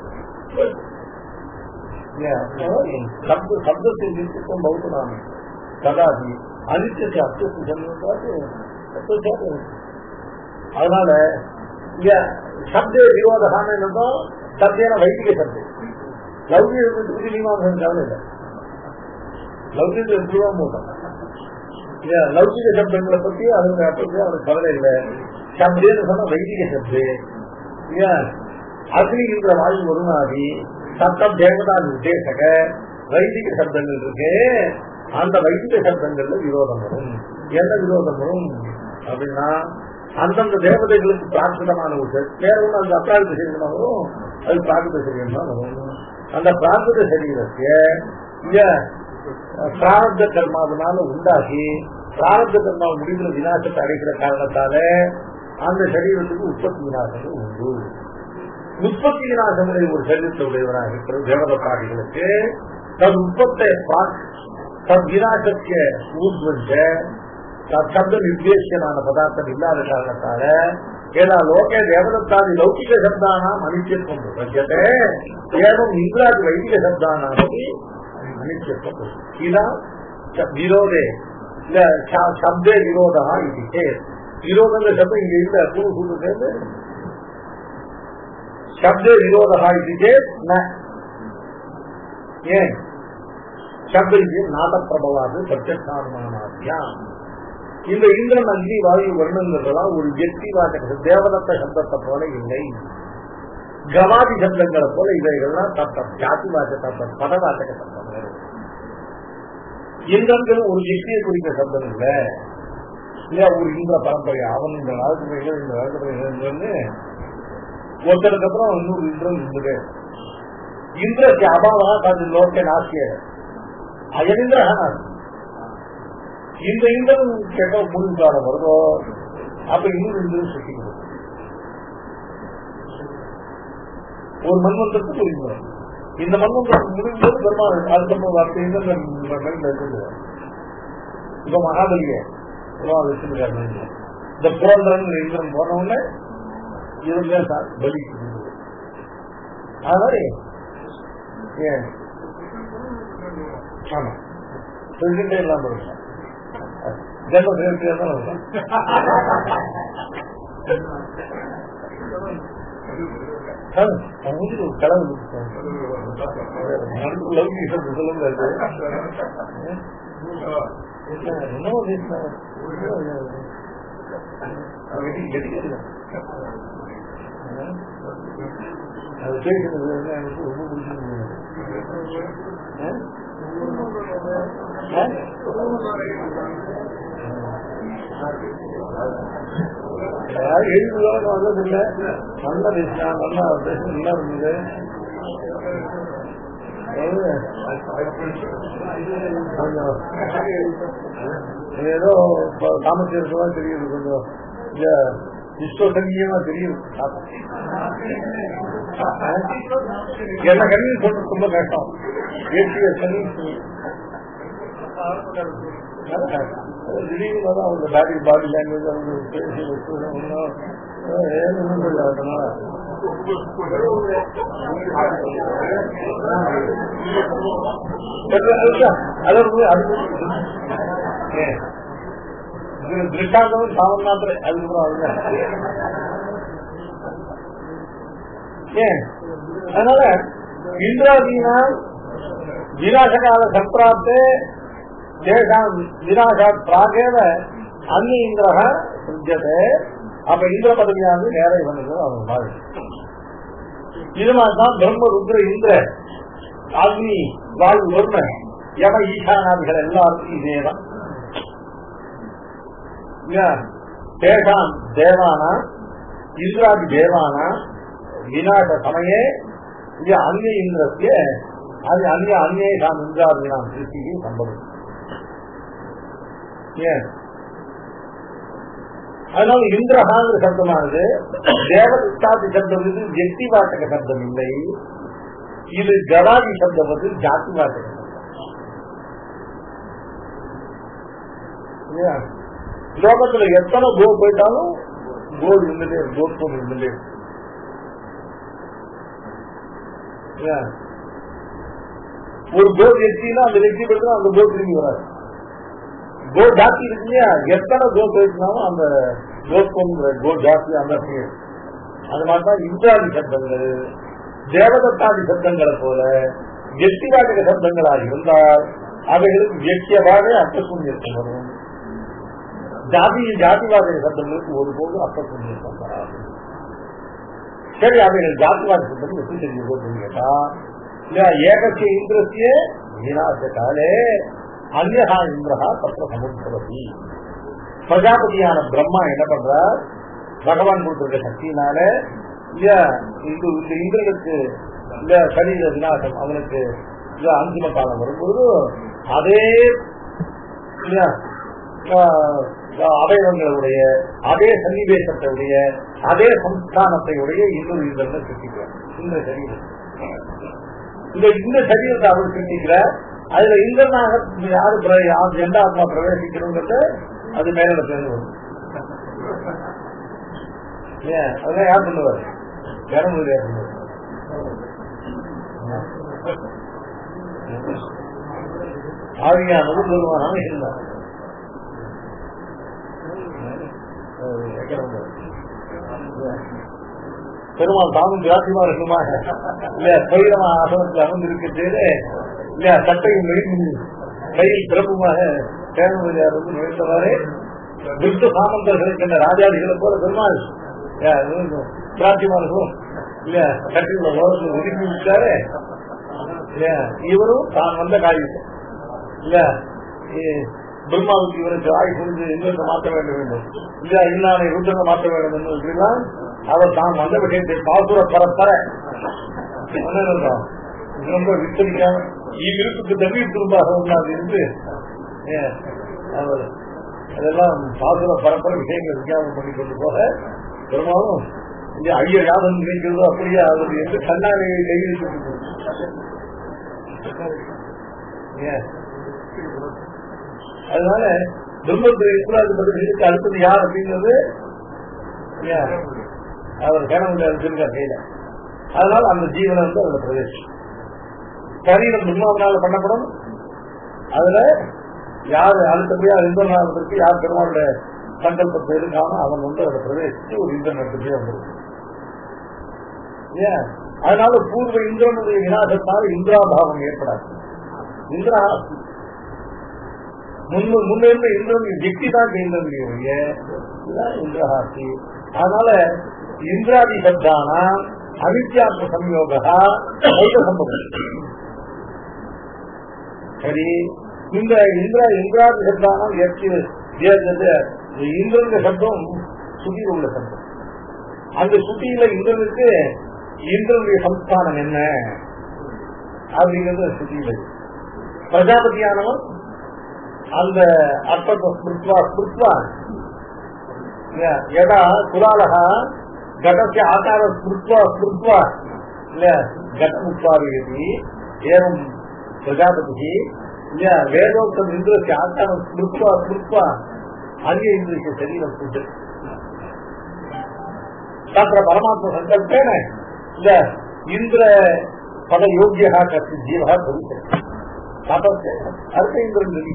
शब्द शब्द से नित्य बहुत नाम है கதாதி அனித்திய அத்தியத்து சொல்லுவது அதனால இங்க சப்த விரோதகான என்னதோ சப்தேன வைதிக சப்தம் லௌகிக மீமாசம் கவலை இல்லை லௌகிக எப்படிவா மூட்டம் லௌகிக சப்தங்களை பத்தி அதுக்கு அப்படி அவனுக்கு கவலை இல்லை சப்தேன்னு சொன்னா வைதிக சப்து அக்னிங்கிற வாயு வருணாதி சப்தம் தேவதா நிர்தேசக வைதிக சப்தங்கள் இருக்கு அந்த வைதிக சப்தங்கள்ல விரோதம் வரும் என்ன விரோதம் வரும் அப்படின்னா அந்தந்த தேவதைகளுக்கு பிரார்த்தனமான ஒரு வேற ஒண்ணு அந்த அப்ராகித சரீரம் வரும் அது பிராகித சரீரம் தான் வரும் அந்த பிராகித சரீரத்தை இங்க பிராரப்த கர்மாவினால உண்டாகி பிராரப்த கர்மா முடிவுல விநாசத்தை அடைக்கிற காரணத்தால அந்த சரீரத்துக்கு உற்பத்தி விநாசங்கள் உண்டு உற்பத்தி விநாசமுடைய ஒரு சரீரத்தை உடையவராக இருக்கிற தேவதப்பாடிகளுக்கு தது உற்பத்தை தத் விநாசத்திய ஊர்வஞ்ச சப்த நிர்தேசியமான பதார்த்தம் இல்லாத காரணத்தால ஏதா லோகே தேவதத்தாதி லௌகிக சப்தானாம் அனித்தியத்துவம் பிரபஞ்சத்தை ஏவம் இந்திராதி வைதிக சப்தானாமி அனித்தியத்துவம் இதான் விரோதே இல்ல சப்தே விரோதா இது விரோதங்கிற சப்தம் இங்க இல்ல குழு குழு சேர்ந்து ಶಬ್ದ ವಿರೋಧ ಇದೆ ಏನ್ ಶಬ್ದ ಇದೆ ನಾಟಪ್ರಭವಾದ ಪ್ರತ್ಯಕ್ಷಾನುಮಾನಾದ್ಯ இந்த இந்திரன் அக்னி வாயு வருணங்கள்லாம் ஒரு வெற்றி வாசக தேவதத்த சப்தத்தை போல இல்லை கவாதி சப்தங்களை போல இவைகள்லாம் தத்தம் ஜாதி வாச தத்தம் பதவாசக சப்தங்கள் இந்திரன்கள் ஒரு வெற்றியை குறித்த சப்தம் இல்லை இல்ல ஒரு இந்திர பரம்பரை அவன் இந்த ராஜபுரிகள் இந்த ராஜபுரிகள் ஒருத்தருக்கு அப்புறம் இன்னொரு இந்திரன் இருந்தது இந்திரக்கு அபாவா தது லோக்க நாசிய அயனிந்திர இந்த இந்திரன் கேட்ட முடிவு காலம் வருதோ அப்ப இன்னொரு இந்திரன் சுட்டிக்கணும் ஒரு மண்மந்திரத்துக்கு ஒரு இந்திரன் இந்த மண்மந்திரம் முடிஞ்சது பிரம்மா அதுக்கப்புறம் வார்த்தை இந்திரன் மைண்ட்ல இருக்குது இப்ப மகாபலிய வச்சிருக்காரு இந்த புரந்தரன் இந்திரன் போன உடனே இதுல சார் பலி அது ஏன் ஆமா சொல்லிட்டே இல்லாம இருக்கும் ஜென்ம சேர்த்து தான் இருக்கும் கடவுள் சொல்லுங்க என்னவோ பேசினாங்க அது பேசுறது எனக்கு ரொம்ப பிடிச்சிருக்கு எழுதுதான் வந்ததில்லை நல்லா பேசினா நல்லா பேச நல்லா இருந்தது ஏதோ காமச்சேரமா தெரியுது கொஞ்சம் இஷ்ட சங்கீயமா தெரியுது என்ன கல்வி சொல்றது ரொம்ப கஷ்டம் ஏற்றிய சனி திடீர்னு தான் அவங்க பாடி பாடி லாங்குவேஜ் அவங்க பேசி ஏன்னு அதனால ದೃಷ್ಟಾಂತವನ್ನು ಸಾವನ್ ಮಾತ್ರ ಅದು அதனால இந்திராதீனா விநாசகால சம்பிராப்தே தேசாம் விநாசாத் பிராகேவ அந்நிய இந்திரக சித்தியதே அப்ப இந்திர பதவியானது நேர இவனுக்கு அவன் வாழ் இது மாதிரிதான் பிரம்ம ருத்ர இந்திர அக்னி வாழ் வருண யம ஈசானாதிகள் எல்லாருக்கும் இதேதான் தேசாம் தேவானா இந்திராதி தேவானா விநாச சமயே இது அந்நிய இந்திரத்திய அது அந்நிய அந்நேஷாம் இந்திராதீனாம் சிருஷ்டிக்கு சம்பவம் ஏன் அதனால இந்திரஹாங்கிற சப்தமானது தேவதத்தாதி சப்தம் இது ஜெக்தி வாசக சப்தம் இல்லை இது கடாதி சப்தம் வந்து ஜாதி வாசக சப்தம் இல்லையா? லோகத்துல எத்தனை கோ போயிட்டாலும் கோல் இருந்துட்டே இருக்கு, கோத்துவம் இருந்துட்டே இருக்கு. இல்லையா? ஒரு கோ வெற்றினா அந்த வெற்றி பெற்றா அந்த கோ திரும்பி வராது கோ ஜாதி இருக்கு இல்லையா எத்தனை கோ போயிட்டுனாலும் அந்த கோத்துவம் கோ ஜாதி அந்த இடத்துல இருக்கு. அது மாதிரிதான் இந்திராதி சப்தங்கள் தேவதத்தாதி சப்தங்களை போல வெற்றிவாதக சப்தங்களாக இருந்தால் அவைகளுக்கு வெற்றியவாக அர்த்தசூன்யத்தம் வரும் ஜாதி ஜாதிவாத சப்தங்களுக்கு ஒருபோது அர்த்தசூன்யத்தம் வராது சரி அவைகள் ஜாதிவாத சப்தம் எப்படி தெரிஞ்சு போகுதுன்னு கேட்டா இல்ல ஏகசிய இந்திரசிய விநாச காலே அந்நகா இந்திரஹா தத்திர சமுத்திரதி பிரஜாபதியான பிரம்மா என்ன பண்றார் பகவான் கொடுத்திருக்க சக்தியினால இல்ல இந்த இந்த இந்திரனுக்கு இல்ல சரீர விநாசம் அவனுக்கு இல்ல அந்திம காலம் வரும்போது அதே இல்ல, ஆஹ், அவயவங்களுடைய அதே சன்னிவேசத்தையுடைய அதே சம்ஸ்தானத்தை உடைய இன்னொரு இந்திரனை சிருஷ்டிக்கிறார் இந்த சரீரம் இந்த இந்த சரீரத்தை அவர் சிருஷ்டிக்கிறார் அதுல இந்திரனாக யாரு பிர- யார் எந்த ஆத்மா பிரவேசிக்கணுங்கிறத அது மேல சேர்ந்து வரும் ஏன் அதெல்லாம் யார் பண்ணுவார் கரமுறை யார் பண்ணுவார் ஆவியானது பெருமானாக இருந்தார் பெருமாள் தாமும் ஜாத்திமா இருக்குமா இல்ல பயிரமா ஆசனத்தில் அமர்ந்திருக்க செய்து இல்ல சட்டையும் மெழுகு கையில் பிறப்புமாக தேவமதியார் வந்து நுழைத்தவாறு துஷ்ட சாமந்தர்களுக்கு இந்த ராஜாதிகளை போல பெருமாள் பிரார்த்திமா இருக்கும் இல்ல சட்டையுள்ள ஓரத்தில் ஒதுக்கி விட்டாரு இல்ல இவரும் தான் வந்த காரியம் இல்ல இ- பிரம்மாவுக்கு இவருக்கு ஆய் புரிந்து இன்னொன்று மாற்ற வேண்டும் வேண்டும் இல்ல இல்லாத ருத்ரனை மாற்ற வேண்டும் என்று இப்படிலாம் அவர் தான் வந்த விஷயத்தை பாசுர பரப்பர என்ன அர்த்தம்? இது ரொம்ப வித்தரிக்காம இவ்விருப்புக்கு தண்ணீர் திரும்பாக உள்ளாது என்று ஏன், அவர் அதெல்லாம் பாசுர பரப்பர விஷயங்கள் விஞ்ஞாபனம் பண்ணி கொண்டு போக பெரும்பாலும் இங்க ஐயர் யாதம் நினைக்கிறதோ அப்படியே அவர் என்று கண்ணாடி கையில் ஏன் அதனால துன்பத்தில் இஸ்லாத்துக்கு அடுத்தது யார் அப்படிங்கிறது ஏன்? அவர் கேனமுடி வச்சிருக்கார் கையில அதனால அந்த ஜீவனை வந்து அதுல பிரவேசம் சரீரம் துன்மாவனால பண்ணப்படும் அதுல யாரு அடுத்தபடியா இந்திரநாதத்திற்கு யார் பெருமாளுடைய சங்கல்பத்தை இருக்கானோ அவன் வந்து அதுல பிரவேசித்து ஒரு இந்திரனத்துக்கே வந்துருக்கு ஏன் அதனால பூர்வ இந்திரனுடைய விநாசத்தால் இந்திராபாவம் ஏற்படாது இந்திரா முன்பு முன்னிருந்த இந்திரன் ஜெக்தி தான் செய்தது ஒழிய இதுதான் இந்திரஹாசி அதனால இந்திராதி சப்தான அவித்யாத்ம சம்யோகா வைத சம்பவம் சரி இந்த இந்திரா இந்திராதி சப்தானம் இந்திரனுடைய சப்தம் சுதியில் உள்ள சப்தம் அந்த சுத்தியில இந்திரனுக்கு இந்திரனுடைய சம்ஸ்தானம் என்ன அப்படிங்கிறது சுத்தியில இருக்கு. பிரஜாபதியானவன் அந்த அர்த்தத்தை ஸ்மிருத்வா ஸ்மிருத்வா யதா குலாலக கடस्य ஆகார ஸ்மிருத்வா ஸ்மிருத்வா இல்ல கடமுத்பாதயதி ஏவம் பிரஜாபதி இல்ல வேதோக்தம் இந்திரस्य ஆகாரம் ஸ்மிருத்வா ஸ்மிருத்வா அந்நிய இந்திரस्य शरीरं पुट तत्र परमात्मा सङ्कल्पेन இல்ல இந்திர பத யோகியா கத்து ஜீவா भविष्यति तापस्य अर्थ इन्द्रन नदी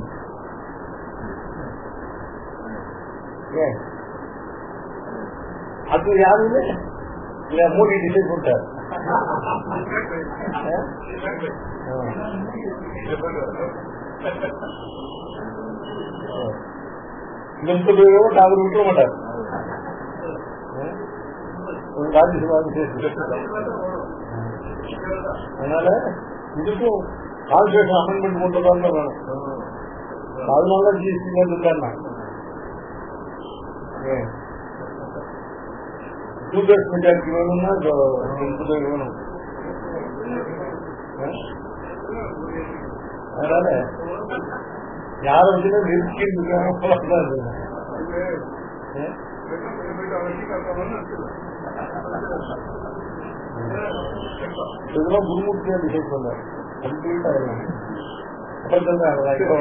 ஏன் அது யாருமே இல்ல மோடி டிசைட் பண்ணிட்டார் முப்பது ஓட்டு அவர் விட்டுற மாட்டார் ஒரு ராஜ்யசபா அதனால இதுக்கும் கான்ஸ்டியூஷன் அமெண்ட்மெண்ட் கொண்டு தான் அதனால ஜிஎஸ்டி இருக்காருன்னா டூ டேஸ் மெஜாரிட்டி வேணும்னா இப்போ முப்பது வேணும் அதனால யாரை வந்து நிறுத்தி இருக்காங்க இதெல்லாம் குருமூர்த்தியா டிசைட் பண்ணார் கம்ப்ளீட்டா அப்புறம் சொல்றாங்க இப்போ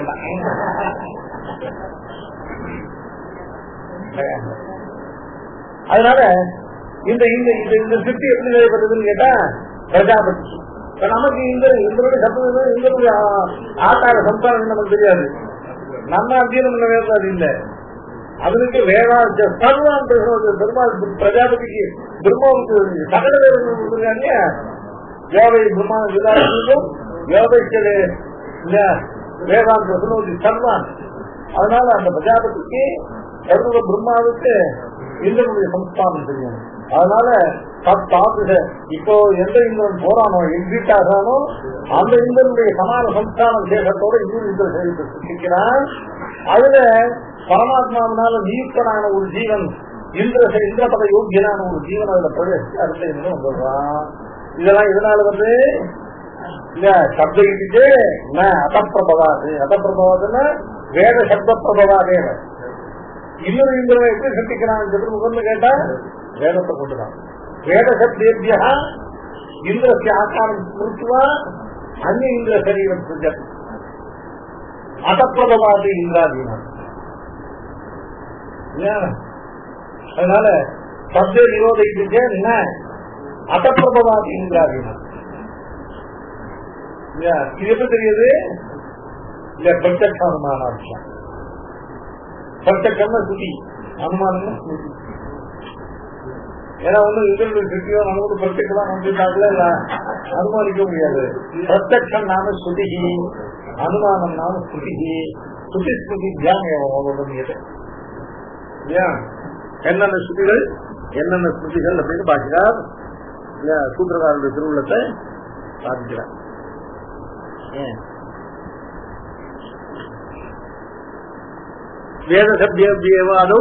வேண்டாம் அதனால இந்த இந்த இந்த இந்த சிட்டி எப்படி நிலைப்பட்டதுன்னு கேட்டா பிரஜாபதி இப்ப நமக்கு இந்த இந்தனுடைய சத்தம் இந்தனுடைய ஆட்டார சம்சாரம் நமக்கு தெரியாது நம்ம அத்தியனம் பண்ண வேண்டாது இல்ல அவனுக்கு வேதா சர்வான் பெருமாள் பிரஜாபதிக்கு பிரம்மாவுக்கு சகல வேதம் யோகை பிரம்மா விதாசிக்கும் யோகைச்சலே வேதாந்த சுனோதி சர்வான் அதனால அந்த பிரஜாபதிக்கு சர்வ பிரம்மாவுக்கு இந்திரனுடைய சம்ஸ்தானம் தெரியும் அதனால பத்தாண்டுக இப்போ எந்த இந்திரன் போறானோ எக்ஸிட் ஆகானோ அந்த இந்திரனுடைய சமான சம்ஸ்தான சேஷத்தோட இன்னொரு இந்திர சேகத்தை சிருஷ்டிக்கிறான் அதுல பரமாத்மாவினால நியுக்தனான ஒரு ஜீவன் இந்திர இந்திரபத யோகியனான ஒரு ஜீவன் அதுல பிரவேசிச்சு அடுத்த இந்திரன் வந்துடுறான் இதெல்லாம் இதனால வந்து இல்ல சப்த இடிச்சு அதப்பிரபவாது அதப்பிரபவாதுன்னா வேத சப்த பிரபவாதேவ இன்னொரு இந்திரனை எப்படி சந்திக்கிறான் சதுர்முகம்னு கேட்டா வேதத்தை கொண்டுதான் வேத சப்தேபியா இந்திரஸ்ய ஆக்காரம் ஸ்மிருத்துவா அந்நிய இந்திர சரீரம் சுஜத் அதப்பிரதவாதி இந்திராதீனம் அதனால சப்த நிரோதிக்கு என்ன அதப்பிரபவாதி இந்திராதீனம் இது எப்படி தெரியுது இல்ல பிரத்யக்ஷ அனுமானாட்சம் பிரத்யக்ஷம்னா சுதி அனுமானம் ஸ்மிருதி ஏன்னா வந்து இதனுடைய சுத்தியோ நமக்கு பிரத்யக்ஷமா நம்பிட்டாங்களே இல்ல அனுமானிக்க முடியாது பிரத்யக்ஷம் நாம ஸ்ருதிகி அனுமானம் நாம ஸ்ருதிகி ஸ்ருதி ஸ்ருதி தியானம் இல்லையா என்னென்ன ஸ்ருதிகள் என்னென்ன ஸ்ருதிகள் அப்படின்னு பாக்கிறார் சூத்திரகாரனுடைய திருவுள்ளத்தை சாதிக்கிறார் வேத சப்தேவாதோ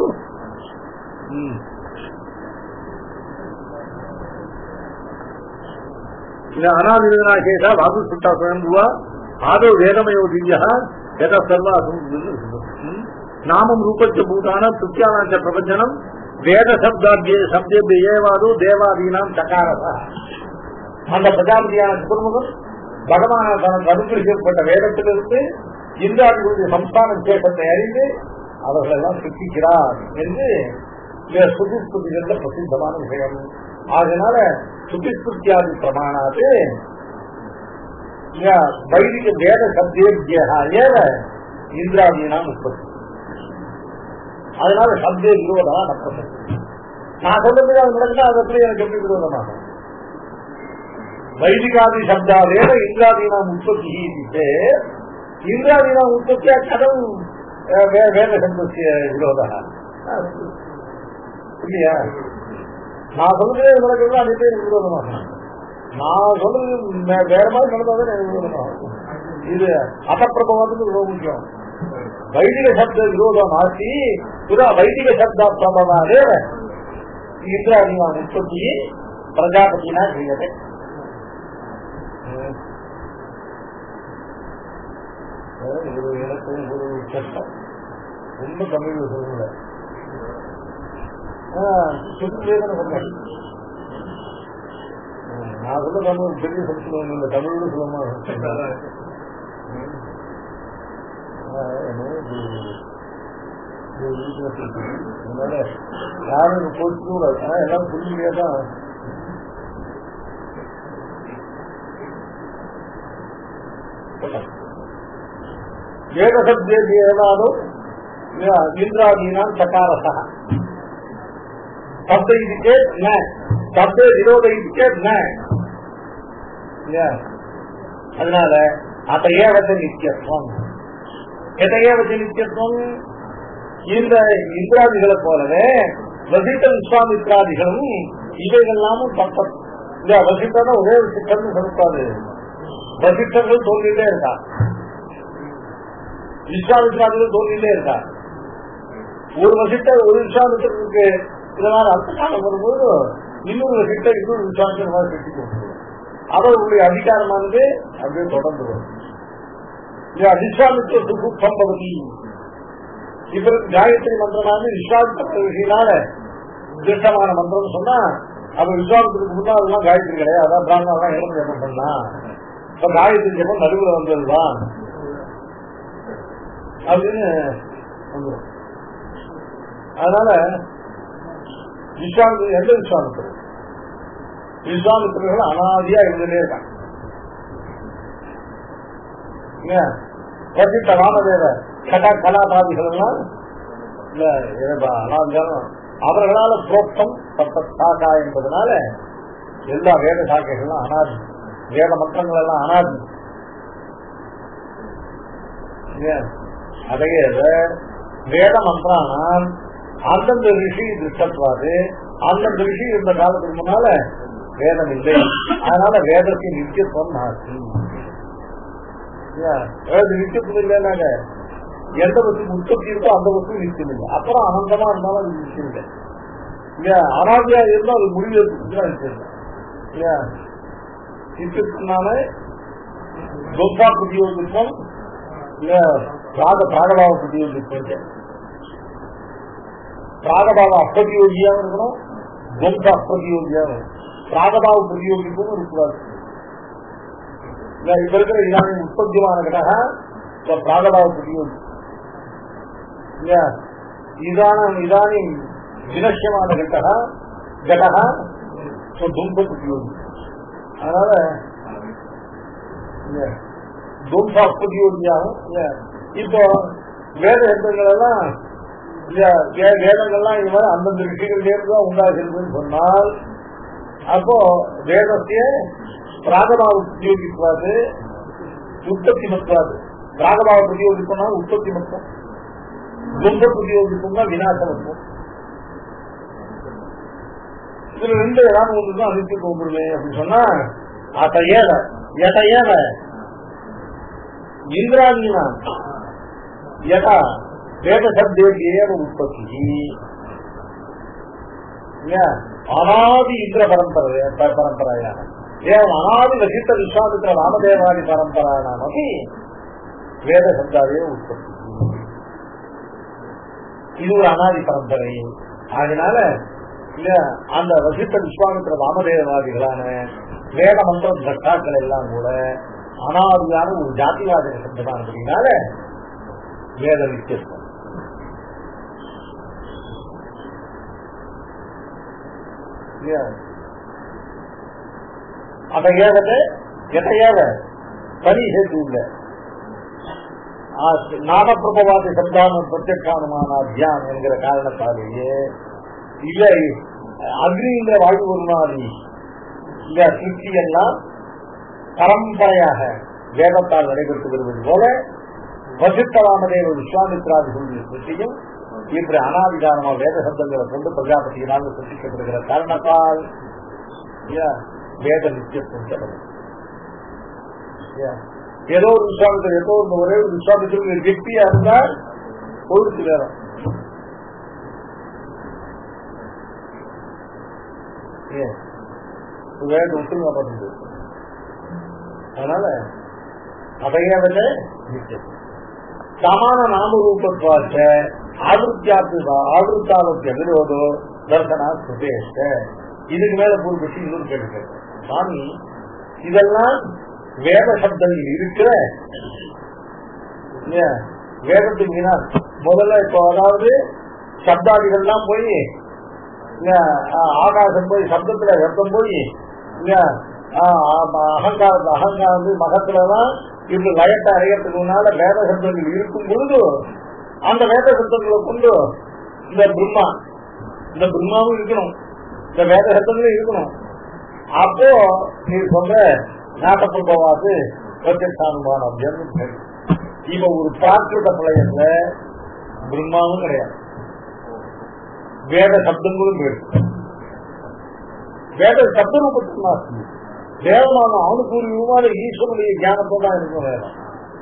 அனாதினா வாது சுட்டா சுயம்புவா ஆதோ வேதமயோ திவ்யா எத சர்வா நாமம் ரூபச்ச பூதான துத்தியானாச்ச பிரபஞ்சனம் வேத சப்தாபிய சப்தேபிய ஏவாதோ தேவாதீனாம் சகாரதா அந்த பிரஜாபதியான குடும்பம் பகவான தனக்கு அனுப்பிக்கப்பட்ட வேதத்திலிருந்து இந்திராதிகளுடைய சம்ஸ்தான விசேஷத்தை அறிந்து அவர்கள் எல்லாம் சித்திக்கிறார் என்று சுதி ஸ்துதிகள்ல பிரசித்தமான விஷயம் அதனால சுதிஸ்துத்தியாதி பிரமாணாது வைதிக வேத சப்தேபியா ஏவ இந்திராதீனாம் உற்பத்தி அதனால சப்தே விரோதமா நடக்கிறது நான் சொல்றது அது நடந்தா அது எப்படி எனக்கு எப்படி விரோதமாகும் வைதிகாதி சப்தாதேவ இந்திராதீனாம் உற்பத்தி இந்திராதீனாம் உற்பத்தியா கதம் வேத சப்தத்திய விரோதா இல்லையா நான் சொல்றது நடக்கிறது அது பேர் விரோதமாகும் நான் சொல்றது வேற மாதிரி நடந்தாதான் எனக்கு விரோதமாகும் இது அசப்பிரபவத்துக்கு ரொம்ப முக்கியம் வைதிக சப்த விரோதம் ஆசி புதா வைதிக சப்த பிரபவாதே இந்திராதிமான உற்பத்தி பிரஜாபதினா கிரியதை ஒரு எனக்கு ஒரு கஷ்டம் ரொம்ப தமிழ் சொல்லல நான் சொல்ல தமிழ் பெரிய சப்தம் இல்லை தமிழ் சொல்லமா அதனால யாரும் போச்சு கூடாது ஆனா எல்லாம் புரிஞ்சுக்கே தான் வேதசப்தேதி ஏவாதோ இந்திராதீனாம் சகாரசா சப்த இது கேட் ந சப்த விரோத இது கேட் ந அதனால அத ஏவத்த நித்தியத்துவம் எதையவற்ற நித்தியத்துவம் இந்த இந்திராதிகளை போலவே வசிட்ட விஸ்வாமித்ராதிகளும் இவைகள்லாமும் தப்பம் இந்த வசிட்டா ஒரே ஒரு சித்தம்னு சொல்லுப்பாரு வசிட்டர்கள் தோல்வியிலே இருக்கா விஸ்வாமித்ராதிகள் தோல்வியிலே இருக்கா ஒரு வசிட்ட ஒரு விஸ்வாமித்திரத்துக்கு இதனால அடுத்த காலம் வரும்போது இன்னொரு கிட்ட இன்னொரு விசுவாசம் மாதிரி கட்டி கொடுத்துருவோம் அவர்களுடைய அதிகாரமானது அப்படியே தொடர்ந்து வரும் இது அவிஸ்வாமித்த சுகுப்தம் பகுதி இவருக்கு காயத்ரி மந்திரமானது விஸ்வாமித்த விஷயனால திருஷ்டமான மந்திரம் சொன்னா அப்ப விஸ்வாமத்துக்கு முன்னாள் காயத்ரி கிடையாது அதான் பிராமணர்லாம் இறந்து ஜபம் பண்ணா இப்ப காயத்ரி ஜபம் நடுவில் வந்ததுதான் அப்படின்னு வந்துடும் அதனால விஸ்வாமித்திர எந்த விஸ்வாமித்திரர் விஸ்வாமித்திரர்கள் அனாதியா இருந்துட்டே இருக்காங்க வசித்த ராமதேவ கட்டா கலாபாதிகள் எல்லாம் இல்ல அனாதிகாரம் அவர்களால புரோக்தம் சப்த சாக்கா என்பதனால எல்லா வேத சாக்கைகளும் அனாதி வேத மக்கள் எல்லாம் அனாதி அதையே வேத மந்திரானால் அந்தந்த ரிஷி திருஷ்டத்வாது அந்தந்த ரிஷி இருந்த காலத்துக்கு முன்னால வேதம் இல்லை அதனால வேதத்தின் நித்தியத்துவம் நாசி நித்தியத்துவம் இல்லைன்னாங்க எந்த வசதி உற்பத்தி இருக்கோ அந்த வசதி நிச்சயம் இல்லை அப்புறம் அனந்தமா இருந்தாலும் அது நிச்சயம் இல்லை இல்லையா அனாதியா இருந்தால் அது முடிவு நிச்சயம் இல்லையா நிச்சயத்தினால துர்பா பிரதியோகிப்போம் இல்ல ராக பிராகபாவ பிரதியோகிப்போம் பிராகபாவ அப்பிரதியோகியாவும் இருக்கணும் துவந்த அப்பிரதியோகியாவும் பிராகபாவ பிரதியோகிப்பும் இருக்கக்கூடாது இப்ப இருக்கிற இதானி உற்பத்தியமான கடக பிராகபாவ பிரதியோகி இதான இதானி வினஷ்யமான கட்டக கடக தும்ப பிரதியோகி அதனால தும்ப அப்பிரதியோகியாகும் இப்போ வேத சப்தங்கள் எல்லாம் வேதங்கள்லாம் இது மாதிரி அந்தந்த ரிஷிகளிலேருந்து தான் உண்டாகிறதுன்னு சொன்னால் அப்போ வேதத்தையே பிராகபாவ பிரதியோகிப்பாது உற்பத்தி மத்துவாது பிராகபாவ பிரதியோகிப்போம்னா உற்பத்தி மத்துவம் துன்ப பிரதியோகிப்போம்னா விநாசம் மத்துவம் இதுல ரெண்டு ஏதாவது ஒன்று தான் அனுப்பி போகுது அப்படின்னு சொன்னா அத ஏவ எத ஏவ இந்திராதீனா யதா வேதசப்தேவியேவ உற்பத்தி அனாதி இந்திர பரம்பரை பரம்பரையான ஏவம் அனாதி வசித்த விஸ்வாமித்திர ராமதேவாதி பரம்பரானி வேத சப்தாவே உற்பத்தி இது ஒரு அனாதி பரம்பரை அதனால இல்ல அந்த வசித்த விஸ்வாமித்திர ராமதேவாதிகளான வேத மந்திர தட்டாக்கள் எல்லாம் கூட அனாதியான ஒரு ஜாதிவாத சப்தமானதுனால வேத வித்தியஸ்தம் அத ஏவத எதையாவ பனி சேர்த்து உள்ள நாடப்பிரபவாதி சந்தான பிரத்யட்சானுமான அத்தியானம் என்கிற காரணத்தாலேயே இல்ல அக்னியில வாழ்வு வருமாதி இல்ல சிருஷ்டி எல்லாம் பரம்பரையாக வேதத்தால் நடைபெற்று வருவது போல வசித்தராமதேவ விஸ்வாமித்ராதிகளுடைய சிருஷ்டியும் இப்படி அனாதிகாரமாக வேத சப்தங்களை கொண்டு பிரஜாபதியினால் சிருஷ்டிக்கப்படுகிற காரணத்தால் வேத நித்தியத்துவம் கிடையாது ஏதோ ஒரு விஸ்வாமித்தர் ஏதோ ஒரு ஒரே ஒரு விஸ்வாமித்தர் கெட்டியா இருந்தால் பொழுது வேறும் வேத ஒத்துங்க பண்ணுது அதனால அதையே விட நித்தியம் சமான நாமரூபத்வாச்ச ஆவருத்தியாத்து ஆவருத்தாவத்திய விரோதோ தர்சனா சுதேஷ இதுக்கு மேல பூர்வசி இன்னொரு கேள்வி சாமி இதெல்லாம் வேத சப்தங்கள் இருக்கிற வேதத்துக்கு மீனா முதல்ல இப்போ அதாவது சப்தாதிகள்லாம் போய் ஆகாசம் போய் சப்தத்துல சப்தம் போய் அகங்கார அகங்காரம் மகத்துலதான் இப்படி லயத்தை அடையறதுக்கு முன்னால வேத சப்தங்கள் இருக்கும் பொழுது அந்த வேத சப்தங்களை கொண்டு இந்த பிரம்மா இந்த பிரம்மாவும் இருக்கணும் இந்த வேத சப்தங்களும் இருக்கணும் அப்போ நீ சொல்ற நாட்டப்பிரபவாது பிரத்யட்சானுமானம் அப்படின்னு இப்ப ஒரு பிராகிருத பிரளயத்துல பிரம்மாவும் கிடையாது வேத சப்தங்களும் போயிருக்கு வேத சப்த ரூபத்துக்கு தேவனான அனுபூர்வமான ஈஸ்வரனுடைய ஞானத்தை தான் இருக்கும் வேதம்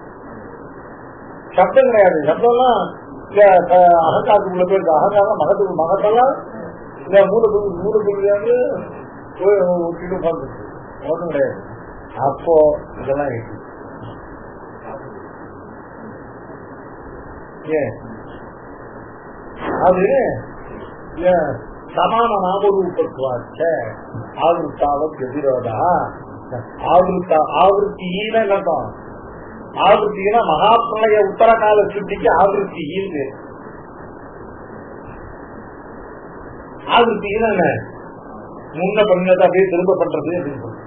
சப்தம் கிடையாது சப்தம்லாம் அகங்காரத்துக்குள்ள போயிருக்கு அகங்காரம் மகத்துக்கு மகத்தெல்லாம் இந்த மூல புள்ளி மூல புள்ளியாவது ஒட்டிட்டு உட்காந்துருக்கு ஒன்றும் கிடையாது அப்போ இதெல்லாம் இருக்கு ஏன் அது ஏன் சமான நாமரூபத்துவாச்ச ஆவருத்தாவத் எதிரோதா ஆவருத்தா ஆவருத்தியின கட்டம் ஆவருத்தினா மகாபிரளய உத்தரகால சுட்டிக்கு ஆவருத்தி ஈந்து ஆவருத்தினா என்ன முன்ன பண்ணதை அப்படியே திரும்ப பண்றது அப்படின்னு சொல்றது.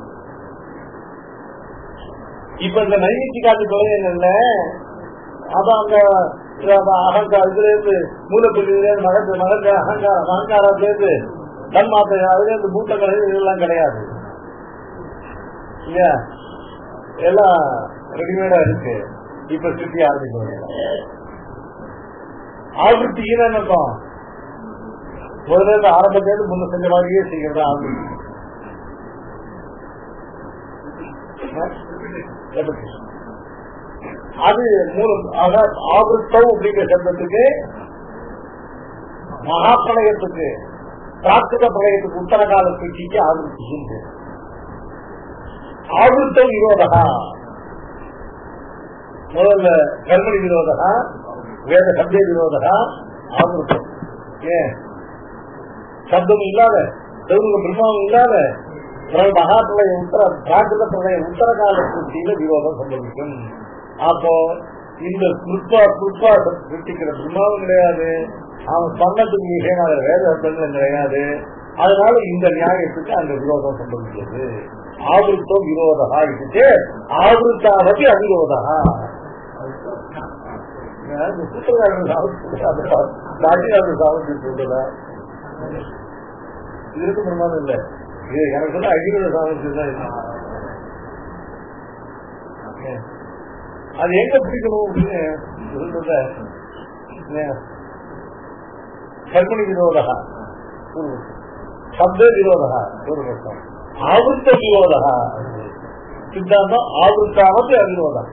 இப்ப இந்த நைவேத்தி காட்டு தொலைல அதான் அங்க அகங்கார இதுல இருந்து மூலப்பிரிவுல இருந்து மகத்து மகத்து அகங்காரம் அகங்காரத்துல இருந்து தன்மாத்தை அதுல இருந்து பூட்டங்கள் இதெல்லாம் கிடையாது இல்லையா எல்லாம் ரெடிமேடா இருக்கு இப்ப சுத்தி ஆரம்பிக்கணும் ஆவೃತ್ತಿ ಏನನ್ನಪ್ಪ முதல்ல ஆரம்பத்திலிருந்து முன்ன செஞ்ச மாதிரியே செய்யறது ஆவೃತ್ತಿ அது மூலம் ஆக ஆவೃத்தம் அப்படிங்கிற சப்தத்துக்கு மகாப்பிரளயத்துக்கு பிரார்த்திக பிரளயத்துக்கு உத்தர கால சூழ்ச்சிக்கு ஆவೃತ್ತಿ உண்டு ஆவೃத்த விரோதா முதல்ல கர்மணி விரோதா வேத சப்த விரோதா ஆவೃத்தம் ஏன் சப்தம் இல்லாத தெலுங்கு பிரம்மாவும் இல்லாத மகாபிரளய உத்தர பிராகிருத பிரளய உத்தர கால சூழ்ச்சியில விரோதம் சம்பவிக்கும் அப்போ இந்த புஷ்பா புஷ்பா சிருஷ்டிக்கிற பிரம்மாவும் கிடையாது அவன் சொன்னதுக்கு விஷயமான வேத சப்தங்களும் கிடையாது அதனால இந்த நியாயத்துக்கு அந்த விரோதம் சம்பவிக்கிறது ஆவృத்தோ விரோதா இருக்கு ஆவృத்தாவதி அவிரோதா சூத்திரக்காரன் சாவத்தி சாவத்தி சொல்றதா இதுக்கு பிரமாதம் இல்ல இது எனக்கு சொன்ன அகிரோட சாமர்த்தியம் தான் இது. அது எங்க பிடிக்கணும் அப்படின்னு சொல்றத கர்மணி விரோதா சப்த விரோதா ஒரு கஷ்டம் ஆவృத்த விரோதா சித்தாந்தம் ஆவృத்தாவத்து அவிரோதா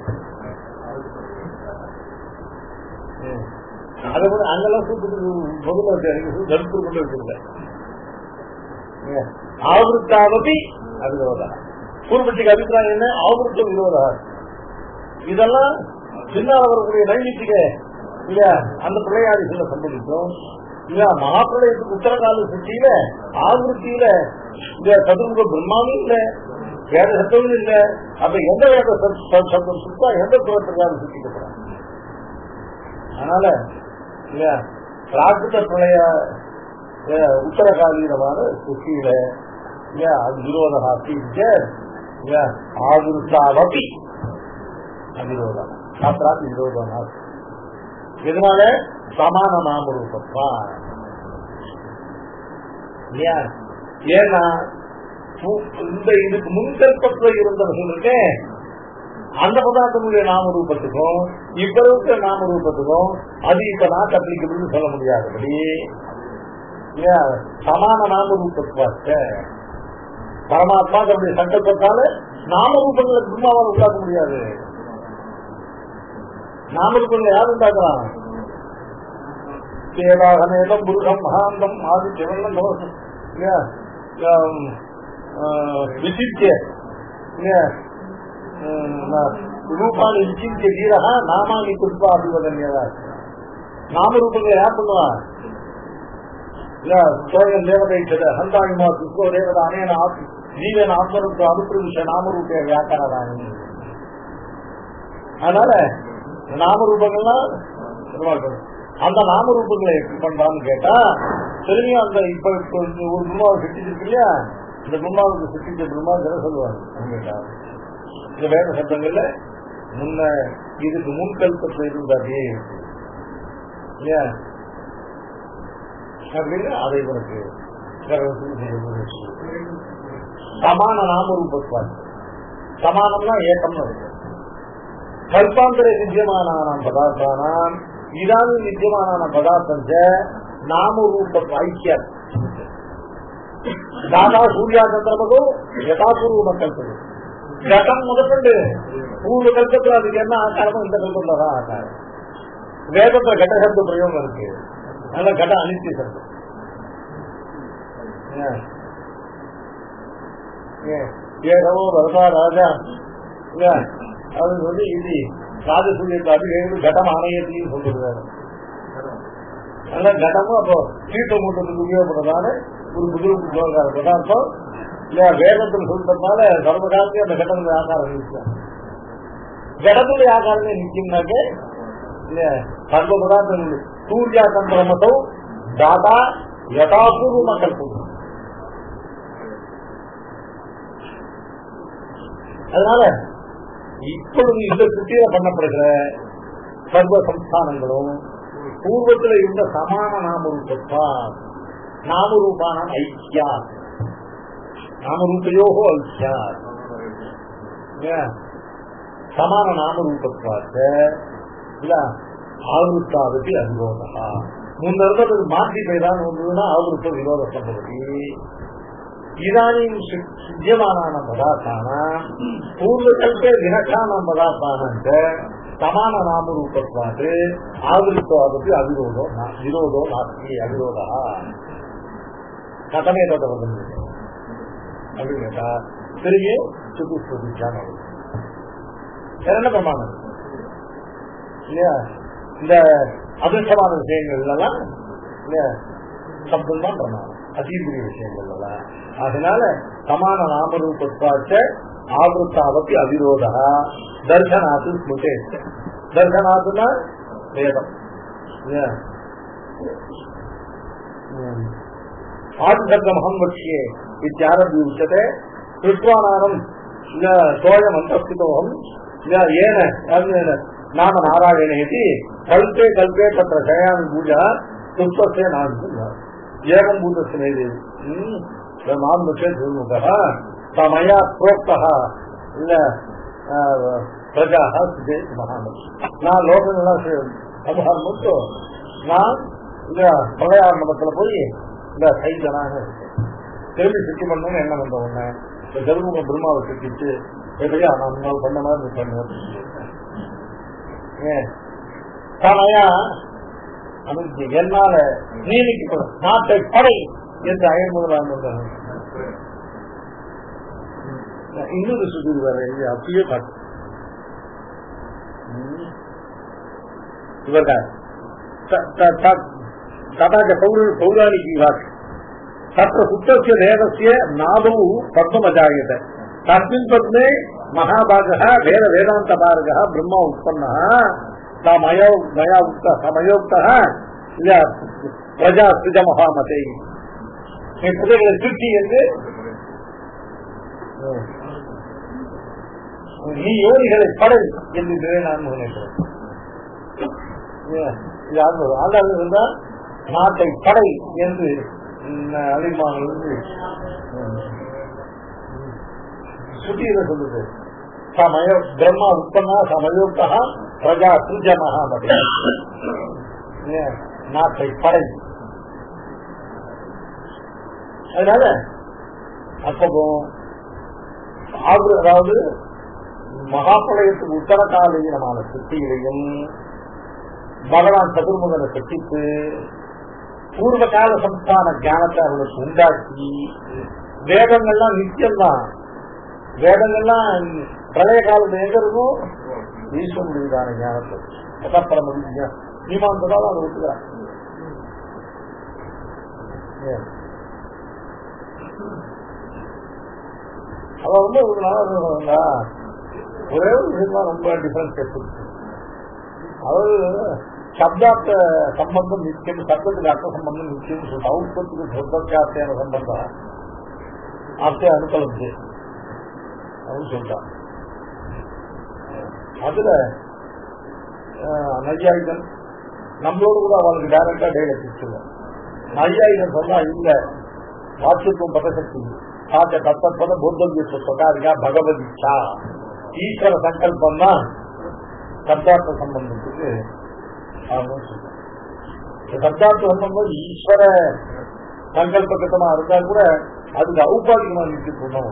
அதை கூட அங்கெல்லாம் சூத்துக்கு பொதுவாக தடுப்பு கொண்டு வச்சிருக்கேன் ஆவృத்தாவதி அவிரோதா பூர்வத்துக்கு அபிப்பிராயம் என்ன ஆவృத்த விரோதா இதெல்லாம் பின்னால் வரக்கூடிய நைமித்திக இல்ல அந்த பிள்ளையாதிகளை சம்பந்திக்கும் இல்ல மகாபிரளயத்துக்கு உத்தரகால சுற்றியில ஆவருத்தியில இந்த சதுர்முக பிரம்மாவும் இல்ல வேத சத்தமும் இல்ல அப்ப எந்த வேத சத்தம் சுத்தா எந்த புறத்துக்காக சுத்திக்கப்படும் அதனால இல்ல பிராகிருத பிரளய உத்தரகாலீனமான சுத்தியில அது விரோதா ஆவருத்தாவதி அவிரோதா சாஸ்திராத் விரோதா எதனால சமான நாம ரூபப்பா இல்லையா ஏன்னா இந்த இதுக்கு முன்கற்பத்துல இருந்தவர்களுக்கு அந்த பதார்த்தங்களுடைய நாம ரூபத்துக்கும் இப்ப இருக்கிற நாம ரூபத்துக்கும் அது இப்ப நாட்டு அப்ளிகபிள் சொல்ல முடியாதபடி சமான நாம ரூபத்துவாச்ச பரமாத்மா தன்னுடைய சங்கல்பத்தால நாம ரூபங்களை பிரம்மாவால் உண்டாக்க முடியாது நாமரூபங்களை யார் உண்டாக்கலாம் சேவாகமேதம் புருஷம் மகாந்தம் ஆதி சிவன்னம் தோஷம் விசித்திய ரூபாணி விசித்திய வீரகா நாமானி புஷ்பா அபிவதன்யதா நாமரூபங்களை யார் பண்ணுவா சோழன் தேவதைச்சத ஹந்தாயுமா சுக்கோ தேவதா அனேன ஆத்ம ஜீவன் ஆத்மருக்கு அனுப்பிரவிஷ நாமரூப வியாக்கராணி அதனால நாமரூபங்கள்லாம் அந்த நாமரூபங்களை எப்படி பண்றான்னு கேட்டா திரும்பியும் அந்த இப்ப இப்ப ஒரு பிரம்மாவை சுட்டிச்சிருக்கு இல்லையா இந்த பிரம்மாவுக்கு சுட்டிச்ச பிரம்மா என்ன சொல்லுவாங்க கேட்டா இந்த வேத சப்தங்கள்ல முன்ன இதுக்கு முன்கல்பத்தில் இருந்தாதே இருக்கு இல்லையா அப்படின்னு அதை உனக்கு சமான நாமரூபத்வான் சமானம்னா ஏக்கம்னு இருக்கு கல்பாந்தர வித்தியமானான பதார்த்தானாம் இதானு வித்தியமானான பதார்த்தம் நாமரூப ஐக்கிய దాదా సూర్యాచంద్రములు యథాపూర్వ కల్పదు ఘటం మొదటి పూర్వ కల్పத்தில் அதுக்கு என்ன ஆகாரமோ இந்த கல்பத்தில் தான் ஆகாரம் வேதத்துல கட்ட சப்த பிரயோகம் இருக்கு அதனால கட அனித்திய சப்தம் ஏன்? ஏன்? ஏகமோ வரதா ராஜா ஏன்? அது சொல்லி இது ராஜசூரியத்தை அபிஷேகம் கடம் ஆணையத்தையும் சொல்லிருக்காரு அதனால கடமும் அப்போ தீர்த்த மூட்டத்துக்கு உபயோகப்படுறதால ஒரு புது சொல்றாரு பதார்த்தம் இல்ல வேதத்தில் சொல்றதுனால சர்வகாலத்தையும் அந்த கடனுடைய ஆகாரம் நிற்கும் கடத்துடைய ஆகாரமே நிற்கும்னாக்க இல்ல சர்வ பதார்த்தங்கள் சூர்யா சந்திரமதம் தாதா யதாபூர்வமா கல்பம் அதனால இப்பொழுது இந்த சுத்தியில பண்ணப்படுகிற சர்வ சம்ஸ்தானங்களும் பூர்வத்தில் இருந்த சமான நாமரூபத்தா நாமரூபான ஐக்கியா நாமரூபயோகோ ஐக்கியா ஏன்? சமான நாமரூபத்வாச்ச இல்ல ஆவருத்தாவதி அனுரோதா முன்ன இருந்தது மாற்றி பெய்தான் ஒன்றுனா ஆவருத்த விரோத சம்பவதி இதானியும் சித்தியமானான பதார்த்தான பூர்வகல்பே வினக்கான பதார்த்தானந்த சமான நாமரூபத்வாது ஆவருத்தவாதத்து அவிரோதோ நா- விரோதோ நாஸ்தி அவிரோதா கதமே தத வதந்தி அப்படின்னு கேட்டா திரும்பி சுத்துஸ்வதிச்சான என்ன பிரமாணம் இல்லையா இந்த அதிர்ஷ்டமான விஷயங்கள் எல்லாம் இல்லையா சப்தம் தான் பிரமாணம் அதீந்திரிய விஷயங்கள் எல்லாம் அதனால சமான நாமரூபத்வாச்ச ஆவருத்தாவத்தி அவிரோதா தர்சனாத்து ஸ்மிருதே தர்சனாத்துனா வேதம் இல்லையா? ம். ஆதிசப்தமகம் வட்சியே இத்தியாரம்பி உச்சதே கிருஷ்வானாரம் இல்ல சோழம் அந்தஸ்திதோகம் இல்ல ஏன அது நாம நாராயண இது கல்பே கல்பே தत्र சயாமி பூஜா துப்பஸ்ய நான் ஏகம் பூதஸ்ய நாம் முச்சே துர்முகः தமயா प्रोक्तः இல்ல பிரஜா சுஜே மகாமதி நான் லோகங்கள்லாம் சமூகம் மட்டும் நான் இந்த பிரளயார் மதத்துல போய் இந்த சைதனாக இருக்கேன் திரும்பி சுத்தி பண்ணணும்னு என்ன வந்த உடனே இந்த கருமுக பிரம்மாவை சுத்திட்டு எப்படியா நான் முன்னால் பண்ண மாதிரி நீ பண்ணு ஏன் தானையா அமைச்சு என்னால நீதிக்கப்படும் நாட்டை படை என்று அயன் முதலாம் இன்னொரு சுத்தி வேற எங்க அப்படியே காட்டு இவர்தான் तथा च पौर पौराणिकी वाक्य तत्र सुप्तस्य वेदस्य नादौ पद्ममजायते तस्मिन् पद्मे महाभागः वेद वेदान्तभागः ब्रह्म उत्पन्नः सा मया मया उक्तः स मयोक्तः इद प्रजा सृज महामते நீ புதைகளை திருச்சி என்று நீ யோனிகளை படை என்று நான் நினைக்கிறேன் ஆண்டாள் இருந்தா நாட்டை படை என்று அதிகமாக சுத்தியில சொல்லுது சமய பிரம்மா உற்பன்னா சமயோக்தா பிரஜா சுஜ மகாமதி நாட்டை படை அதனால அப்போ அதாவது மகாபலயத்துக்கு உத்தர காலீனமான சுத்தியிலையும் பகவான் சதுர்முகனை சட்டித்து பூர்வ கால சம்ஸ்தான ஞானத்தை அவர்களுக்கு உண்டாக்கி வேதங்கள்லாம் நித்தியம்தான் வேதங்கள்லாம் பிரளய காலத்துல எங்க இருக்கும் ஈஸ்வரனுடையதான ஞானத்தை அதான் மீமாந்ததால் அதை விட்டுக்கிறான் அவ வந்து ஒரு நாள் ஒரே ஒரு விஷயம் ரொம்ப டிஃபரன்ஸ் எடுத்துருக்கு அதாவது சப்தார்த்த சம்பந்தம் நிச்சயம் சப்தத்துக்கு அர்த்த சம்பந்தம் நிச்சயம் சொல்லிட்டு ஔத்பத்துக்கு சப்தார்த்தியான சம்பந்தம் அர்த்த அனுகலந்து அப்படின்னு சொல்லிட்டான் அதுல நையாயுதன் நம்மளோடு கூட அவளுக்கு டைரக்டா டேல பிடிச்சிருவோம் நையாயுதன் சொன்னா இல்ல வாட்சித்துவம் பதசக்தி சாத்த தத்தப்பத போத்தவிய சொத்தக்காரிகா பகவத் இச்சா ஈஸ்வர சங்கல்பம் தான் சப்தார்த்த சம்பந்தத்துக்கு சப்தார்த்த சம்பந்தம் ஈஸ்வர சங்கல்பகத்தமா இருந்தா கூட அதுக்கு ஔபாதிகமா நிச்சயம்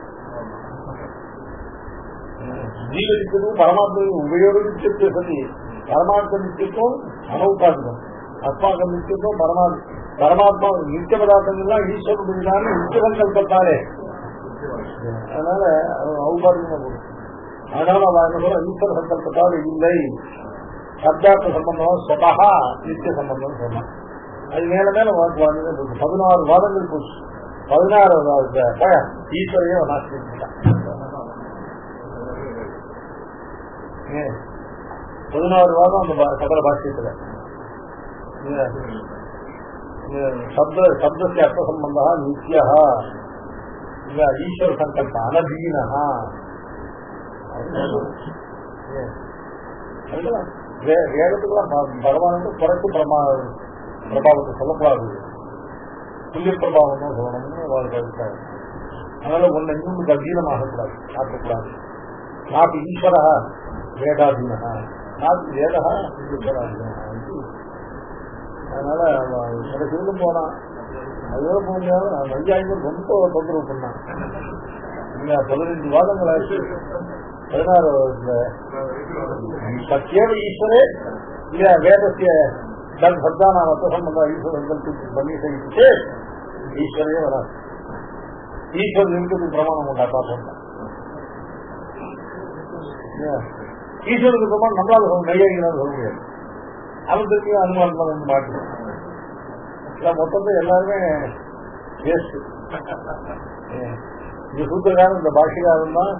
ஜீவனிச்சதும் பரமாத்மையும் உபயோகிச்சு சொல்லி பரமாத்ம நிச்சயத்தும் அனௌபாதிகம் அஸ்மாக்கம் நிச்சயத்தும் பரமாத்மா பரமாத்மா நித்திய பதார்த்தங்கள்லாம் ஈஸ்வரனுடையதான நித்திய சங்கல்பத்தாலே அதனால ஔபாரியமா போடும் அதனால அவன் என்ன சொல்ற ஈஸ்வர சங்கல்பத்தால் இல்லை சப்தார்த்த சம்பந்தம் சொதா நித்திய சம்பந்தம் சொன்னான் அது மேல மேல வாக்குவாதம் இருக்கு பதினாறு வாதங்கள் போச்சு பதினாறாவது ஈஸ்வரையே நாசிட்டான் பதினாறு வாதம் அந்த பா- சகல பாஷ்யத்துல இந்த- இந்த சப்த சப்தस्य அர்த்தசம்பந்தः நித்யः இல்ல ஈஸ்வர சங்கல்ப அனதீனः அதுதான் வே- வேதத்துக்குலாம் ப- பகவான் வந்து குறைத்து பிரமா பிரபாவத்தை சொல்லக்கூடாது துல்லிய பிரபாவம் தான் சொல்லணும்னு அவருக்கு அபிப்பிராயம் அதனால ஒன்னு இன்னும் கம்பீரமாக கூடாது ஆக்கக்கூடாது நாட்டு ஈஸ்வர வேதாதீன நாட்டு வேதா ஈஸ்வராதீன அதனால அவன் கடைசியில போனான் அதுவே போக முடியாது நையாயிரம் ரொம்ப தொந்தரவு பண்ணான் இல்ல பதினஞ்சு வாதங்கள் ஆச்சு பதினாறு சத்தியவ ஈஸ்வரே இல்ல வேதசிய தன் சத்தான மத்த சம்பந்த ஈஸ்வரன் பண்ணி செய்து ஈஸ்வரையே வராது ஈஸ்வரன் இருக்கிறது பிரமாணம் உண்டா பார்ப்போம் ஈஸ்வரனுக்கு பிரமாணம் நம்மளால சொல்ல நையாயிரம் சொல்ல முடியாது அவன் திருப்பியும் அனுமானம் வந்து மாட்டோம் மொத்தத்தை எல்லாருமே வேஸ்ட் இந்த சூத்திரக்காரன் இந்த பாஷிகாரன் தான்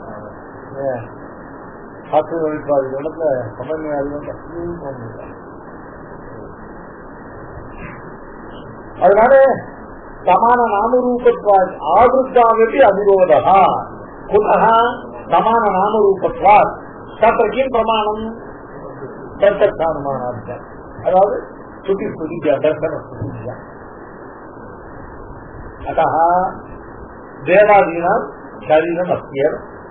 சாஸ்திர வழிபாடு இடத்துல சமன்வயம் அதனால சமான நாமரூபத்வாத் ஆவృத்தாவிற்கு அவிரோதா புனः சமான நாமரூபத்வாத் தत्र किं பிரமாணம் தர்க்கஸ்தானமானார்த்தம் அதாவது சுத்தி ஸ்துதிஜா தர்சன ஸ்துதிஜா अतः देवादीनां शरीरम् अस्त्येव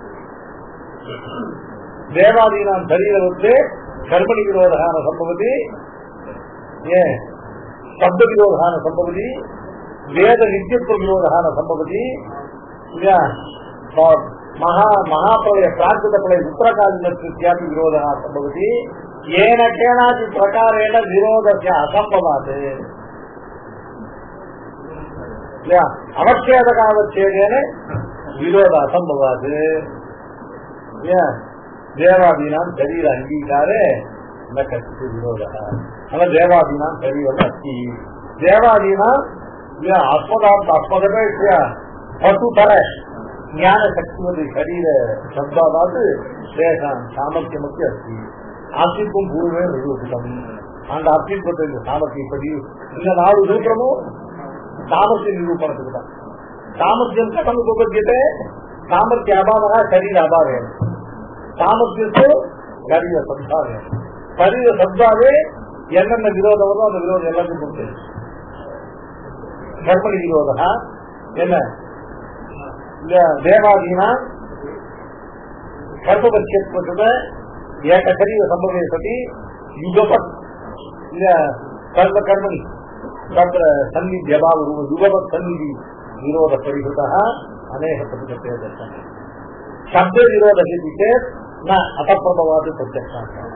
देवादीनां शरीरवत्ते कर्मणिविरोधः न सम्भवति ये शब्दविरोधः न सम्भवति वेदनित्यत्वविरोधः न सम्भवति या महा महाप्रलय प्राकृतप्रलय उत्तरकालीनत्यापि विरोधः सम्भवति येन केनाचित् प्रकारेण विरोधस्य असम्भवात् அவச்சேதகாவச்சேதேன விரோத அசம்பவாது தேவாதீனாம் சரீர அங்கீகாரே न कश्चित् विरोधः अतः देवादीनां शरीरम् अस्ति देवादीनां अस्मदात् अस्मदपेक्षया पशुतर ज्ञानशक्तिवत् शरीर शब्दात् तेषां सामर्थ्यमपि अस्ति ஆசிக்கும் பூர்வே நிரூபிதம் அந்த அஸ்தித்வத்தை சாமர்த்தியப்படி இந்த நாலு சூத்திரமும் சாமர்த்திய நிரூபணத்துக்கு தான் சாமர்த்தியம் கதம் உபபத்தியத்தை சாமர்த்திய அபாவா சரீர அபாவேன் சாமர்த்தியத்து சரீர சம்சாரம் சரீர சப்தாவே என்னென்ன விரோதம் வருதோ அந்த விரோதம் எல்லாத்தையும் கொடுத்து கர்மணி விரோதா என்ன இந்த தேவாதீனா கர்மபட்சேற்பட்டத ஏக சரீர சம்பவே சதி யுகபத் இந்த கர்ம கர்மணி तत्र सन्निधि अभाव युगवत सन्निधि विरोध परिहृत अनेक प्रतिपत्ति दर्शन शब्द विरोध चेत न अतप्रभवाद प्रत्यक्ष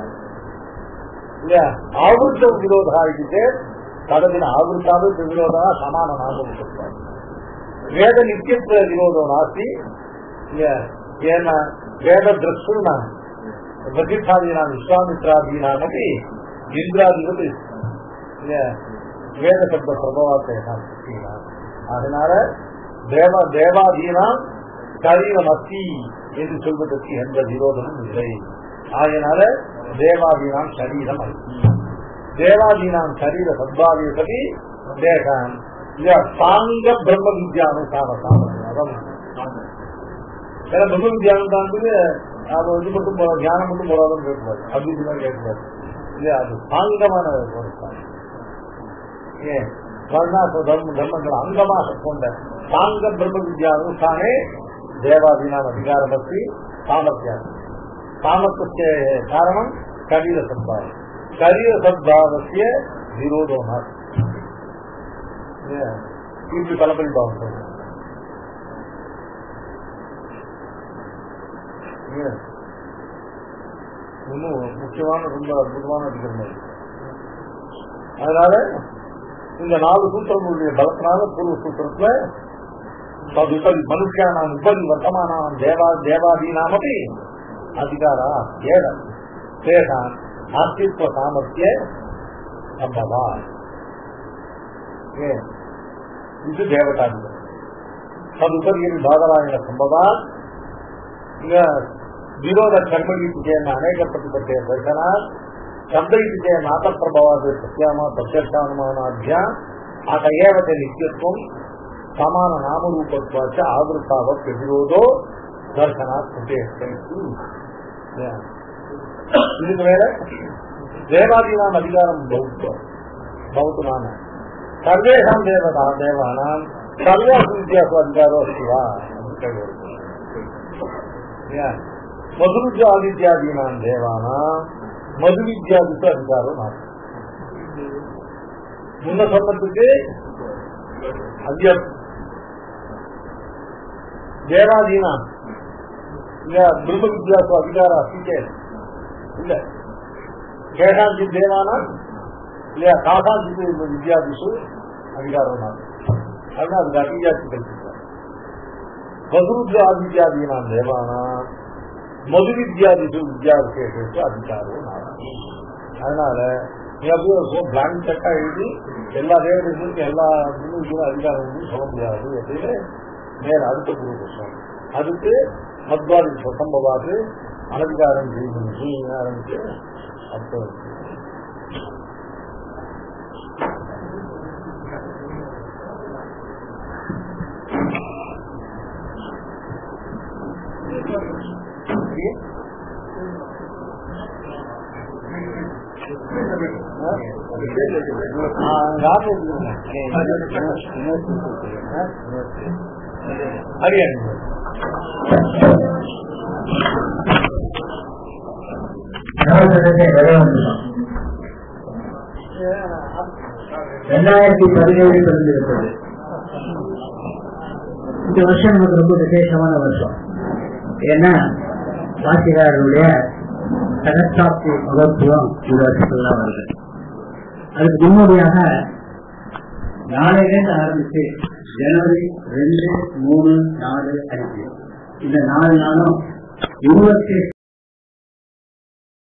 आवृत विरोध चेत तददिन आवृत्तावृत विरोध समान नाम वेद नित्यत्व विरोधो नास्ति येन वेद द्रष्टुर्न वसिष्ठादीनां विश्वामित्रादीनामपि इन्द्रादिवत् வேத சப்த பிரபவாத்தை அதனால தேவ தேவாதீனாம் சரீரம் அஸ்தி என்று சொல்வதற்கு எந்த விரோதமும் இல்லை ஆகையினால தேவாதீனாம் சரீரம் அஸ்தி தேவாதீனாம் சரீர சத்பாவிய சதி தேகம் சாங்க பிரம்ம வித்யானுசார சாமம் ஏன்னா பிரம்ம வித்யானுசாரத்துக்கு அது இது மட்டும் போறோம் தியானம் மட்டும் போறாதுன்னு கேட்கக்கூடாது அபிஜிதான் கேட்கக்கூடாது இல்லையா அது சாங்கமான ஒரு சாமி வர்ணாச தர்ம தர்மங்கள் அங்கமாக கொண்ட சாங்க பிரம்ம வித்யா அனுஷ்டானே தேவாதீனாம் அதிகாரமஸ்தி சாமர்த்தியம் சாமர்த்திய காரணம் சரீர சத்பாவம் சரீர சத்பாவசிய விரோதோ இப்படி பலபடி பாவம் சொல்றேன் இன்னும் முக்கியமான ரொம்ப அற்புதமான அதிகாரம் அதனால இந்த நாலு சூத்திரங்களுடைய பலத்தினால பூர்வ சூத்திரத்துல ததுபதி மனுஷானாம் உபதி வர்த்தமானாம் தேவா தேவாதீனாமபி அதிகாரா ஏழ தேசான் ஆஸ்தித்வ சாமர்த்திய சம்பவா ஏ, இது தேவதாதிகள் ததுபதியின் பாதராயண சம்பவா இங்க ವಿರೋಧ ಕರ್ಮಗೀತಿಕೆಯನ್ನು ಅನೇಕ ಪ್ರತಿಪತ್ತೆಯ ದರ್ಶನ ಶಬ್ದಗೀತಿಕೆಯ ನಾಥಪ್ರಭವಾದ ಸತ್ಯಾಮ ಪ್ರತ್ಯಕ್ಷಾನುಮಾನಾಧ್ಯ ಆತ ಏವತೆ ನಿತ್ಯತ್ವ ಸಮಾನ ನಾಮರೂಪತ್ವಾಚ ಆವೃತ್ತಾವ ಪ್ರತಿರೋಧೋ ದರ್ಶನ இதுக்கு மேல தேவாதீனாம் அதிகாரம் பௌத்த பௌத்தமான சர்வேஷாம் தேவதா தேவானாம் சர்வாசு வித்தியாச அதிகாரோ சிவா மதுருஜ ஆதித்யாதீனாம் தேவானா மது வித்யாதிக்கு அதிகாரம் நாட்டு முன்ன சொன்னதுக்கு அத்தியம் தேவாதீனா இல்ல பிரம்ம வித்யாசு அதிகார அசிக்கே இல்ல கேஷாந்தி தேவானா இல்லையா காசாந்தி வித்யாதிசு அதிகாரம் நாட்டு அதனால அதுக்கு அதிகாரி கல்பித்தார் மதுருஜ ஆதித்யாதீனாம் தேவானா மது வித்யாதிசு வித்யா விசேஷத்து அதிகாரம் நாட்டு அதனால நீ அப்படியே ஒரு பிளாங்க் செக்கா எழுதி எல்லா தேவதைகளுக்கும் எல்லா முன்னுக்கும் அதிகாரங்களும் சொல்ல முடியாது அப்படின்னு நேர அடுத்த குரு புத்தகம் அதுக்கு மத்வாதி சம்பவாது அனதிகாரம் செய்து ஆரம்பிச்சு அப்போ ஹரியாணா ரெண்டாயிரத்தி பதினேழு பிறந்திருப்பது இந்த வருஷம் நமக்கு ரொம்ப விசேஷமான வருஷம் ஏன்னா வாசிகாரருடைய சகஸ்தாப்தி மகத்துவம் இந்த வருஷத்துல வருது அதுக்கு முன்னோடியாக நாளையிலேருந்து ஆரம்பிச்சு ஜனவரி ரெண்டு மூணு நாலு அஞ்சு இந்த நாலு நாளும் இருபத்தி